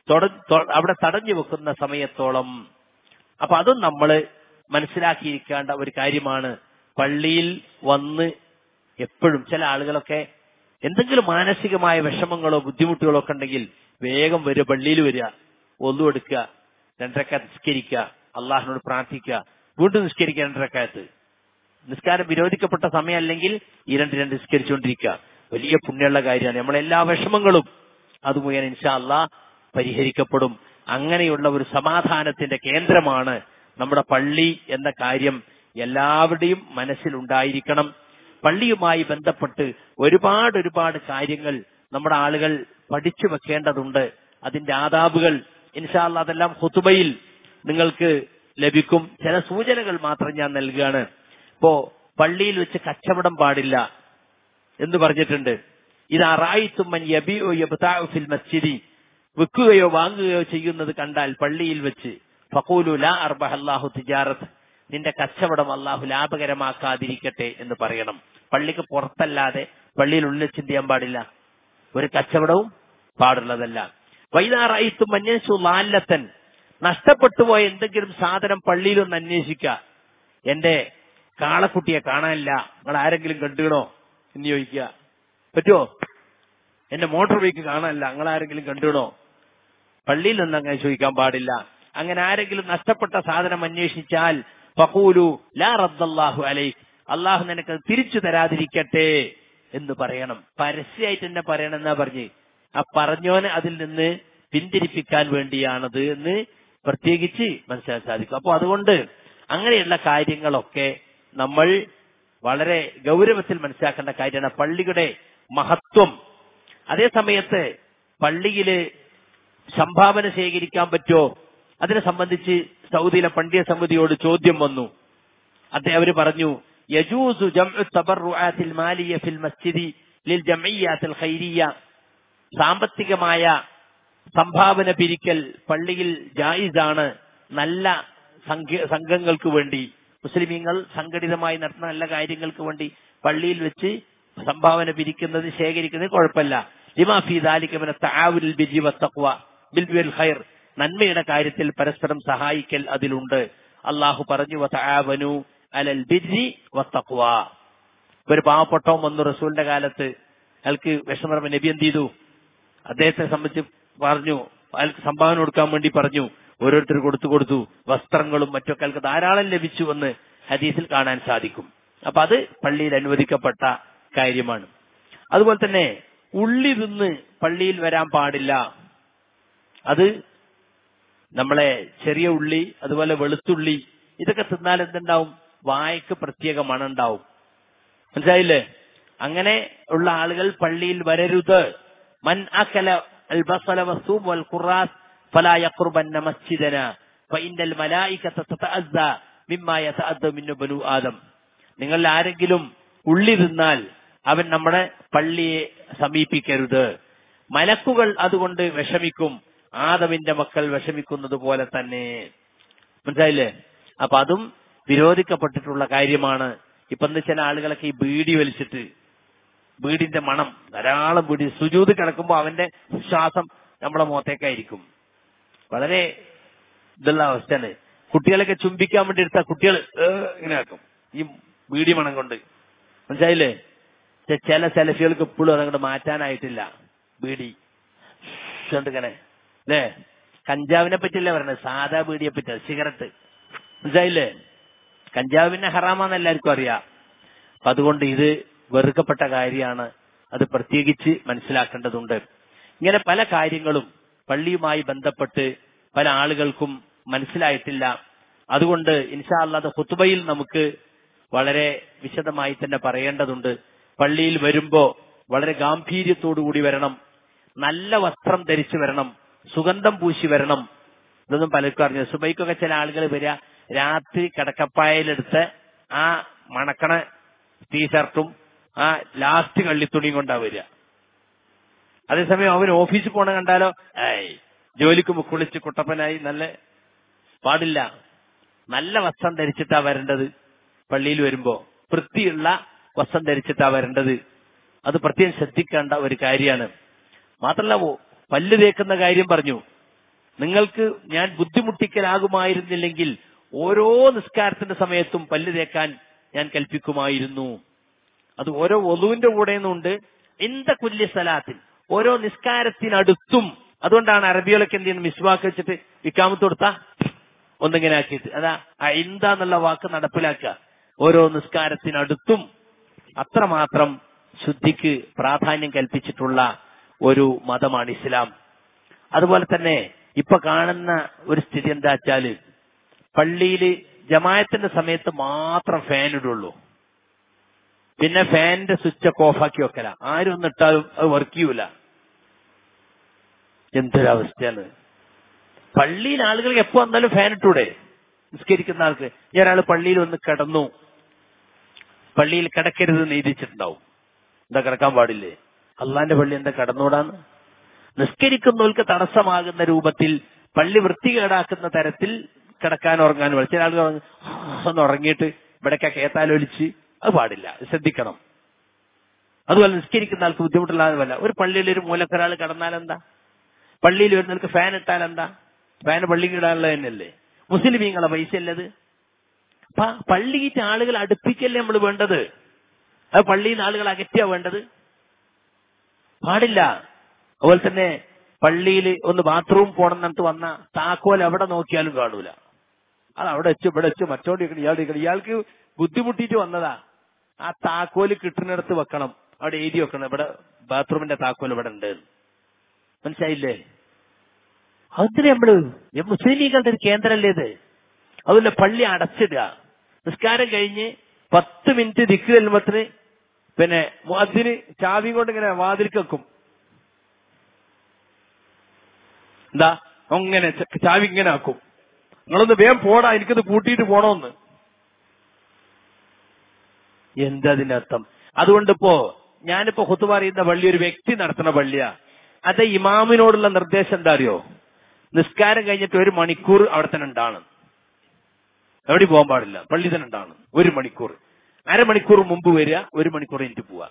അവിടെ തടഞ്ഞു വെക്കുന്ന സമയത്തോളം അപ്പൊ അതും നമ്മൾ മനസ്സിലാക്കിയിരിക്കേണ്ട ഒരു കാര്യമാണ് പള്ളിയിൽ വന്ന് എപ്പോഴും ചില ആളുകളൊക്കെ എന്തെങ്കിലും മാനസികമായ വിഷമങ്ങളോ ബുദ്ധിമുട്ടുകളോ ഒക്കെ ഉണ്ടെങ്കിൽ വേഗം വരിക പള്ളിയിൽ വരിക ഒന്നു എടുക്കുക രണ്ടരക്ക നിസ്കരിക്കുക അള്ളാഹിനോട് പ്രാർത്ഥിക്കുക വീണ്ടും നിസ്കരിക്കുക രണ്ടരക്കാലത്ത് നിസ്കാരം വിരോധിക്കപ്പെട്ട സമയം അല്ലെങ്കിൽ ഈ രണ്ട് രണ്ട് നിസ്കരിച്ചുകൊണ്ടിരിക്കുക വലിയ പുണ്യമുള്ള കാര്യമാണ് നമ്മളെല്ലാ വിഷമങ്ങളും അത് മുഖേന ഇൻഷാ അള്ളാ പരിഹരിക്കപ്പെടും അങ്ങനെയുള്ള ഒരു സമാധാനത്തിന്റെ കേന്ദ്രമാണ് നമ്മുടെ പള്ളി എന്ന കാര്യം എല്ലാവരുടെയും മനസ്സിലുണ്ടായിരിക്കണം പള്ളിയുമായി ബന്ധപ്പെട്ട് ഒരുപാട് ഒരുപാട് കാര്യങ്ങൾ നമ്മുടെ ആളുകൾ പഠിച്ചു വെക്കേണ്ടതുണ്ട് അതിന്റെ ആദാബുകൾ ഇൻഷാല്ല അതെല്ലാം ഹുത്തുബയിൽ നിങ്ങൾക്ക് ലഭിക്കും ചില സൂചനകൾ മാത്രം ഞാൻ നൽകുകയാണ് ഇപ്പോ പള്ളിയിൽ വെച്ച് കച്ചവടം പാടില്ല എന്ന് പറഞ്ഞിട്ടുണ്ട് ഇത് അറായിത്തുമ്മൻ യബിഒ ഫിൽ മസ്ജിദി വിൽക്കുകയോ വാങ്ങുകയോ ചെയ്യുന്നത് കണ്ടാൽ പള്ളിയിൽ വെച്ച് ഫഖൂലു ലാ അർബഹ അല്ലാഹു തിജാറത്ത് നിന്റെ കച്ചവടം അള്ളാഹു ലാഭകരമാക്കാതിരിക്കട്ടെ എന്ന് പറയണം പള്ളിക്ക് പുറത്തല്ലാതെ പള്ളിയിൽ ഉള്ളിൽ ചിന്തിയാൻ പാടില്ല ഒരു കച്ചവടവും പാടുള്ളതല്ല വൈതാറായിത്തും അന്വേഷിച്ചു ലാല്ലത്തൻ നഷ്ടപ്പെട്ടു പോയ എന്തെങ്കിലും സാധനം പള്ളിയിലൊന്ന് അന്വേഷിക്കുക എന്റെ കാളക്കുട്ടിയെ കാണാനില്ല നിങ്ങൾ ആരെങ്കിലും കണ്ടുകണോ എന്ന് ചോദിക്കുക പറ്റുമോ എന്റെ മോട്ടോർ ബൈക്ക് കാണാനില്ല നിങ്ങൾ ആരെങ്കിലും കണ്ടുകണോ പള്ളിയിൽ നിന്ന് അങ്ങനെ ചോദിക്കാൻ പാടില്ല അങ്ങനെ ആരെങ്കിലും നഷ്ടപ്പെട്ട സാധനം അന്വേഷിച്ചാൽ ഫഖൂലു ലാ റദ്ദല്ലാഹു അലൈക് അള്ളാഹു നിനക്ക് തിരിച്ചു തരാതിരിക്കട്ടെ എന്ന് പറയണം പരസ്യമായിട്ട് തന്നെ പറയണമെന്നാ പറഞ്ഞ് ആ പറഞ്ഞോനെ അതിൽ നിന്ന് പിന്തിരിപ്പിക്കാൻ വേണ്ടിയാണത് എന്ന് പ്രത്യേകിച്ച് മനസ്സിലാക്കാൻ സാധിക്കും അപ്പൊ അതുകൊണ്ട് അങ്ങനെയുള്ള കാര്യങ്ങളൊക്കെ നമ്മൾ വളരെ ഗൗരവത്തിൽ മനസ്സിലാക്കേണ്ട കാര്യമാണ് പള്ളിയുടെ മഹത്വം അതേ സമയത്ത് പള്ളിയില് സംഭാവന ശേഖരിക്കാൻ പറ്റുമോ അതിനെ സംബന്ധിച്ച് സൗദിയിലെ പണ്ഡിയ സമിതിയോട് ചോദ്യം വന്നു അദ്ദേഹം അവര് പറഞ്ഞു യജൂസു ജംഉ തബറുആത്തിൽ മാലിയ ഫിൽ മസ്ജിദി ലിൽ ജംഇയ്യാത്തിൽ ഖൈരിയ സാമ്പത്തികമായ സംഭാവന പിരിക്കൽ പള്ളിയിൽ ജായിസാണ് നല്ല സംഘ- സംഘങ്ങൾക്ക് വേണ്ടി മുസ്ലിമീങ്ങൾ സംഘടിതമായി നടത്തുന്ന നല്ല കാര്യങ്ങൾക്ക് വേണ്ടി പള്ളിയിൽ വെച്ച് സംഭാവന പിരിക്കുന്നത് ശേഖരിക്കുന്നത് കുഴപ്പമില്ല ലിമാഫി ദാലിക്കമിന തആവുൽ ബിജി വത്തഖ്വ ബിൽ ബിൽ ഖൈർ നന്മയുടെ കാര്യത്തിൽ പരസ്പരം സഹായിക്കൽ അതിലുണ്ട് അള്ളാഹു പറഞ്ഞു വതആവനു അലൽ ബിർരി വത്തഖ്വ ഒരു പാവപ്പെട്ടവൻ വന്നു റസൂലിന്റെ കാലത്ത് അയാൾക്ക് വിഷമം നബി എന്ത് ചെയ്തു അദ്ദേഹത്തെ സംബന്ധിച്ച് പറഞ്ഞു അയാൾക്ക് സംഭാവന കൊടുക്കാൻ വേണ്ടി പറഞ്ഞു ഓരോരുത്തർ കൊടുത്തു കൊടുത്തു വസ്ത്രങ്ങളും മറ്റൊക്കെ അയാൾക്ക് ധാരാളം ലഭിച്ചു എന്ന് ഹദീസിൽ കാണാൻ സാധിക്കും അപ്പൊ അത് പള്ളിയിൽ അനുവദിക്കപ്പെട്ട കാര്യമാണ് അതുപോലെ തന്നെ ഉള്ളി തിന്ന് പള്ളിയിൽ വരാൻ പാടില്ല അത് നമ്മളെ ചെറിയ ഉള്ളി അതുപോലെ വെളുത്തുള്ളി ഇതൊക്കെ തിന്നാൽ എന്തുണ്ടാവും വായക്ക് പ്രത്യേക മണുണ്ടാവും മനസ്സിലായില്ലേ അങ്ങനെ ഉള്ള ആളുകൾ പള്ളിയിൽ വരരുത് മൻ അകല അൽ ബസല വസ്സൂം വൽ ഖുറാസ് ഫലാ യഖ്റുബന്ന മസ്ജിദന ഫഇന്നൽ മലായികത തതഅസ്സ മിമ്മാ യതഅദ്ദ മിന്നു ബനു ആദം നിങ്ങൾ ആരെങ്കിലും ഉള്ളി തിന്നാൽ അവൻ നമ്മുടെ പള്ളിയെ സമീപിക്കരുത് മലക്കുകൾ അതുകൊണ്ട് വിഷമിക്കും ആദമിന്റെ മക്കൾ വിഷമിക്കുന്നത് പോലെ തന്നെ മനസ്സിലായില്ലേ അപ്പൊ അതും വിരോധിക്കപ്പെട്ടിട്ടുള്ള കാര്യമാണ് ഇപ്പൊ എന്ന് ചില ആളുകളൊക്കെ ഈ ബീഡി വലിച്ചിട്ട് ബീഡിന്റെ മണം ധാരാളം ബീഡി സുജൂത് കിടക്കുമ്പോ അവന്റെ ശ്വാസം നമ്മളെ മുഖത്തേക്കായിരിക്കും വളരെ ഇതുള്ള അവസ്ഥയാണ് കുട്ടികളൊക്കെ ചുംബിക്കാൻ വേണ്ടി എടുത്ത കുട്ടികൾ ഇങ്ങനെ ആക്കും ഈ ബീഡി മണം കൊണ്ട് മനസ്സിലായില്ലേ ചെ- ചില സെലഫികൾക്ക് ഇപ്പോഴും അതങ്ങോട്ട് മാറ്റാനായിട്ടില്ല ബീഡി ഇങ്ങനെ അല്ലേ കഞ്ചാവിനെ പറ്റിയല്ലേ പറഞ്ഞത് സാധാ ബീഡിയെ പറ്റി സിഗരറ്റ് മനസ്സിലായില്ലേ കഞ്ചാവിനെ ഹറാമാന്ന് എല്ലാവർക്കും അറിയാം അപ്പൊ അതുകൊണ്ട് ഇത് വെറുക്കപ്പെട്ട കാര്യമാണ് അത് പ്രത്യേകിച്ച് മനസ്സിലാക്കേണ്ടതുണ്ട് ഇങ്ങനെ പല കാര്യങ്ങളും പള്ളിയുമായി ബന്ധപ്പെട്ട് പല ആളുകൾക്കും മനസ്സിലായിട്ടില്ല അതുകൊണ്ട് ഇൻഷാ അല്ലാതെ ഹുത്തുബയിൽ നമുക്ക് വളരെ വിശദമായി തന്നെ പറയേണ്ടതുണ്ട് പള്ളിയിൽ വരുമ്പോ വളരെ ഗാംഭീര്യത്തോടു കൂടി വരണം നല്ല വസ്ത്രം ധരിച്ചു വരണം സുഗന്ധം പൂശി വരണം ഇതൊന്നും പലർക്കും അറിഞ്ഞു സുബൈക്കൊക്കെ ചില ആളുകൾ വരിക രാത്രി കിടക്കപ്പായയിലെടുത്ത് ആ മണക്കണ ടീഷർട്ടും ആ ലാസ്റ്റ് കള്ളിത്തുണിയും കൊണ്ടാ വരിക അതേസമയം അവൻ ഓഫീസിൽ പോണ കണ്ടാലോ ഏയ് ജോലിക്ക് കുളിച്ച് കുട്ടപ്പനായി നല്ല പാടില്ല നല്ല വസ്ത്രം ധരിച്ചിട്ടാ വരേണ്ടത് പള്ളിയിൽ വരുമ്പോ വൃത്തിയുള്ള വസ്ത്രം ധരിച്ചിട്ടാ വരേണ്ടത് അത് പ്രത്യേകം ശ്രദ്ധിക്കേണ്ട ഒരു കാര്യമാണ് മാത്രല്ല ഓ, പല്ല് തേക്കുന്ന കാര്യം പറഞ്ഞു നിങ്ങൾക്ക് ഞാൻ ബുദ്ധിമുട്ടിക്കലാകുമായിരുന്നില്ലെങ്കിൽ ഓരോ നിസ്കാരത്തിന്റെ സമയത്തും പല്ല് തേക്കാൻ ഞാൻ കൽപ്പിക്കുമായിരുന്നു അത് ഓരോ ഒതുവിന്റെ കൂടെ നിന്നുണ്ട് എന്ത കുല്യ സ്ഥലത്തിൽ ഓരോ നിസ്കാരത്തിനടുത്തും അതുകൊണ്ടാണ് അറബികളൊക്കെ എന്ത് ചെയ്യുന്നത് മിസ്വാക്ക് വെച്ചിട്ട് വിക്കാമത്ത് കൊടുത്താ ഒന്നിങ്ങനെ ആക്കിയിട്ട് അതാ ആ ഇന്ത എന്നുള്ള വാക്ക് നടപ്പിലാക്കുക ഓരോ നിസ്കാരത്തിനടുത്തും അത്രമാത്രം ശുദ്ധിക്ക് പ്രാധാന്യം കൽപ്പിച്ചിട്ടുള്ള ഒരു മതമാണ് ഇസ്ലാം അതുപോലെ തന്നെ ഇപ്പൊ കാണുന്ന ഒരു സ്ഥിതി എന്താ വെച്ചാല് പള്ളിയിൽ ജമായത്തിന്റെ സമയത്ത് മാത്രം ഫാൻ ഇടുള്ളൂ പിന്നെ ഫാനിന്റെ സ്വിച്ച് ഒക്കെ ഓഫാക്കി വെക്കല ആരും ഒന്ന് ഇട്ടാലും അത് വർക്ക് ചെയ്യൂല എന്തൊരവസ്ഥയാണ് പള്ളിയിൽ ആളുകൾക്ക് എപ്പോ വന്നാലും ഫാൻ ഇട്ടൂടെ നിസ്കരിക്കുന്ന ആൾക്ക് ഈ ഒരാൾ പള്ളിയിൽ വന്ന് കിടന്നു പള്ളിയിൽ കിടക്കരുത് നീതിച്ചിട്ടുണ്ടാവും എന്താ കിടക്കാൻ പാടില്ലേ അള്ളാന്റെ പള്ളി എന്താ കടന്നൂടാന്ന് നിസ്കരിക്കുന്നവർക്ക് തടസ്സമാകുന്ന രൂപത്തിൽ പള്ളി വൃത്തികേടാക്കുന്ന തരത്തിൽ കിടക്കാൻ ഉറങ്ങാൻ പാടില്ല. ചില ആളുകൾ പറഞ്ഞു, ഒന്ന് ഉറങ്ങിയിട്ട് ഇവിടൊക്കെ കേത്താലൊലിച്ച് അത് പാടില്ല അത് ശ്രദ്ധിക്കണം അതുപോലെ നിസ്കരിക്കുന്ന ആൾക്ക് ബുദ്ധിമുട്ടുള്ളതല്ല ഒരു പള്ളിയിൽ ഒരു മൂലക്കൊരാൾ കടന്നാൽ എന്താ പള്ളിയിൽ വരുന്നവർക്ക് ഫാൻ ഇട്ടാൽ എന്താ ഫാൻ പള്ളിക്ക് ഇടാനുള്ളത് തന്നെയല്ലേ മുസ്ലിമീങ്ങളെ പൈസ അല്ലത് അപ്പൊ പള്ളിയിട്ട് ആളുകൾ അടുപ്പിക്കല്ലേ നമ്മൾ വേണ്ടത് അത് പള്ളിയിൽ നിന്ന് ആളുകൾ അകറ്റിയാ വേണ്ടത് പാടില്ല അതുപോലെ തന്നെ പള്ളിയിൽ ഒന്ന് ബാത്റൂം പോകണം എന്നിട്ട് വന്ന താക്കോൽ എവിടെ നോക്കിയാലും കാണൂല അത് അവിടെ വെച്ച് ഇവിടെ വെച്ച് മറ്റോണ്ട് ഇരിക്കണം ഇയാൾ ഇരിക്കണം ഇയാൾക്ക് ബുദ്ധിമുട്ടിയിട്ട് വന്നതാ ആ താക്കോല് കിട്ടുന്നിടത്ത് വെക്കണം അവിടെ എഴുതി വെക്കണം ഇവിടെ ബാത്റൂമിന്റെ താക്കോൽ ഇവിടെ ഉണ്ട് മനസ്സിലായില്ലേ അതിന് നമ്മള് ഈ മുസ്ലിമീങ്ങളുടെ ഒരു കേന്ദ്രമല്ലേ ഇത് അതുപോലെ പള്ളി അടച്ചിടുക നിസ്കാരം കഴിഞ്ഞ് പത്ത് മിനിറ്റ് ദിക്ക് ചെല്ലുമ്പത്തിന് പിന്നെ അതിന് ചാവി കൊണ്ട് ഇങ്ങനെ വാതിൽക്ക് വെക്കും എന്താ അങ്ങനെ ച- ചാവി ഇങ്ങനെ ആക്കും നിങ്ങളൊന്ന് വേഗം പോടാ എനിക്കത് പൂട്ടിയിട്ട് പോണോന്ന് എന്താ അതിന്റെ അർത്ഥം അതുകൊണ്ട് ഇപ്പോ ഞാനിപ്പോ ഹുത്തു പറയുന്ന പള്ളി ഒരു വ്യക്തി നടത്തുന്ന പള്ളിയാ അത് ഇമാമിനോടുള്ള നിർദ്ദേശം എന്താ അറിയോ നിസ്കാരം കഴിഞ്ഞിട്ട് ഒരു മണിക്കൂർ അവിടെ തന്നെ ഉണ്ടാവണം എവിടെ പോകാൻ പാടില്ല പള്ളി തന്നെ ഉണ്ടാവണം ഒരു മണിക്കൂർ അരമണിക്കൂർ മുമ്പ് വരിക ഒരു മണിക്കൂർ കഴിഞ്ഞിട്ട് പോവാ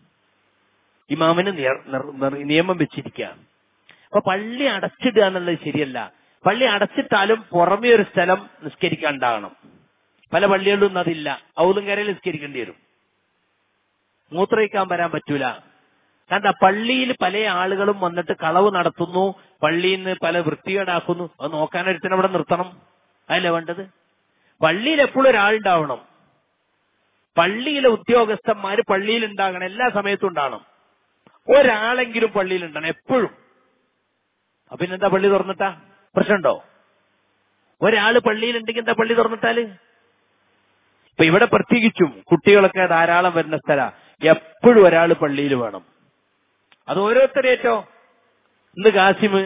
ഇമാമിന് നിയ- നിർ- നിർ- നിയമം വെച്ചിരിക്കുക അപ്പൊ പള്ളി അടച്ചിടുക എന്നുള്ളത് ശരിയല്ല പള്ളി അടച്ചിട്ടാലും പുറമേ ഒരു സ്ഥലം നിസ്കരിക്കാൻ ഉണ്ടാകണം പല പള്ളികളിലും അതില്ല ഔലുംകരയിൽ നിസ്കരിക്കേണ്ടി വരും മൂത്രയിക്കാൻ വരാൻ പറ്റൂല കാരണം പള്ളിയിൽ പല ആളുകളും വന്നിട്ട് കളവ് നടത്തുന്നു പള്ളിയിൽ നിന്ന് പല വൃത്തികേടാക്കുന്നു അത് നോക്കാനൊരുത്തിന് അവിടെ നിർത്തണം അതല്ലേ വേണ്ടത് പള്ളിയിൽ എപ്പോഴും ഒരാളുണ്ടാവണം പള്ളിയിലെ ഉദ്യോഗസ്ഥന്മാര് പള്ളിയിൽ ഉണ്ടാകണം എല്ലാ സമയത്തും ഉണ്ടാകണം ഒരാളെങ്കിലും പള്ളിയിൽ ഉണ്ടാകണം എപ്പോഴും അപ്പൊ പിന്നെന്താ പള്ളി തുറന്നിട്ടാ പ്രശ്നമുണ്ടോ ഒരാള് പള്ളിയിലുണ്ടെങ്കിൽ എന്താ പള്ളി തുറന്നിട്ടാല് ഇപ്പൊ ഇവിടെ പ്രത്യേകിച്ചും കുട്ടികളൊക്കെ ധാരാളം വരുന്ന സ്ഥല എപ്പോഴും ഒരാൾ പള്ളിയിൽ വേണം അത് ഓരോരുത്തരേറ്റോ ഇന്ന് കാസിമ്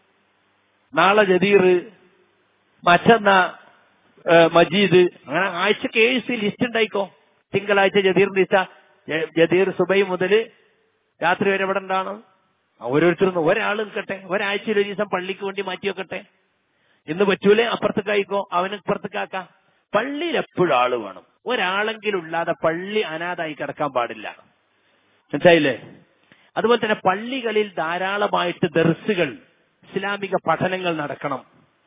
നാളെ ജദീർ മറ്റന്ന ഏ, മജീദ് അങ്ങനെ ആഴ്ചക്ക് ഏഴ് ദിവസം ലിസ്റ്റ് ഉണ്ടായിക്കോ തിങ്കളാഴ്ച ജദീറിന്റെ ദിവസ ജ- ജദീർ സുബൈ മുതൽ രാത്രി വരെ ഇവിടെ ഉണ്ടാണ് ഓരോരുത്തരും ഒരാൾ നിൽക്കട്ടെ ഒരാഴ്ചയിൽ ഒരു ദിവസം പള്ളിക്ക് വേണ്ടി മാറ്റി വെക്കട്ടെ ഇന്ന് പറ്റൂലേ അപ്പുറത്തേക്കായിക്കോ അവന് ഇപ്പുറത്തേക്കാക്കാം പള്ളിയിൽ എപ്പോഴും ആള് വേണം ഒരാളെങ്കിലും ഇല്ലാതെ പള്ളി അനാഥായി കിടക്കാൻ പാടില്ല മനസ്സിലായില്ലേ അതുപോലെ തന്നെ പള്ളികളിൽ ധാരാളമായിട്ട് ദർസുകൾ ഇസ്ലാമിക പഠനങ്ങൾ നടക്കണം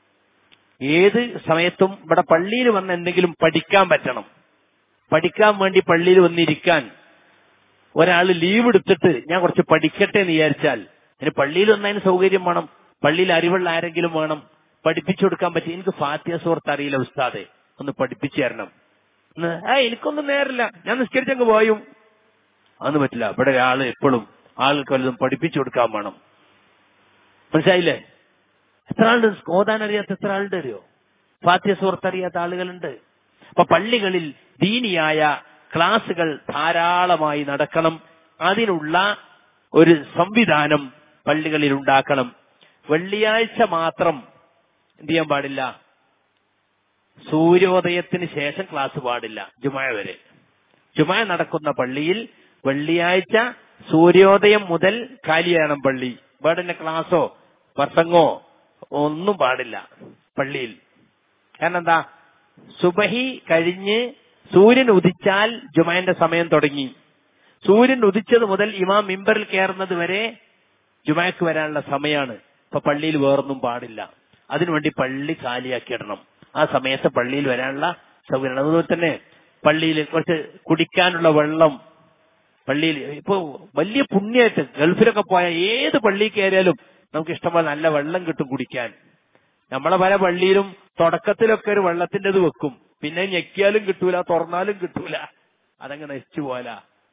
ഏത് സമയത്തും ഇവിടെ പള്ളിയിൽ വന്ന് എന്തെങ്കിലും പഠിക്കാൻ പറ്റണം പഠിക്കാൻ വേണ്ടി പള്ളിയിൽ വന്നിരിക്കാൻ ഒരാൾ ലീവ് എടുത്തിട്ട് ഞാൻ കുറച്ച് പഠിക്കട്ടെ എന്ന് വിചാരിച്ചാൽ അതിന് പള്ളിയിൽ വന്നതിന് സൗകര്യം വേണം പള്ളിയിൽ അറിവുള്ള ആരെങ്കിലും വേണം പഠിപ്പിച്ചു കൊടുക്കാൻ പറ്റി എനിക്ക് ഫാത്തിയ സുഹൃത്ത് അറിയില്ല ഉസ്താദെ ഒന്ന് പഠിപ്പിച്ചു തരണം എന്ന്, ആ എനിക്കൊന്നും നേരില്ല ഞാൻ നിസ്കരിച്ചങ്ങ് പോയും അതൊന്നും പറ്റില്ല ഇവിടെ ഒരാള് എപ്പോഴും ആൾക്ക് വല്ലതും പഠിപ്പിച്ചു കൊടുക്കാൻ വേണം മനസ്സിലായില്ലേ എത്ര ആളുണ്ട് ഓതാൻ അറിയാത്ത എത്ര ആളുണ്ട് അറിയോ ഫാത്തിയ സുഹൃത്ത് അറിയാത്ത ആളുകളുണ്ട് അപ്പൊ പള്ളികളിൽ ദീനിയായ ക്ലാസുകൾ ധാരാളമായി നടക്കണം അതിനുള്ള ഒരു സംവിധാനം പള്ളികളിൽ ഉണ്ടാക്കണം വെള്ളിയാഴ്ച മാത്രം എന്ത് ചെയ്യാൻ പാടില്ല സൂര്യോദയത്തിന് ശേഷം ക്ലാസ് പാടില്ല ജുമായ വരെ ജുമായ നടക്കുന്ന പള്ളിയിൽ വെള്ളിയാഴ്ച സൂര്യോദയം മുതൽ കാലിയാണ് പള്ളി വേറെ ക്ലാസ്സോ പ്രസംഗോ ഒന്നും പാടില്ല പള്ളിയിൽ കാരണം എന്താ സുബഹി കഴിഞ്ഞ് സൂര്യൻ ഉദിച്ചാൽ ജുമാന്റെ സമയം തുടങ്ങി സൂര്യൻ ഉദിച്ചത് മുതൽ ഇമാം മിമ്പറിൽ കയറുന്നത് വരെ ജുമാക്ക് വരാനുള്ള സമയമാണ് ഇപ്പൊ പള്ളിയിൽ വേറൊന്നും പാടില്ല അതിനുവേണ്ടി പള്ളി കാലിയാക്കിയിടണം ആ സമയത്ത് പള്ളിയിൽ വരാനുള്ള സൗകര്യം അതുപോലെ തന്നെ പള്ളിയിൽ കുറച്ച് കുടിക്കാനുള്ള വെള്ളം പള്ളിയിൽ ഇപ്പൊ വലിയ പുണ്യമായിട്ട് ഗൾഫിലൊക്കെ പോയ ഏത് പള്ളിയിൽ കയറിയാലും നമുക്ക് ഇഷ്ടംപോലെ നല്ല വെള്ളം കിട്ടും കുടിക്കാൻ നമ്മളെ പല പള്ളിയിലും തുടക്കത്തിലൊക്കെ ഒരു വെള്ളത്തിൻ്റെത് വെക്കും പിന്നെ ഞെക്കിയാലും കിട്ടൂല തുറന്നാലും കിട്ടൂല അതങ്ങ് നശിച്ചു പോല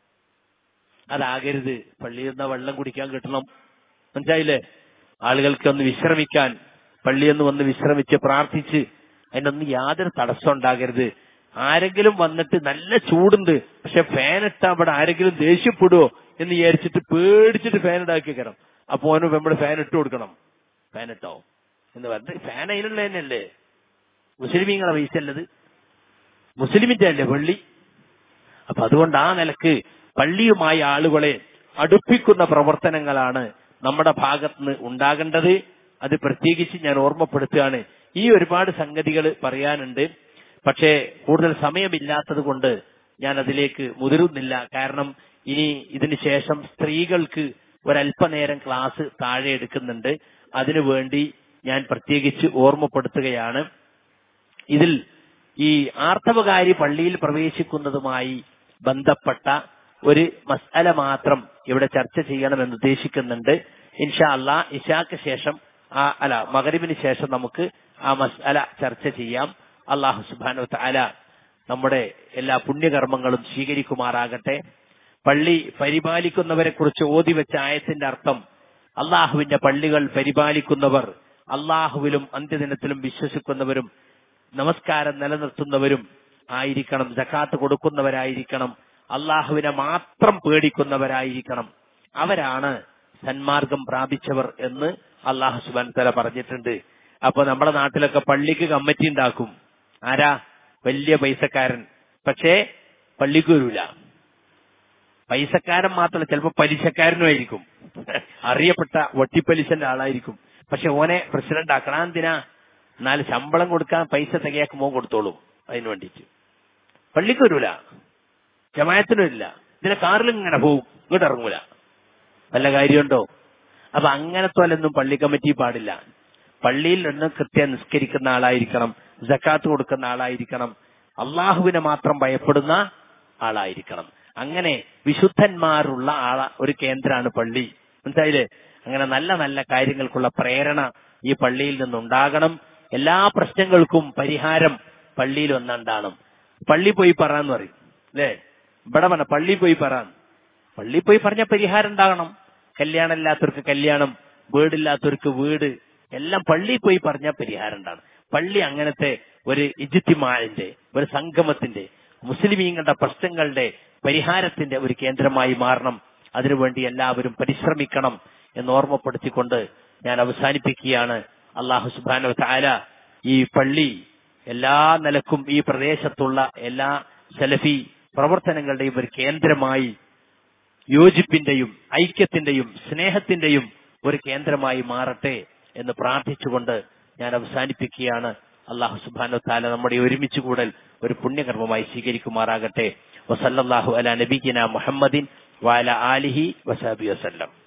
അതാകരുത് പള്ളിയിൽ നിന്ന് വെള്ളം കുടിക്കാൻ കിട്ടണം മനസ്സിലായില്ലേ ആളുകൾക്ക് ഒന്ന് വിശ്രമിക്കാൻ പള്ളിയിൽ നിന്ന് വന്ന് വിശ്രമിച്ച് പ്രാർത്ഥിച്ച് അതിനൊന്നും യാതൊരു തടസ്സം ഉണ്ടാകരുത് ആരെങ്കിലും വന്നിട്ട് നല്ല ചൂടുണ്ട് പക്ഷെ ഫാൻ ഇട്ടാ അവിടെ ആരെങ്കിലും ദേഷ്യപ്പെടുവോ എന്ന് വിചാരിച്ചിട്ട് പേടിച്ചിട്ട് ഫാൻ ഇടാക്കി കയറും അപ്പൊ ഓന് നമ്മൾ ഫാൻ ഇട്ട് കൊടുക്കണം ഫാൻ ഇട്ടോ എന്ന് പറഞ്ഞിട്ട് ഫാൻ അതിനുള്ള തന്നെയല്ലേ മുസ്ലിമീങ്ങളെ പൈസ അല്ലത് മുസ്ലിമിന്റെ അല്ലേ പള്ളി അപ്പൊ അതുകൊണ്ട് ആ നിലക്ക് പള്ളിയുമായി ആളുകളെ അടുപ്പിക്കുന്ന പ്രവർത്തനങ്ങളാണ് നമ്മുടെ ഭാഗത്തുനിന്ന് ഉണ്ടാകേണ്ടത് അത് പ്രത്യേകിച്ച് ഞാൻ ഓർമ്മപ്പെടുത്തുകയാണ് ഈ ഒരുപാട് സംഗതികൾ പറയാനുണ്ട് പക്ഷേ കൂടുതൽ സമയമില്ലാത്തത് കൊണ്ട് ഞാൻ അതിലേക്ക് മുതിരുന്നില്ല കാരണം ഇനി ഇതിന് ശേഷം സ്ത്രീകൾക്ക് ഒരല്പനേരം ക്ലാസ് താഴെ എടുക്കുന്നുണ്ട് അതിനു വേണ്ടി ഞാൻ പ്രത്യേകിച്ച് ഓർമ്മപ്പെടുത്തുകയാണ് ഇതിൽ ഈ ആർത്തവകാരി പള്ളിയിൽ പ്രവേശിക്കുന്നതുമായി ബന്ധപ്പെട്ട ഒരു മസാല മാത്രം ഇവിടെ ചർച്ച ചെയ്യണമെന്ന് ഉദ്ദേശിക്കുന്നുണ്ട് ഇൻഷാ അല്ലാ ഇഷാക്ക് ശേഷം ആ അല്ല മകരിബിന് ശേഷം നമുക്ക് ആ മസ്അല ചർച്ച ചെയ്യാം അള്ളാഹു സുബാനു തആല നമ്മുടെ എല്ലാ പുണ്യകർമ്മങ്ങളും സ്വീകരിക്കുമാറാകട്ടെ പള്ളി പരിപാലിക്കുന്നവരെ കുറിച്ച് ഓതി വെച്ച ആയത്തിന്റെ അർത്ഥം അള്ളാഹുവിന്റെ പള്ളികൾ പരിപാലിക്കുന്നവർ അള്ളാഹുവിലും അന്ത്യദിനത്തിലും വിശ്വസിക്കുന്നവരും നമസ്കാരം നിലനിർത്തുന്നവരും ആയിരിക്കണം ജക്കാത്ത് കൊടുക്കുന്നവരായിരിക്കണം അള്ളാഹുവിനെ മാത്രം പേടിക്കുന്നവരായിരിക്കണം അവരാണ് സന്മാർഗം പ്രാപിച്ചവർ എന്ന് അള്ളാഹു സുബാൻ തല പറഞ്ഞിട്ടുണ്ട് അപ്പൊ നമ്മുടെ നാട്ടിലൊക്കെ പള്ളിക്ക് കമ്മിറ്റി ഉണ്ടാക്കും ആരാ വലിയ പൈസക്കാരൻ പക്ഷേ പള്ളിക്ക് വരൂല പൈസക്കാരൻ മാത്രമല്ല ചിലപ്പോ പലിശക്കാരനും ആയിരിക്കും അറിയപ്പെട്ട വട്ടിപ്പലിശന്റെ ആളായിരിക്കും പക്ഷെ ഓനെ പ്രസിഡന്റ് ആക്കണം എന്തിനാ എന്നാൽ ശമ്പളം കൊടുക്കാൻ പൈസ തികയാക്കുമ്പോ കൊടുത്തോളും അതിന് വേണ്ടിയിട്ട് പള്ളിക്ക് വരൂല ജമായത്തിനും ഇല്ല ഇതിലെ കാറിൽ ഇങ്ങനെ പോവും ഇങ്ങോട്ട് ഇറങ്ങൂല വല്ല കാര്യമുണ്ടോ അപ്പൊ അങ്ങനത്തെ പോലൊന്നും പള്ളി കമ്മിറ്റി പാടില്ല പള്ളിയിൽ നിന്ന് കൃത്യം നിസ്കരിക്കുന്ന ആളായിരിക്കണം ജക്കാത്ത് കൊടുക്കുന്ന ആളായിരിക്കണം അള്ളാഹുവിനെ മാത്രം ഭയപ്പെടുന്ന ആളായിരിക്കണം അങ്ങനെ വിശുദ്ധന്മാരുള്ള ആള ഒരു കേന്ദ്രമാണ് പള്ളി മനസ്സിലായില്ലേ അങ്ങനെ നല്ല നല്ല കാര്യങ്ങൾക്കുള്ള പ്രേരണ ഈ പള്ളിയിൽ നിന്നുണ്ടാകണം എല്ലാ പ്രശ്നങ്ങൾക്കും പരിഹാരം പള്ളിയിൽ ഒന്നുണ്ടാകണം പള്ളി പോയി പറയാന്ന് പറയും അല്ലേ ഇവിടെ പറഞ്ഞ പള്ളി പോയി പറയാന്ന് പള്ളി പോയി പറഞ്ഞ പരിഹാരം ഉണ്ടാകണം കല്യാണം ഇല്ലാത്തവർക്ക് കല്യാണം വീടില്ലാത്തവർക്ക് വീട് എല്ലാം പള്ളി പോയി പറഞ്ഞ പരിഹാരം ഉണ്ടാകണം പള്ളി അങ്ങനത്തെ ഒരു ഇജിത്തിമാലിന്റെ ഒരു സംഗമത്തിന്റെ മുസ്ലിമീങ്ങളുടെ പ്രശ്നങ്ങളുടെ പരിഹാരത്തിന്റെ ഒരു കേന്ദ്രമായി മാറണം അതിനുവേണ്ടി എല്ലാവരും പരിശ്രമിക്കണം എന്ന് ഓർമ്മപ്പെടുത്തിക്കൊണ്ട് ഞാൻ അവസാനിപ്പിക്കുകയാണ് അള്ളാഹു സുബാനോ താല ഈ പള്ളി എല്ലാ നിലക്കും ഈ പ്രദേശത്തുള്ള എല്ലാ സലഫി പ്രവർത്തനങ്ങളുടെയും ഒരു കേന്ദ്രമായി യോജിപ്പിന്റെയും ഐക്യത്തിന്റെയും സ്നേഹത്തിന്റെയും ഒരു കേന്ദ്രമായി മാറട്ടെ എന്ന് പ്രാർത്ഥിച്ചുകൊണ്ട് ഞാൻ അവസാനിപ്പിക്കുകയാണ് അള്ളാഹു സുബാനോ താല നമ്മുടെ ഒരുമിച്ച് കൂടൽ ഒരു പുണ്യകർമ്മമായി സ്വീകരിക്കുമാറാകട്ടെ വസല്ലാഹു അല നബീന മുഹമ്മദിൻ വാല ആലിഹി വസാബി വസല്ലം